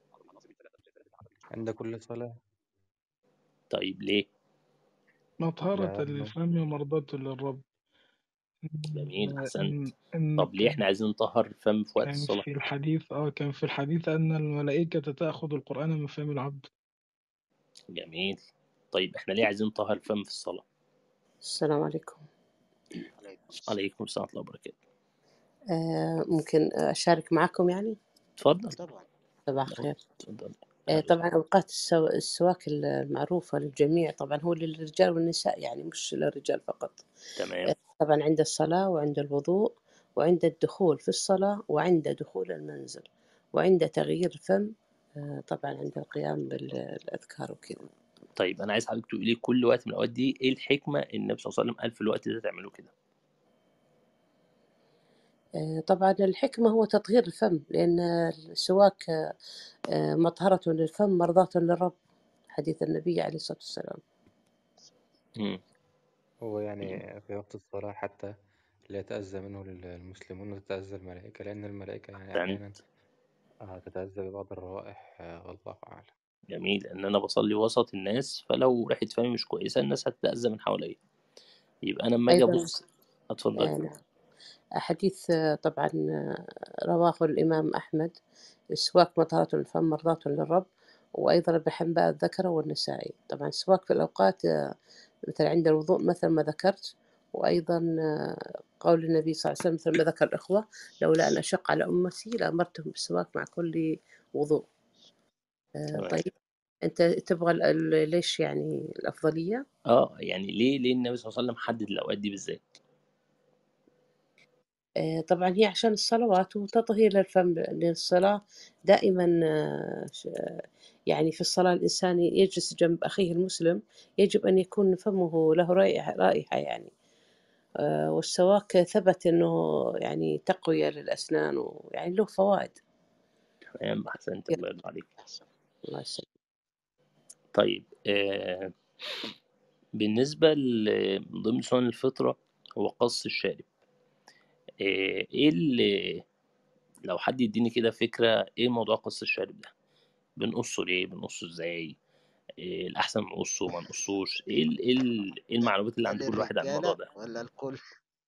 عند كل صلاة طيب ليه مطهرة لأنه للفم ومرضاة للرب جميل إن أحسنت إن طب ليه إحنا عايزين نطهر الفم في وقت كان الصلاة في الحديث اه كان في الحديث أن الملائكة تأخذ القرآن من فم العبد جميل طيب إحنا ليه عايزين نطهر الفم في الصلاة السلام عليكم عليكم السلام عليكم السلام ورحمة الله وبركاته آه ممكن أشارك معكم يعني اتفضل طبعا صباح أهو الخير اتفضل آه أهلا طبعا أوقات السو... السواك المعروفة للجميع طبعا هو للرجال والنساء يعني مش للرجال فقط تمام آه طبعا عند الصلاة وعند الوضوء وعند الدخول في الصلاة وعند دخول المنزل وعند تغيير الفم آه طبعا عند القيام بالأذكار وكذا طيب أنا عايز حضرتك تقولي كل وقت من الأوقات دي إيه الحكمة النبي صلى الله عليه وسلم قال في الوقت ده تعملوا كده آه طبعا الحكمة هو تطهير الفم لأن السواك آه آه، مطهرة للفم مرضاة للرب حديث النبي عليه الصلاة والسلام مم. هو يعني في وقت الصلاة حتى لا يتأذى منه المسلمون وتتأذى الملائكة لأن الملائكة يعني أحيانا أحسنت آه، تتأذى ببعض الروائح آه، والله أعلم جميل ان انا بصلي وسط الناس فلو ريحه فمي مش كويسه الناس هتتاذى من حواليا يبقى انا لما اجي أيضا ابص اتفضل آه، نعم حديث آه، طبعا آه، رواه الإمام أحمد السواك مطهرة للفم مرضاة للرب وأيضا ابن حنبل الذكر والنسائي طبعا السواك في الأوقات آه، مثلا عند الوضوء مثل ما ذكرت وأيضا آه، قول النبي صلى الله عليه وسلم مثل ما ذكر الإخوة لولا أن أشق على أمتي لأمرتهم بالسواك مع كل وضوء آه، تمام طيب أنت تبغى ال- ال- ليش يعني الأفضلية؟ اه يعني ليه ليه النبي صلى الله عليه وسلم حدد الاوقات دي بالذات آه، طبعا هي عشان الصلوات وتطهير للفم لأن الصلاة دائما آه، ش- يعني في الصلاة الإنسان يجلس جنب أخيه المسلم يجب أن يكون فمه له رائحة رائحة يعني آه، والسواك ثبت أنه يعني تقوية للأسنان ويعني له فوائد تمام احسنت الله يرضى عليك أحسن الله يسلمك طيب آه بالنسبه ل- من ضمن سنن الفطره هو قص الشارب آه ايه اللي لو حد يديني كده فكره ايه موضوع قص الشارب ده بنقصه ليه بنقصه ازاي إيه الأحسن نقصه ما نقصوش إيه ال- إيه ال- إيه المعلومات اللي ده عند كل واحد عن الموضوع للرجالة ده ولا الكل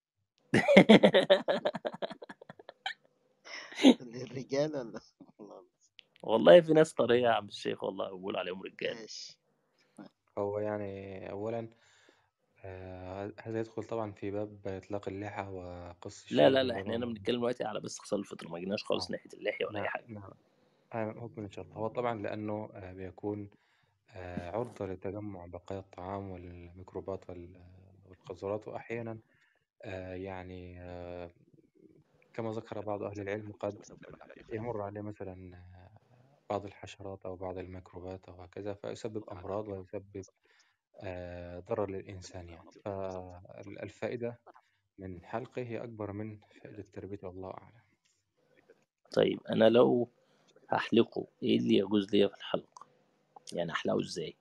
للرجال ولا الله والله في ناس طرية يا عم الشيخ والله بقول عليهم رجال ماشي هو يعني أولا آه، هذا يدخل طبعا في باب إطلاق اللحى وقص لا الشارب لا لا اللي احنا هنا هو بنتكلم دلوقتي على بس خصال الفطر ما جيناش خالص آه ناحية اللحية ولا أي نعم حاجة نعم آه، حكم إن شاء الله هو طبعا لأنه آه، بيكون آه، عرضة لتجمع بقايا الطعام والميكروبات وال- والقذورات وأحيانا آه، يعني آه، كما ذكر بعض أهل العلم قد يمر عليه مثلا آه، بعض الحشرات أو بعض الميكروبات أو هكذا فيسبب أمراض ويسبب آه، ضرر للإنسان يعني فالفائدة من حلقه هي أكبر من فائدة تربيته والله أعلم طيب أنا لو هحلقه إيه اللي يجوز ليا في الحلق يعني أحلقه إزاي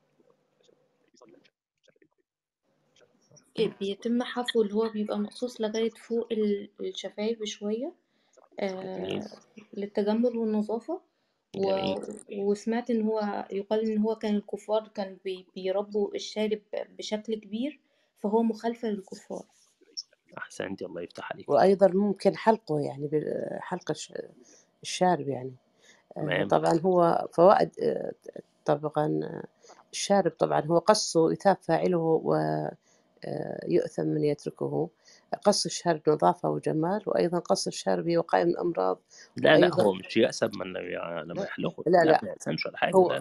بيتم حفو اللي هو بيبقى مقصوص لغاية فوق ال- الشفايف بشوية جميل آه للتجمل والنظافة و... جميل وسمعت ان هو يقال ان هو كان الكفار كان بي... بيربوا الشارب بشكل كبير فهو مخالفة للكفار أحسنتي الله يفتح عليك وأيضا ممكن حلقه يعني بال- حلق الش- الشارب يعني آه، تمام طبعا هو فوائد آه، طبعا آه، الشارب طبعا هو قصه يثاب فاعله ويؤثم من يتركه قص الشارب نظافة وجمال وأيضا قص الشارب هي وقاية من الأمراض لا لا وأيضا هو مش يأسب من لما لما لا يحلقه لا لا لا ما يأسمش ولا حاجة هو لا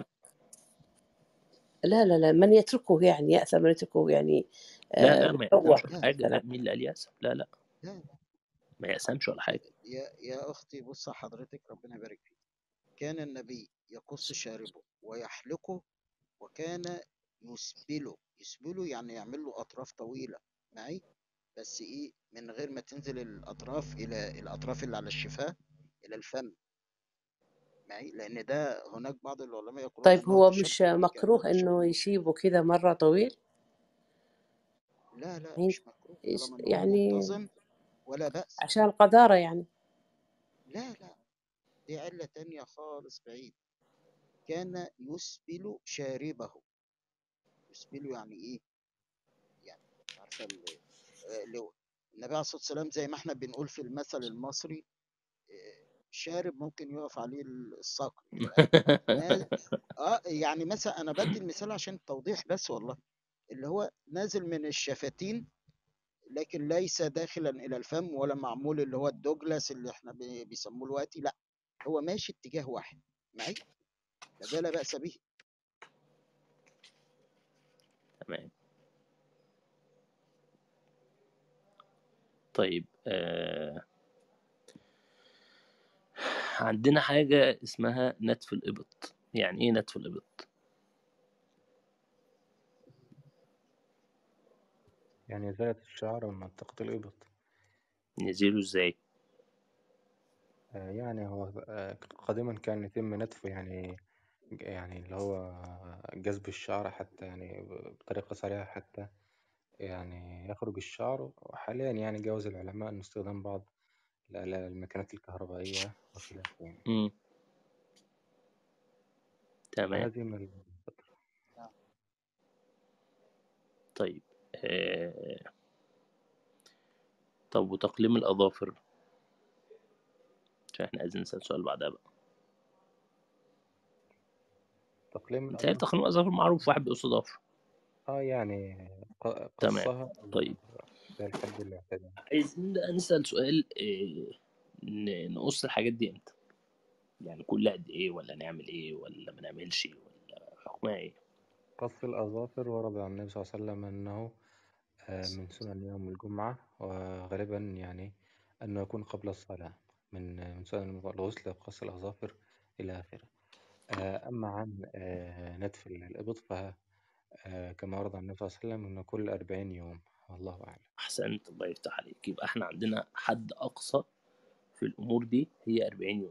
لا لا لا من يتركه يعني يأثم من يتركه يعني لا آه، لا ما بتروح يأسمش ولا لا حاجة لا مثلا مين اللي قال يأسب لا لا لا ما يأسمش ولا حاجة يا يا أختي بص حضرتك ربنا يبارك فيك كان النبي يقص شاربه ويحلقه وكان يسبله يسبله يعني يعمل له أطراف طويلة معي بس إيه من غير ما تنزل الأطراف إلى الأطراف اللي على الشفاه إلى الفم معي لأن ده هناك بعض العلماء يقولون طيب أنه هو مش تشبه بك مكروه أو إنه تشبه يسيبه كده مرة طويل لا لا يعني مش مكروه يس- طالما إن هو يعني منتظم ولا بأس عشان القذارة يعني لا لا دي علة تانية خالص بعيد كان يسبل شاربه يسبل يعني إيه يعني عارفة ال- آه، لو النبي عليه الصلاة والسلام زي ما احنا بنقول في المثل المصري آه، شارب ممكن يقف عليه الصقر يبقى نا- اه يعني مثلا انا بدي المثال عشان التوضيح بس والله اللي هو نازل من الشفتين لكن ليس داخلا الى الفم ولا معمول اللي هو الدوجلاس اللي احنا بي- بيسموه دلوقتي لا هو ماشي اتجاه واحد معي فده لا بأس به تمام طيب آه عندنا حاجة اسمها نتف الإبط يعني إيه نتف الإبط؟ يعني إزالة الشعر من منطقة الإبط نزيله إزاي؟ آه، يعني هو آه، قديما كان يتم نتفه يعني يعني اللي هو جذب الشعر حتى يعني بطريقة سريعة حتى يعني يخرج الشعر وحاليا يعني جاوز العلماء أن استخدام بعض ال- ال- الماكينات الكهربائية وخلافه يعني مم. تمام وهذه من الفترة طيب آه طب وتقليم الأظافر عشان احنا عايزين نسأل سؤال بعدها بقى تقليم متهيألي الأظافر تقليم الأظافر معروف واحد بيقص ضفر اه يعني ق- تمام قصها طيب زي الحد الاعتدال عايزين بقى نسأل سؤال آه ن- نقص الحاجات دي امتى؟ يعني كل قد ايه ولا نعمل ايه ولا ما نعملش ولا حكمها ايه؟ قص الأظافر ورد عن النبي صلى الله عليه وسلم أنه آه، من سنن يوم الجمعة وغالبا يعني أنه يكون قبل الصلاة من من سنن الغسل قص الأظافر إلى آخره آه، أما عن آه، نتف الإبط فكما ورد عن النبي صلى الله عليه وسلم أنه كل أربعين يوم والله أعلم أحسنت الله يفتح عليك يبقى احنا عندنا حد أقصى في الأمور دي هي 40 يوم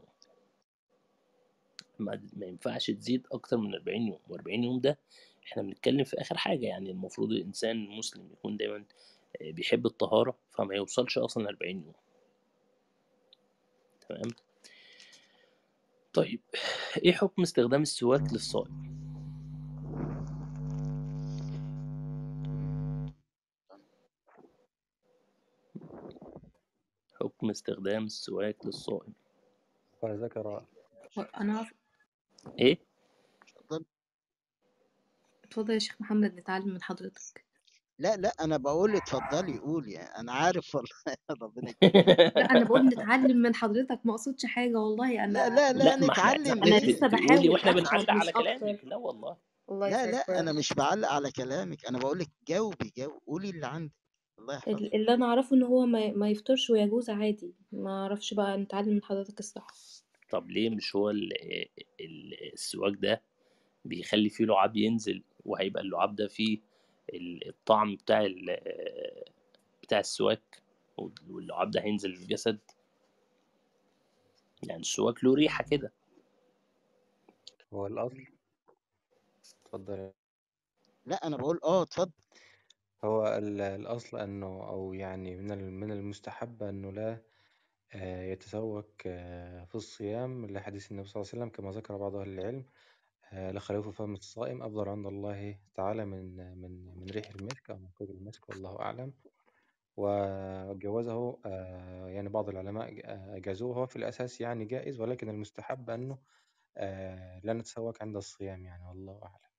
ما, ما ينفعش تزيد أكتر من 40 يوم و40 يوم ده احنا بنتكلم في آخر حاجة يعني المفروض الإنسان المسلم يكون دايما آه، بيحب الطهارة فما يوصلش أصلا 40 يوم تمام طيب ايه حكم استخدام السواك للصائم حكم استخدام السواك للصائم فذكر أنا عارف ايه اتفضل اتفضل يا شيخ محمد نتعلم من حضرتك لا لا انا بقول اتفضلي قولي انا عارف والله ربنا يكرمك لا أنا بقول نتعلم من حضرتك ما أقصدش حاجة والله لا أنا لا لا لا ما احنا نتعلم أنا انت ليه لسه تقولي بحاول واحنا أفهم بنعلق مش على أكتر كلامك لا والله الله لا يسعدك لا يا انا رب مش بعلق على كلامك انا بقول لك جاوبي جاوبي قولي اللي عندك الله يحفظك ال- اللي أنا أعرفه إن هو ما, ما يفطرش ويجوز عادي ما أعرفش بقى نتعلم من حضرتك الصح طب ليه مش هو ال- ال- السواك ده بيخلي فيه لعاب ينزل وهيبقى اللعاب ده فيه ال- الطعم بتاع ال- بتاع السواك واللعاب ده هينزل في الجسد يعني السواك له ريحة كده هو الأصل اتفضل لا انا بقول اه اتفضل هو ال- الأصل أنه أو يعني من ال- من المستحب أنه لا آه، يتسوك آه، في الصيام لحديث النبي صلى الله عليه وسلم كما ذكر بعض أهل العلم آه، لخلوف فم الصائم أفضل عند الله تعالى من من من ريح المسك أو من طيب المسك والله أعلم وجوزه آه، يعني بعض العلماء آه، أجازوه هو في الأساس يعني جائز ولكن المستحب أنه آه، لا نتسوك عند الصيام يعني والله أعلم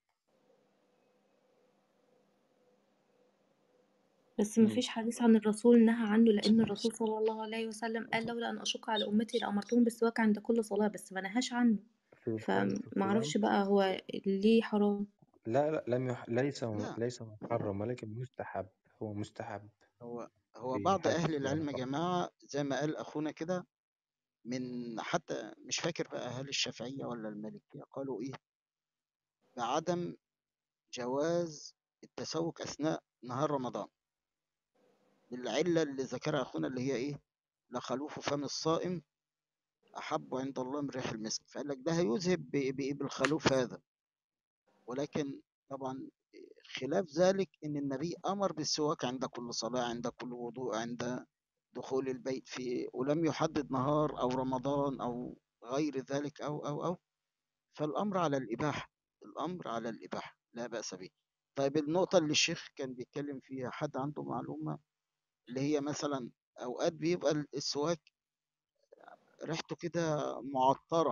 بس مم. مفيش حديث عن الرسول نهى عنه لأن الرسول صلى الله عليه وسلم قال لولا أن أشق على أمتي لأمرتهم بالسواك عند كل صلاة بس ما نهاش عنه في الصيام في الصيام فمعرفش بقى هو ليه حرام لا لا لم يح... ليس لا ليس محرم ولكن مستحب هو مستحب هو هو في بعض حالة اهل الصيام العلم يا فقط جماعه زي ما قال اخونا كده من حتى مش فاكر بقى هل الشافعيه ولا المالكيه قالوا ايه بعدم جواز التسوق أثناء نهار رمضان للعلة اللي ذكرها أخونا اللي هي إيه لخلوف فم الصائم أحب عند الله من ريح المسك فقال لك ده هيذهب ب- ب- بالخلوف هذا ولكن طبعا خلاف ذلك ان النبي امر بالسواك عند كل صلاه عند كل وضوء عند دخول البيت في ولم يحدد نهار او رمضان او غير ذلك او او او فالامر على الاباحه الامر على الاباحه لا باس به طيب النقطه اللي الشيخ كان بيتكلم فيها حد عنده معلومه اللي هي مثلا اوقات بيبقى السواك ريحته كده معطره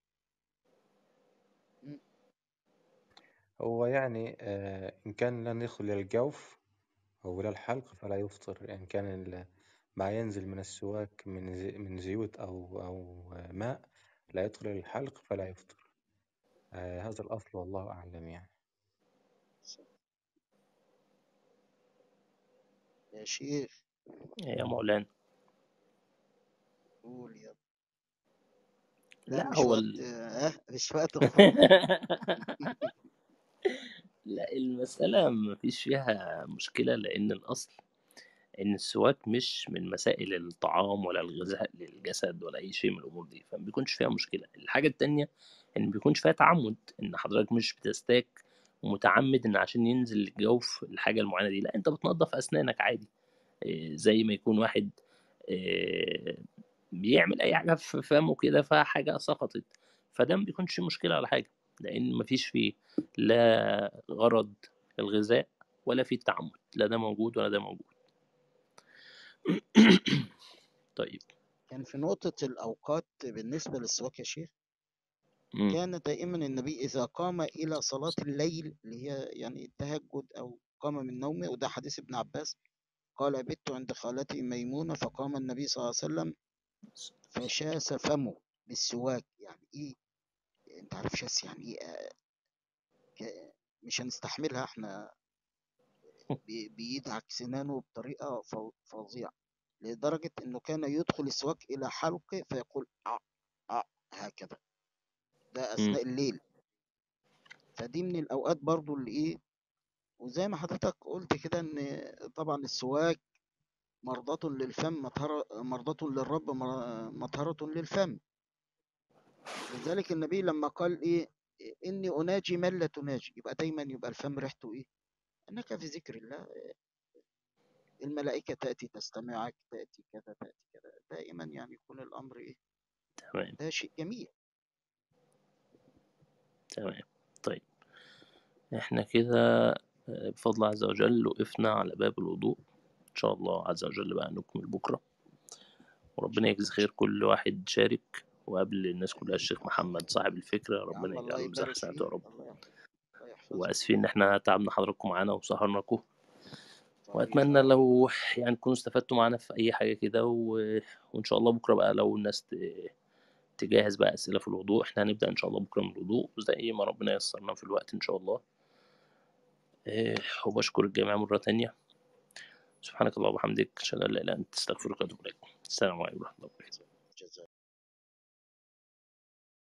م، هو يعني آه، إن كان لن يدخل إلى الجوف أو إلى الحلق فلا يفطر يعني إن كان ال- ما ينزل من السواك من زي من زيوت أو أو ماء لا يدخل إلى الحلق فلا يفطر آه، هذا الأصل والله أعلم يعني يا شيخ يا مولانا قول يا لا لا مش هو وقت ال... اه مش وقت خروج لا المسألة مفيش فيها مشكلة لأن الأصل إن السواك مش من مسائل الطعام ولا الغذاء للجسد ولا أي شيء من الأمور دي فما بيكونش فيها مشكلة الحاجة التانية إن ما بيكونش فيها تعمد إن حضرتك مش بتستاك متعمد إن عشان ينزل الجوف الحاجة المعينة دي لا أنت بتنظف أسنانك عادي إيه، زي ما يكون واحد إيه، بيعمل أي حاجة في فمه كده فحاجة سقطت فده ما بيكونش مشكلة ولا حاجة لأن مفيش فيه لا غرض الغذاء ولا فيه التعمد لا ده موجود ولا ده موجود طيب كان في نقطة الأوقات بالنسبة للسواك يا شيخ مم. كان دائما النبي إذا قام إلى صلاة الليل اللي هي يعني التهجد أو قام من نومه وده حديث ابن عباس قال بت عند خالتي ميمونة فقام النبي صلى الله عليه وسلم فشاس فمه بالسواك يعني إيه أنت عارف شاس يعني إيه آه، ك- مش هنستحملها إحنا بي- بيدعك سنانه بطريقة فو- فظيعة لدرجة إنه كان يدخل السواك إلى حلقه فيقول آه آه هكذا ده مم. أثناء الليل فدي من الأوقات برضو اللي إيه وزي ما حضرتك قلت كده إن طبعا السواك مرضاة للفم مطهرة مرضاة للرب مر- مطهرة للفم لذلك النبي لما قال إيه إني أناجي من لا تناجي يبقى دايما يبقى الفم ريحته إيه أنك في ذكر الله الملائكة تأتي تستمعك تأتي كذا تأتي كذا دائما يعني يكون الأمر إيه تمام ده شيء جميل تمام طيب احنا كده آه، بفضل الله عز وجل وقفنا على باب الوضوء ان شاء الله عز وجل بقى نكمل بكرة وربنا يجزي خير كل واحد شارك وقبل الناس كلها الشيخ محمد صاحب الفكرة يا عم ربنا الله يجعله ميزان يبارك حسناته فيه يا رب الله يحفظ- الله يحفظك واسفين ان احنا تعبنا حضراتكم معانا وسهرناكم طيب واتمنى لو يعني تكونوا استفدتوا معانا في اي حاجه كده و... وان شاء الله بكره بقى لو الناس ت... تجهز بقى اسئله في الوضوء احنا هنبدا ان شاء الله بكره من الوضوء زي ما ربنا ييسرنا في الوقت ان شاء الله إيه، وبشكر الجميع مره تانية سبحانك اللهم وبحمدك اشهد ان لا اله الا انت استغفرك واتوب اليك السلام عليكم ورحمه الله وبركاته